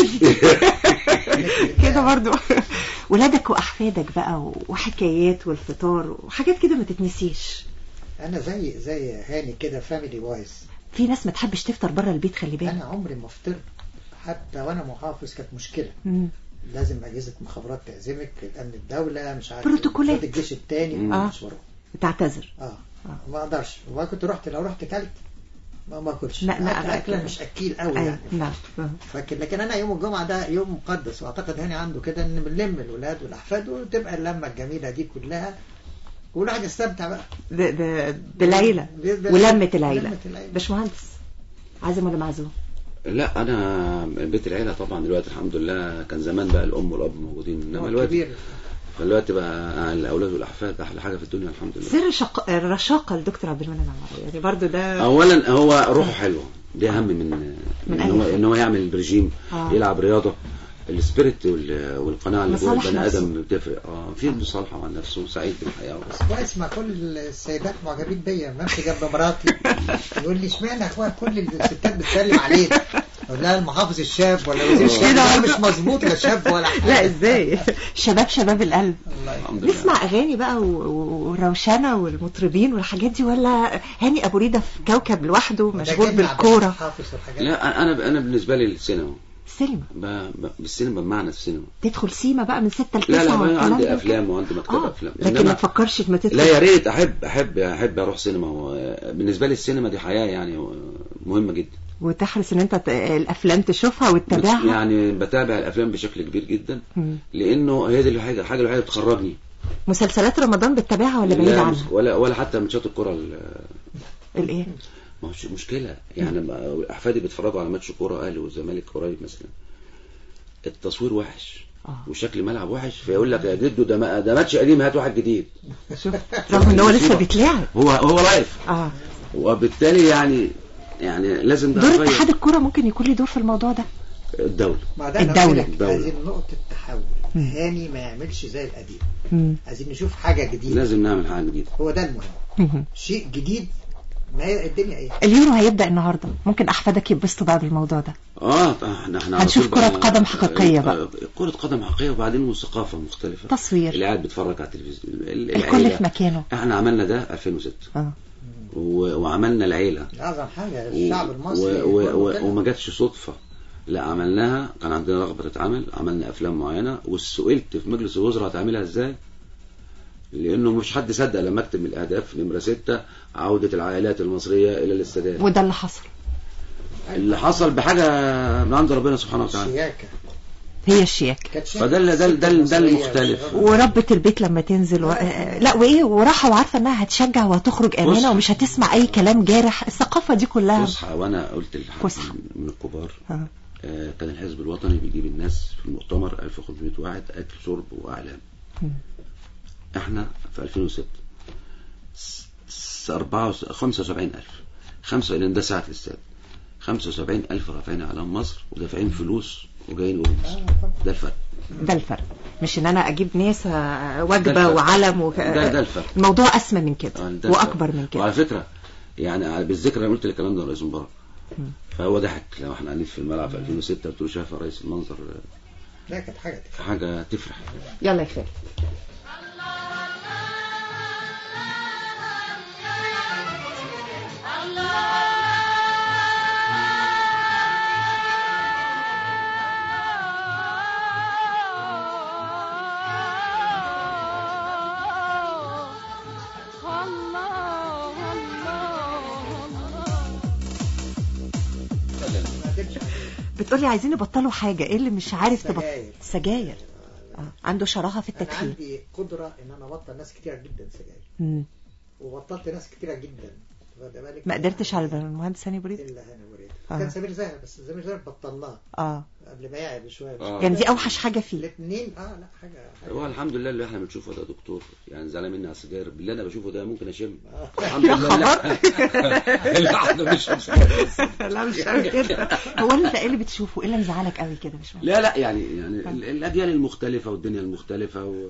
كده برضو ولادك واحفادك بقى وحكايات والفطار وحاجات كده ما تتنسيش انا زي زي هاني كده فاميلي وايز في ناس ما تحبش تفطر بره البيت خلي بالك انا عمري ما فطرت حتى وانا محافظ كانت مشكله مم. لازم اجهزه مخابرات تعزمك الامن الدوله مش عارف بروتوكولات. ضد الجيش الثاني آه. مش بروح تعتذر اه ما اقدرش وكنت رحت لو رحت كلت ما ما اكلش لا، لا، أكل لا، اكله لا. مش اكيل قوي أيوة، يعني نعم آه. فاكر لكن انا يوم الجمعه ده يوم مقدس واعتقد هاني عنده كده ان بنلم الولاد والاحفاد وتبقى اللمه الجميله دي كلها والواحد يستمتع بقى ب- ب- بالعيلة ب- ولمة العيلة ولمة العيلة. باشمهندس عازم ولا معزوم لا انا بيت العيله طبعا دلوقتي الحمد لله كان زمان بقى الام والاب موجودين انما هو دلوقتي كبير فالوقت بقى الاولاد والاحفاد احلى حاجه في الدنيا الحمد لله سر شق... الرشاقة لدكتور عبد المنعم عمر يعني برضو ده اولا هو روحه حلوه دي اهم من من ان أي هو حاجة. ان هو يعمل برجيم آه. يلعب رياضه السبيريت وال- والقناعه اللي جوه مصالح البني نفسه. ادم بتفرق اه في مصالحه مع نفسه وسعيد بالحياه بس كويس ما كل السيدات معجبين بيا ما امشي جنب مراتي يقول لي اشمعنى يا اخويا كل الستات بتسلم عليك اقول لها المحافظ الشاب ولا وزير الشاب لا مش مظبوط لا شاب ولا حاجه لا ازاي شباب شباب القلب الله الحمد لله نسمع اغاني بقى و- و- والروشنه والمطربين والحاجات دي ولا هاني ابو ريده في كوكب لوحده مشغول بالكوره حافظ والحاجات لا انا انا بالنسبه لي السينما سينما ب... ب... بالسينما بمعنى السينما تدخل سيما بقى من 6 ل 9 لا لا ما والكلام عندي ده افلام وعندي مكتبه اه افلام لكن ما تفكرش في ما تدخل لا يا ريت احب احب احب اروح سينما و- بالنسبه لي السينما دي حياه يعني و- مهمه جدا وتحرص ان انت ت- الافلام تشوفها وتتابعها يعني بتابع الافلام بشكل كبير جدا مم. لانه هي دي الحاجه الحاجه الوحيده اللي بتخرجني مسلسلات رمضان بتتابعها ولا بعيد لا عنها ولا ولا حتى ماتشات الكره ال- الايه ما هوش مشكله يعني ما- احفادي بيتفرجوا على ماتش كوره اهلي والزمالك قريب مثلا التصوير وحش اه وشكل الملعب وحش فيقول لك يا جدو ده ما- ده ماتش قديم هات واحد جديد شوف رغم ان هو لسه بيتلعب هو هو لايف اه وبالتالي يعني يعني لازم ده دور يغير. اتحاد الكوره ممكن يكون له دور في الموضوع ده الدوله ما ده أنا الدولة. أقول لك الدولة. عايزين نقطة تحول مم. هاني ما يعملش زي القديم مم. عايزين نشوف حاجة جديدة لازم نعمل حاجه جديده هو ده المهم مم. شيء جديد ما هي الدنيا ايه اليورو هيبدا النهارده ممكن احفادك يتبسطوا بعد الموضوع ده اه احنا احنا على هنشوف طول بقى- كرة قدم حقيقية بقى. آه، كرة قدم حقيقية وبعدين ثقافة مختلفة تصوير اللي قاعد بيتفرج على التلفزيون ال- الكل العيلة. في مكانه احنا عملنا ده 2006 اه و- وعملنا العيلة اعظم حاجة و- الشعب المصري و- و- كله كده. وما جاتش صدفة لا عملناها كان عندنا رغبة تتعمل عملنا افلام معينة وسئلت في مجلس الوزراء هتعملها ازاي لانه مش حد صدق لما اكتب من الاهداف نمرة ستة عودة العائلات المصرية الى الاستادات وده اللي حصل اللي حصل بحاجة من عند ربنا سبحانه وتعالى شياكة هي الشياكه كانت شياكة. فده اللي- ده الست ده ده المصرية المختلف والشباب. وربة البيت لما تنزل و... آه، لا وايه وراحه وعارفه انها هتشجع وهتخرج امانه فسحة. ومش هتسمع اي كلام جارح الثقافه دي كلها فسحة وانا قلت لحد فسحة. من الكبار آه. آه، كان الحزب الوطني بيجيب الناس في المؤتمر 1500 واحد اكل شرب واعلام مم. احنا في 2006 س- س- أربعة وس- 75000 خمسة لان ده ساعة الاستاد 75000 رافعين علم مصر ودافعين فلوس وجايين يقولوا مصر ده الفرق ده الفرق مش ان انا اجيب ناس آه، ده وجبه الفرق. وعلم وك... ده ده الفرق الموضوع اسمى من كده آه، ده واكبر الفرق. من كده وعلى فكرة يعني على- بالذكر انا قلت الكلام ده لرئيس مبارك مم. فهو ضحك لما احنا قاعدين في الملعب في 2006 قلت له شايف يا رئيس المنظر آه، لا كانت حاجة دي. حاجة تفرح يلا يا خالد بتقولي عايزين يبطلوا حاجة ايه اللي مش عارف تبطل سجاير. سجاير آه. عنده شراهة في انا التدخين عندي قدره ان انا ابطل ناس كتيره جدا سجاير مم. وبطلت ناس كتيره جدا واخد بالك؟ ما قدرتش على المهندس هاني بريد الا هاني مريد آه. كان سمير زاهر بس سمير زاهر بطلناه اه قبل ما يعب شويه آه. يعني دي اوحش حاجة فيه الاثنين اه لا حاجه حاجه هو الحمد لله اللي احنا بنشوفه ده دكتور يعني زعلان مني على السجاير باللي انا بشوفه ده ممكن اشم آه. الحمد لله لا لا احنا بنشرب سجاير بس. لا مش قوي كده هو انت ايه اللي بتشوفه ايه اللي مزعلك قوي كده مش مهم. لا لا يعني يعني ال- الاجيال المختلفه والدنيا المختلفه و...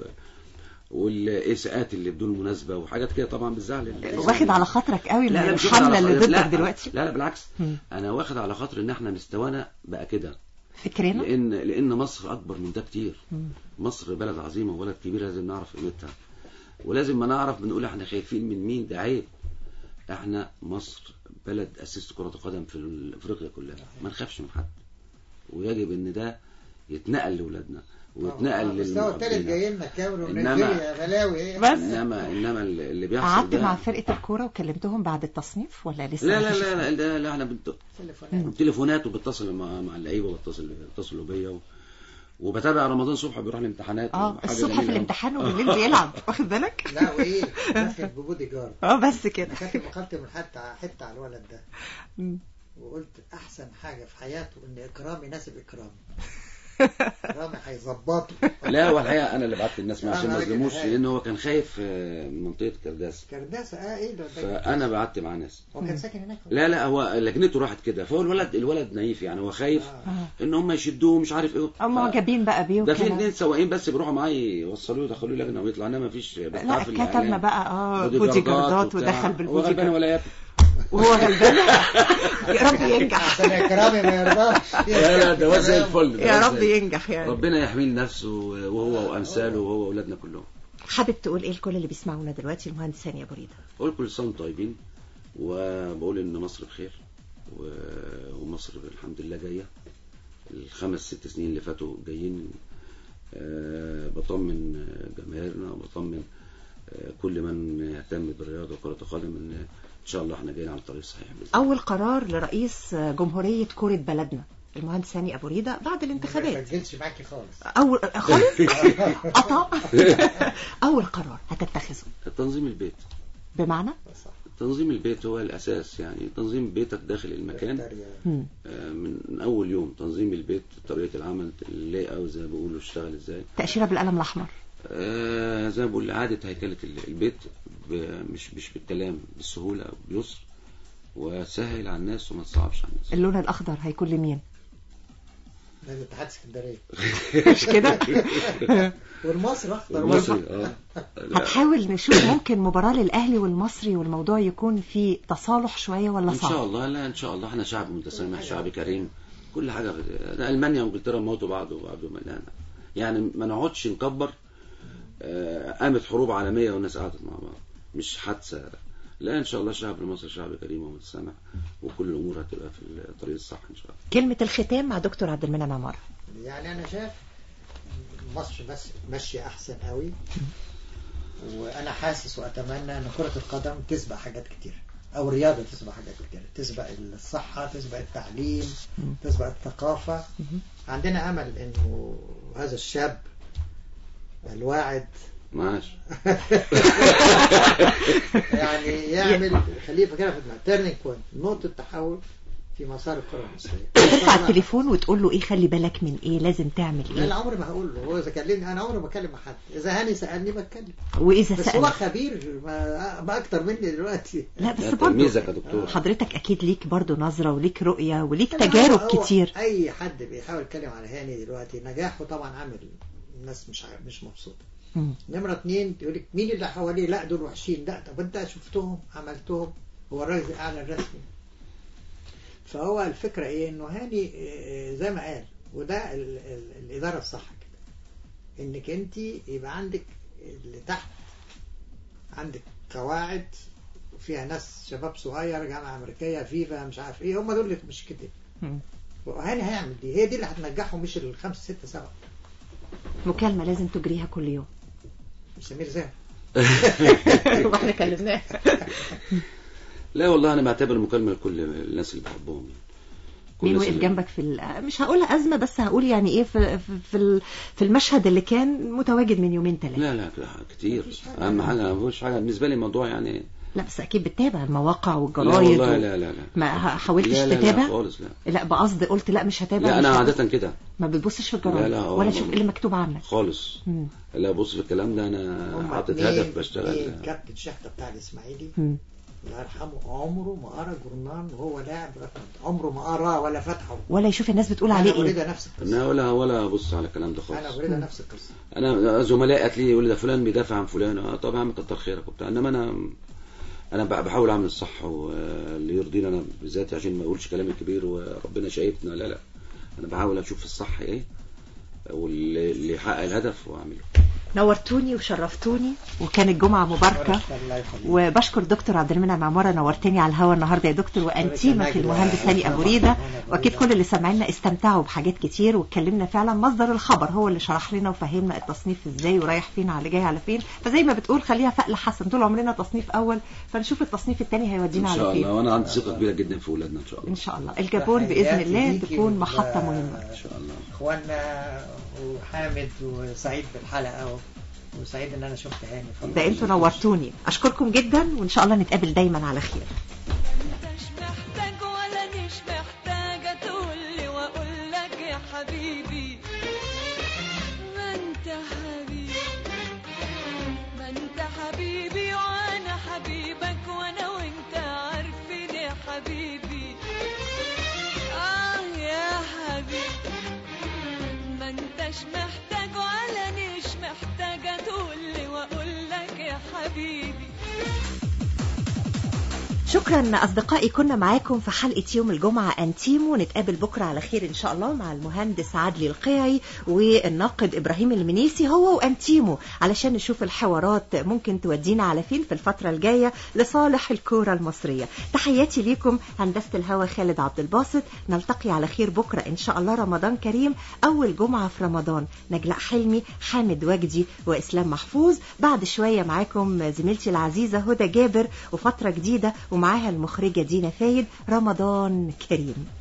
والاساءات اللي بدون مناسبه وحاجات كده طبعا بتزعل ال- واخد على خاطرك قوي لا لا مش واخد الحملة على اللي خاطر- لا، ضدك دلوقتي لا لا بالعكس مم. انا واخد على خاطر ان احنا مستوانا بقى كده فكرنا لان لان مصر اكبر من ده كتير مم. مصر بلد عظيمه وبلد كبير لازم نعرف قيمتها ولازم ما نعرف بنقول احنا خايفين من مين ده عيب احنا مصر بلد اسست كره القدم في افريقيا كلها ما نخافش من حد ويجب ان ده يتنقل لاولادنا ويتنقل المستوى الثالث للمقابلين جاي لنا كاميرون إنما- نيجيريا ملاوي ايه بس انما انما اللي بيحصل قعدت ده مع فرقة الكورة وكلمتهم بعد التصنيف ولا لسه لا لا مفيش لا لا, اسمه؟ لا, لا احنا بنت... تليفونات تليفونات وبتصل مع مع اللعيبه وبتصل بيتصلوا بيا و... وبتابع رمضان صبحي بيروح الامتحانات اه وحاجة الصبح جميلة في أوي. الامتحان وبالليل بيلعب واخد بالك لا وايه داخل ببودي جارد اه بس كده انا كاتب مقالتي من حتى حته على الولد ده مم. وقلت احسن حاجه في حياته ان اكرامي يناسب اكرامي اكرامي هيظبطه لا هو الحقيقه انا اللي بعت الناس معاه آه، عشان ما أنا كده يظلموش هاي. لان هو كان خايف آه، من منطقه كرداس كرداسه اه ايه ده ده فانا بعت معاه ناس هو كان ساكن هناك لا لا هو لجنته راحت كده فهو الولد الولد نايف يعني هو خايف آه. ان هم يشدوه مش عارف ايه هم ف- معجبين بقى بيه ده في وكده اثنين سواقين بس بيروحوا معاه يوصلوه يدخلوه لجنه ويطلع انما مفيش بس لا تعرف كتبنا الإعلام. بقى اه بودي بودي جاردات جاردات وبتاع. ودخل هو بالبودي غلبان جارد ولا ياكل وهو غلبان يا رب ينجح عشان اكرامي ما يرضاش لا لا ده هو زي الفل ده يا هو رب زي- ينجح يعني ربنا يحميه لنفسه وهو وامثاله وهو واولادنا كلهم حابب تقول ايه لكل اللي بيسمعونا دلوقتي المهندس هاني ابو ريده بقول كل سنه وانتم طيبين وبقول ان مصر بخير و... ومصر الحمد لله جايه الخمس ست سنين اللي فاتوا جايين آه، بطمن جماهيرنا وبطمن آه، كل من يهتم بالرياضه وكره القدم ان ان شاء الله احنا جايين على الطريق الصحيح باذن الله اول قرار لرئيس جمهوريه كره بلدنا المهندس هاني ابو ريده بعد ما الانتخابات سجلش معاكي خالص اول خالص قطع اول قرار هتتخذه تنظيم البيت بمعنى صح تنظيم البيت هو الاساس يعني تنظيم بيتك داخل المكان مم. آه، من اول يوم تنظيم البيت طريقه العمل اللاي اوت زي ما بيقولوا اشتغل ازاي تاشيره بالقلم الاحمر آه، زي ما بقول إعادة هيكلة ال- البيت ب- مش مش بالكلام بالسهولة بيسر وسهل على الناس وما تصعبش على الناس اللون الاخضر هيكون لمين نادي اتحاد اسكندريه مش كده والمصري اخضر المصري اه لا، هتحاول نشوف ممكن مباراة للأهلي والمصري والموضوع يكون في تصالح شوية ولا ان شاء صعب الله لا ان شاء الله احنا شعب متسامح شعب كريم كل حاجة ده المانيا وانجلترا موتوا بعض وبعض لا لا. يعني ما نقعدش نكبر آه، قامت حروب عالمية والناس قعدت مع بعض مش حادثة لا ان شاء الله الشعب المصري شعب كريم ومتسامح وكل الامور هتبقى في الطريق الصح ان شاء الله كلمة الختام مع دكتور عبد المنعم عمار يعني انا شايف مصر بس ماشيه احسن قوي وانا حاسس واتمنى ان كره القدم تسبق حاجات كتير او الرياضه تسبق حاجات كتير تسبق الصحه تسبق التعليم تسبق الثقافه عندنا امل انه هذا الشاب الواعد معاش يعني يعمل خليه كده في دماغه تيرنينج بوينت نقطه تحول في مسار الكره المصريه تدفع على التليفون وتقول له ايه خلي بالك من ايه لازم تعمل لا لا ايه عمري ما هقول له هو اذا كلمني انا عمري ما بكلم مع حد اذا هاني سالني بتكلم واذا بس هو سأل خبير ما ما اكتر مني دلوقتي لا بس ده برضه تلميذك يا دكتور حضرتك اكيد ليك برضه نظرة وليك رؤية وليك هو- تجارب هو كتير اي حد بيحاول يتكلم على هاني دلوقتي نجاحه طبعا عامل الناس مش عارف مش مبسوطه مم. نمرة اتنين يقول لك مين اللي حواليه لا دول وحشين لا طب انت شفتهم عملتهم هو الراجل الاعلى الرسمي فهو الفكرة ايه انه هاني اه، زي ما قال وده ال ال الادارة الصح كده انك انت يبقى عندك اللي تحت عندك قواعد فيها ناس شباب صغير جامعة أمريكية فيفا مش عارف ايه هم دول اللي مش كده مم. وهاني هيعمل دي هي دي اللي هتنجحهم مش الخمسة ستة سبعة مكالمة لازم تجريها كل يوم مش سمير زاهر واحنا كلمناه لا والله انا بعتبر المكالمه لكل الناس اللي بحبهم يعني. كل مين الناس وقف اللي- جنبك في ال- مش هقول ازمه بس هقول يعني ايه في في- في ال- في المشهد اللي كان متواجد من يومين ثلاثه لا لا لا، كتير اهم حاجه ما فيش حاجه بالنسبه لي الموضوع يعني لا بس اكيد بتتابع المواقع لا والجرايد والله و- لا لا لا ما ح- حاولتش لا لا لا تتابع خالص لا لا بقصد قلت لا مش هتابع لا مش انا هبص. عاده كده ما بتبصش في لا الجرايد لا ولا آه، تشوف ما- ايه اللي مكتوب عنك خالص مم. لا بص في الكلام ده انا هم حاطط اتنين- هدف اتنين بشتغل كابتن شحتة بتاع الإسماعيلي مم. الله يرحمه عمره ما قرا جورنال وهو لاعب عمره ما قرا ولا فتحه ولا يشوف الناس بتقول أنا عليه ايه وليدة نفس القصة انا ولا ولا ابص على الكلام ده أنا خالص وليدة نفس القصة انا زملاء قالت لي يقول لي ده فلان بيدافع عن فلان اه طب يا عم كتر خيرك وبتاع انما انا انا ب- بحاول اعمل الصح واللي يرضيني انا بذاتي عشان ما اقولش كلام كبير وربنا شايفنا لا لا انا بحاول اشوف الصح ايه واللي اللي يحقق الهدف واعمله نورتوني وشرفتوني وكانت جمعه مباركه الله يخليك وبشكر دكتور عبد المنعم عماره نورتني على الهوا النهارده يا دكتور وانتيمك نجد المهندس و- هاني ابو ريده أنا أبو واكيد ريدة. كل اللي سامعينا استمتعوا بحاجات كتير واتكلمنا فعلا مصدر الخبر هو اللي شرح لنا وفهمنا التصنيف ازاي ورايح فين على جاي على فين فزي ما بتقول خليها فقل حسن طول عمرنا تصنيف اول فنشوف التصنيف الثاني ان هيودينا شاء على الله فين وانا عندي ثقه كبيره جدا في اولادنا ان شاء الله ان شاء الله الجابون باذن الله تكون محطه مهمه ان شاء الله اخواننا وحامد وسعيد بالحلقة و- وسعيد ان انا شفت هاني فضل ده انتوا نورتوني اشكركم جدا وان شاء الله نتقابل دايما على خير انتش محتاج ولا مش محتاجة تقولي واقول لك يا حبيبي ما انت حبيبي ما انت حبيبي وانا حبيبك وانا وانت عارفين يا حبيبي اه يا حبيبي ما انتش محتاج ولا مش محتاجة تقولي واقول لك يا حبيبي شكرا أصدقائي كنا معاكم في حلقة يوم الجمعة أنتيمو نتقابل بكرة على خير إن شاء الله مع المهندس عدلي القيعي والناقد إبراهيم المنيسي هو وأنتيمو علشان نشوف الحوارات ممكن تودينا على فين في الفترة الجاية لصالح الكورة المصرية تحياتي ليكم هندسة الهوا خالد عبد الباسط نلتقي على خير بكرة إن شاء الله رمضان كريم أول جمعة في رمضان نجلاء حلمي حامد وجدي وإسلام محفوظ بعد شوية معاكم زميلتي العزيزة هدى جابر وفترة جديدة ومعاها المخرجة دينا فايد رمضان كريم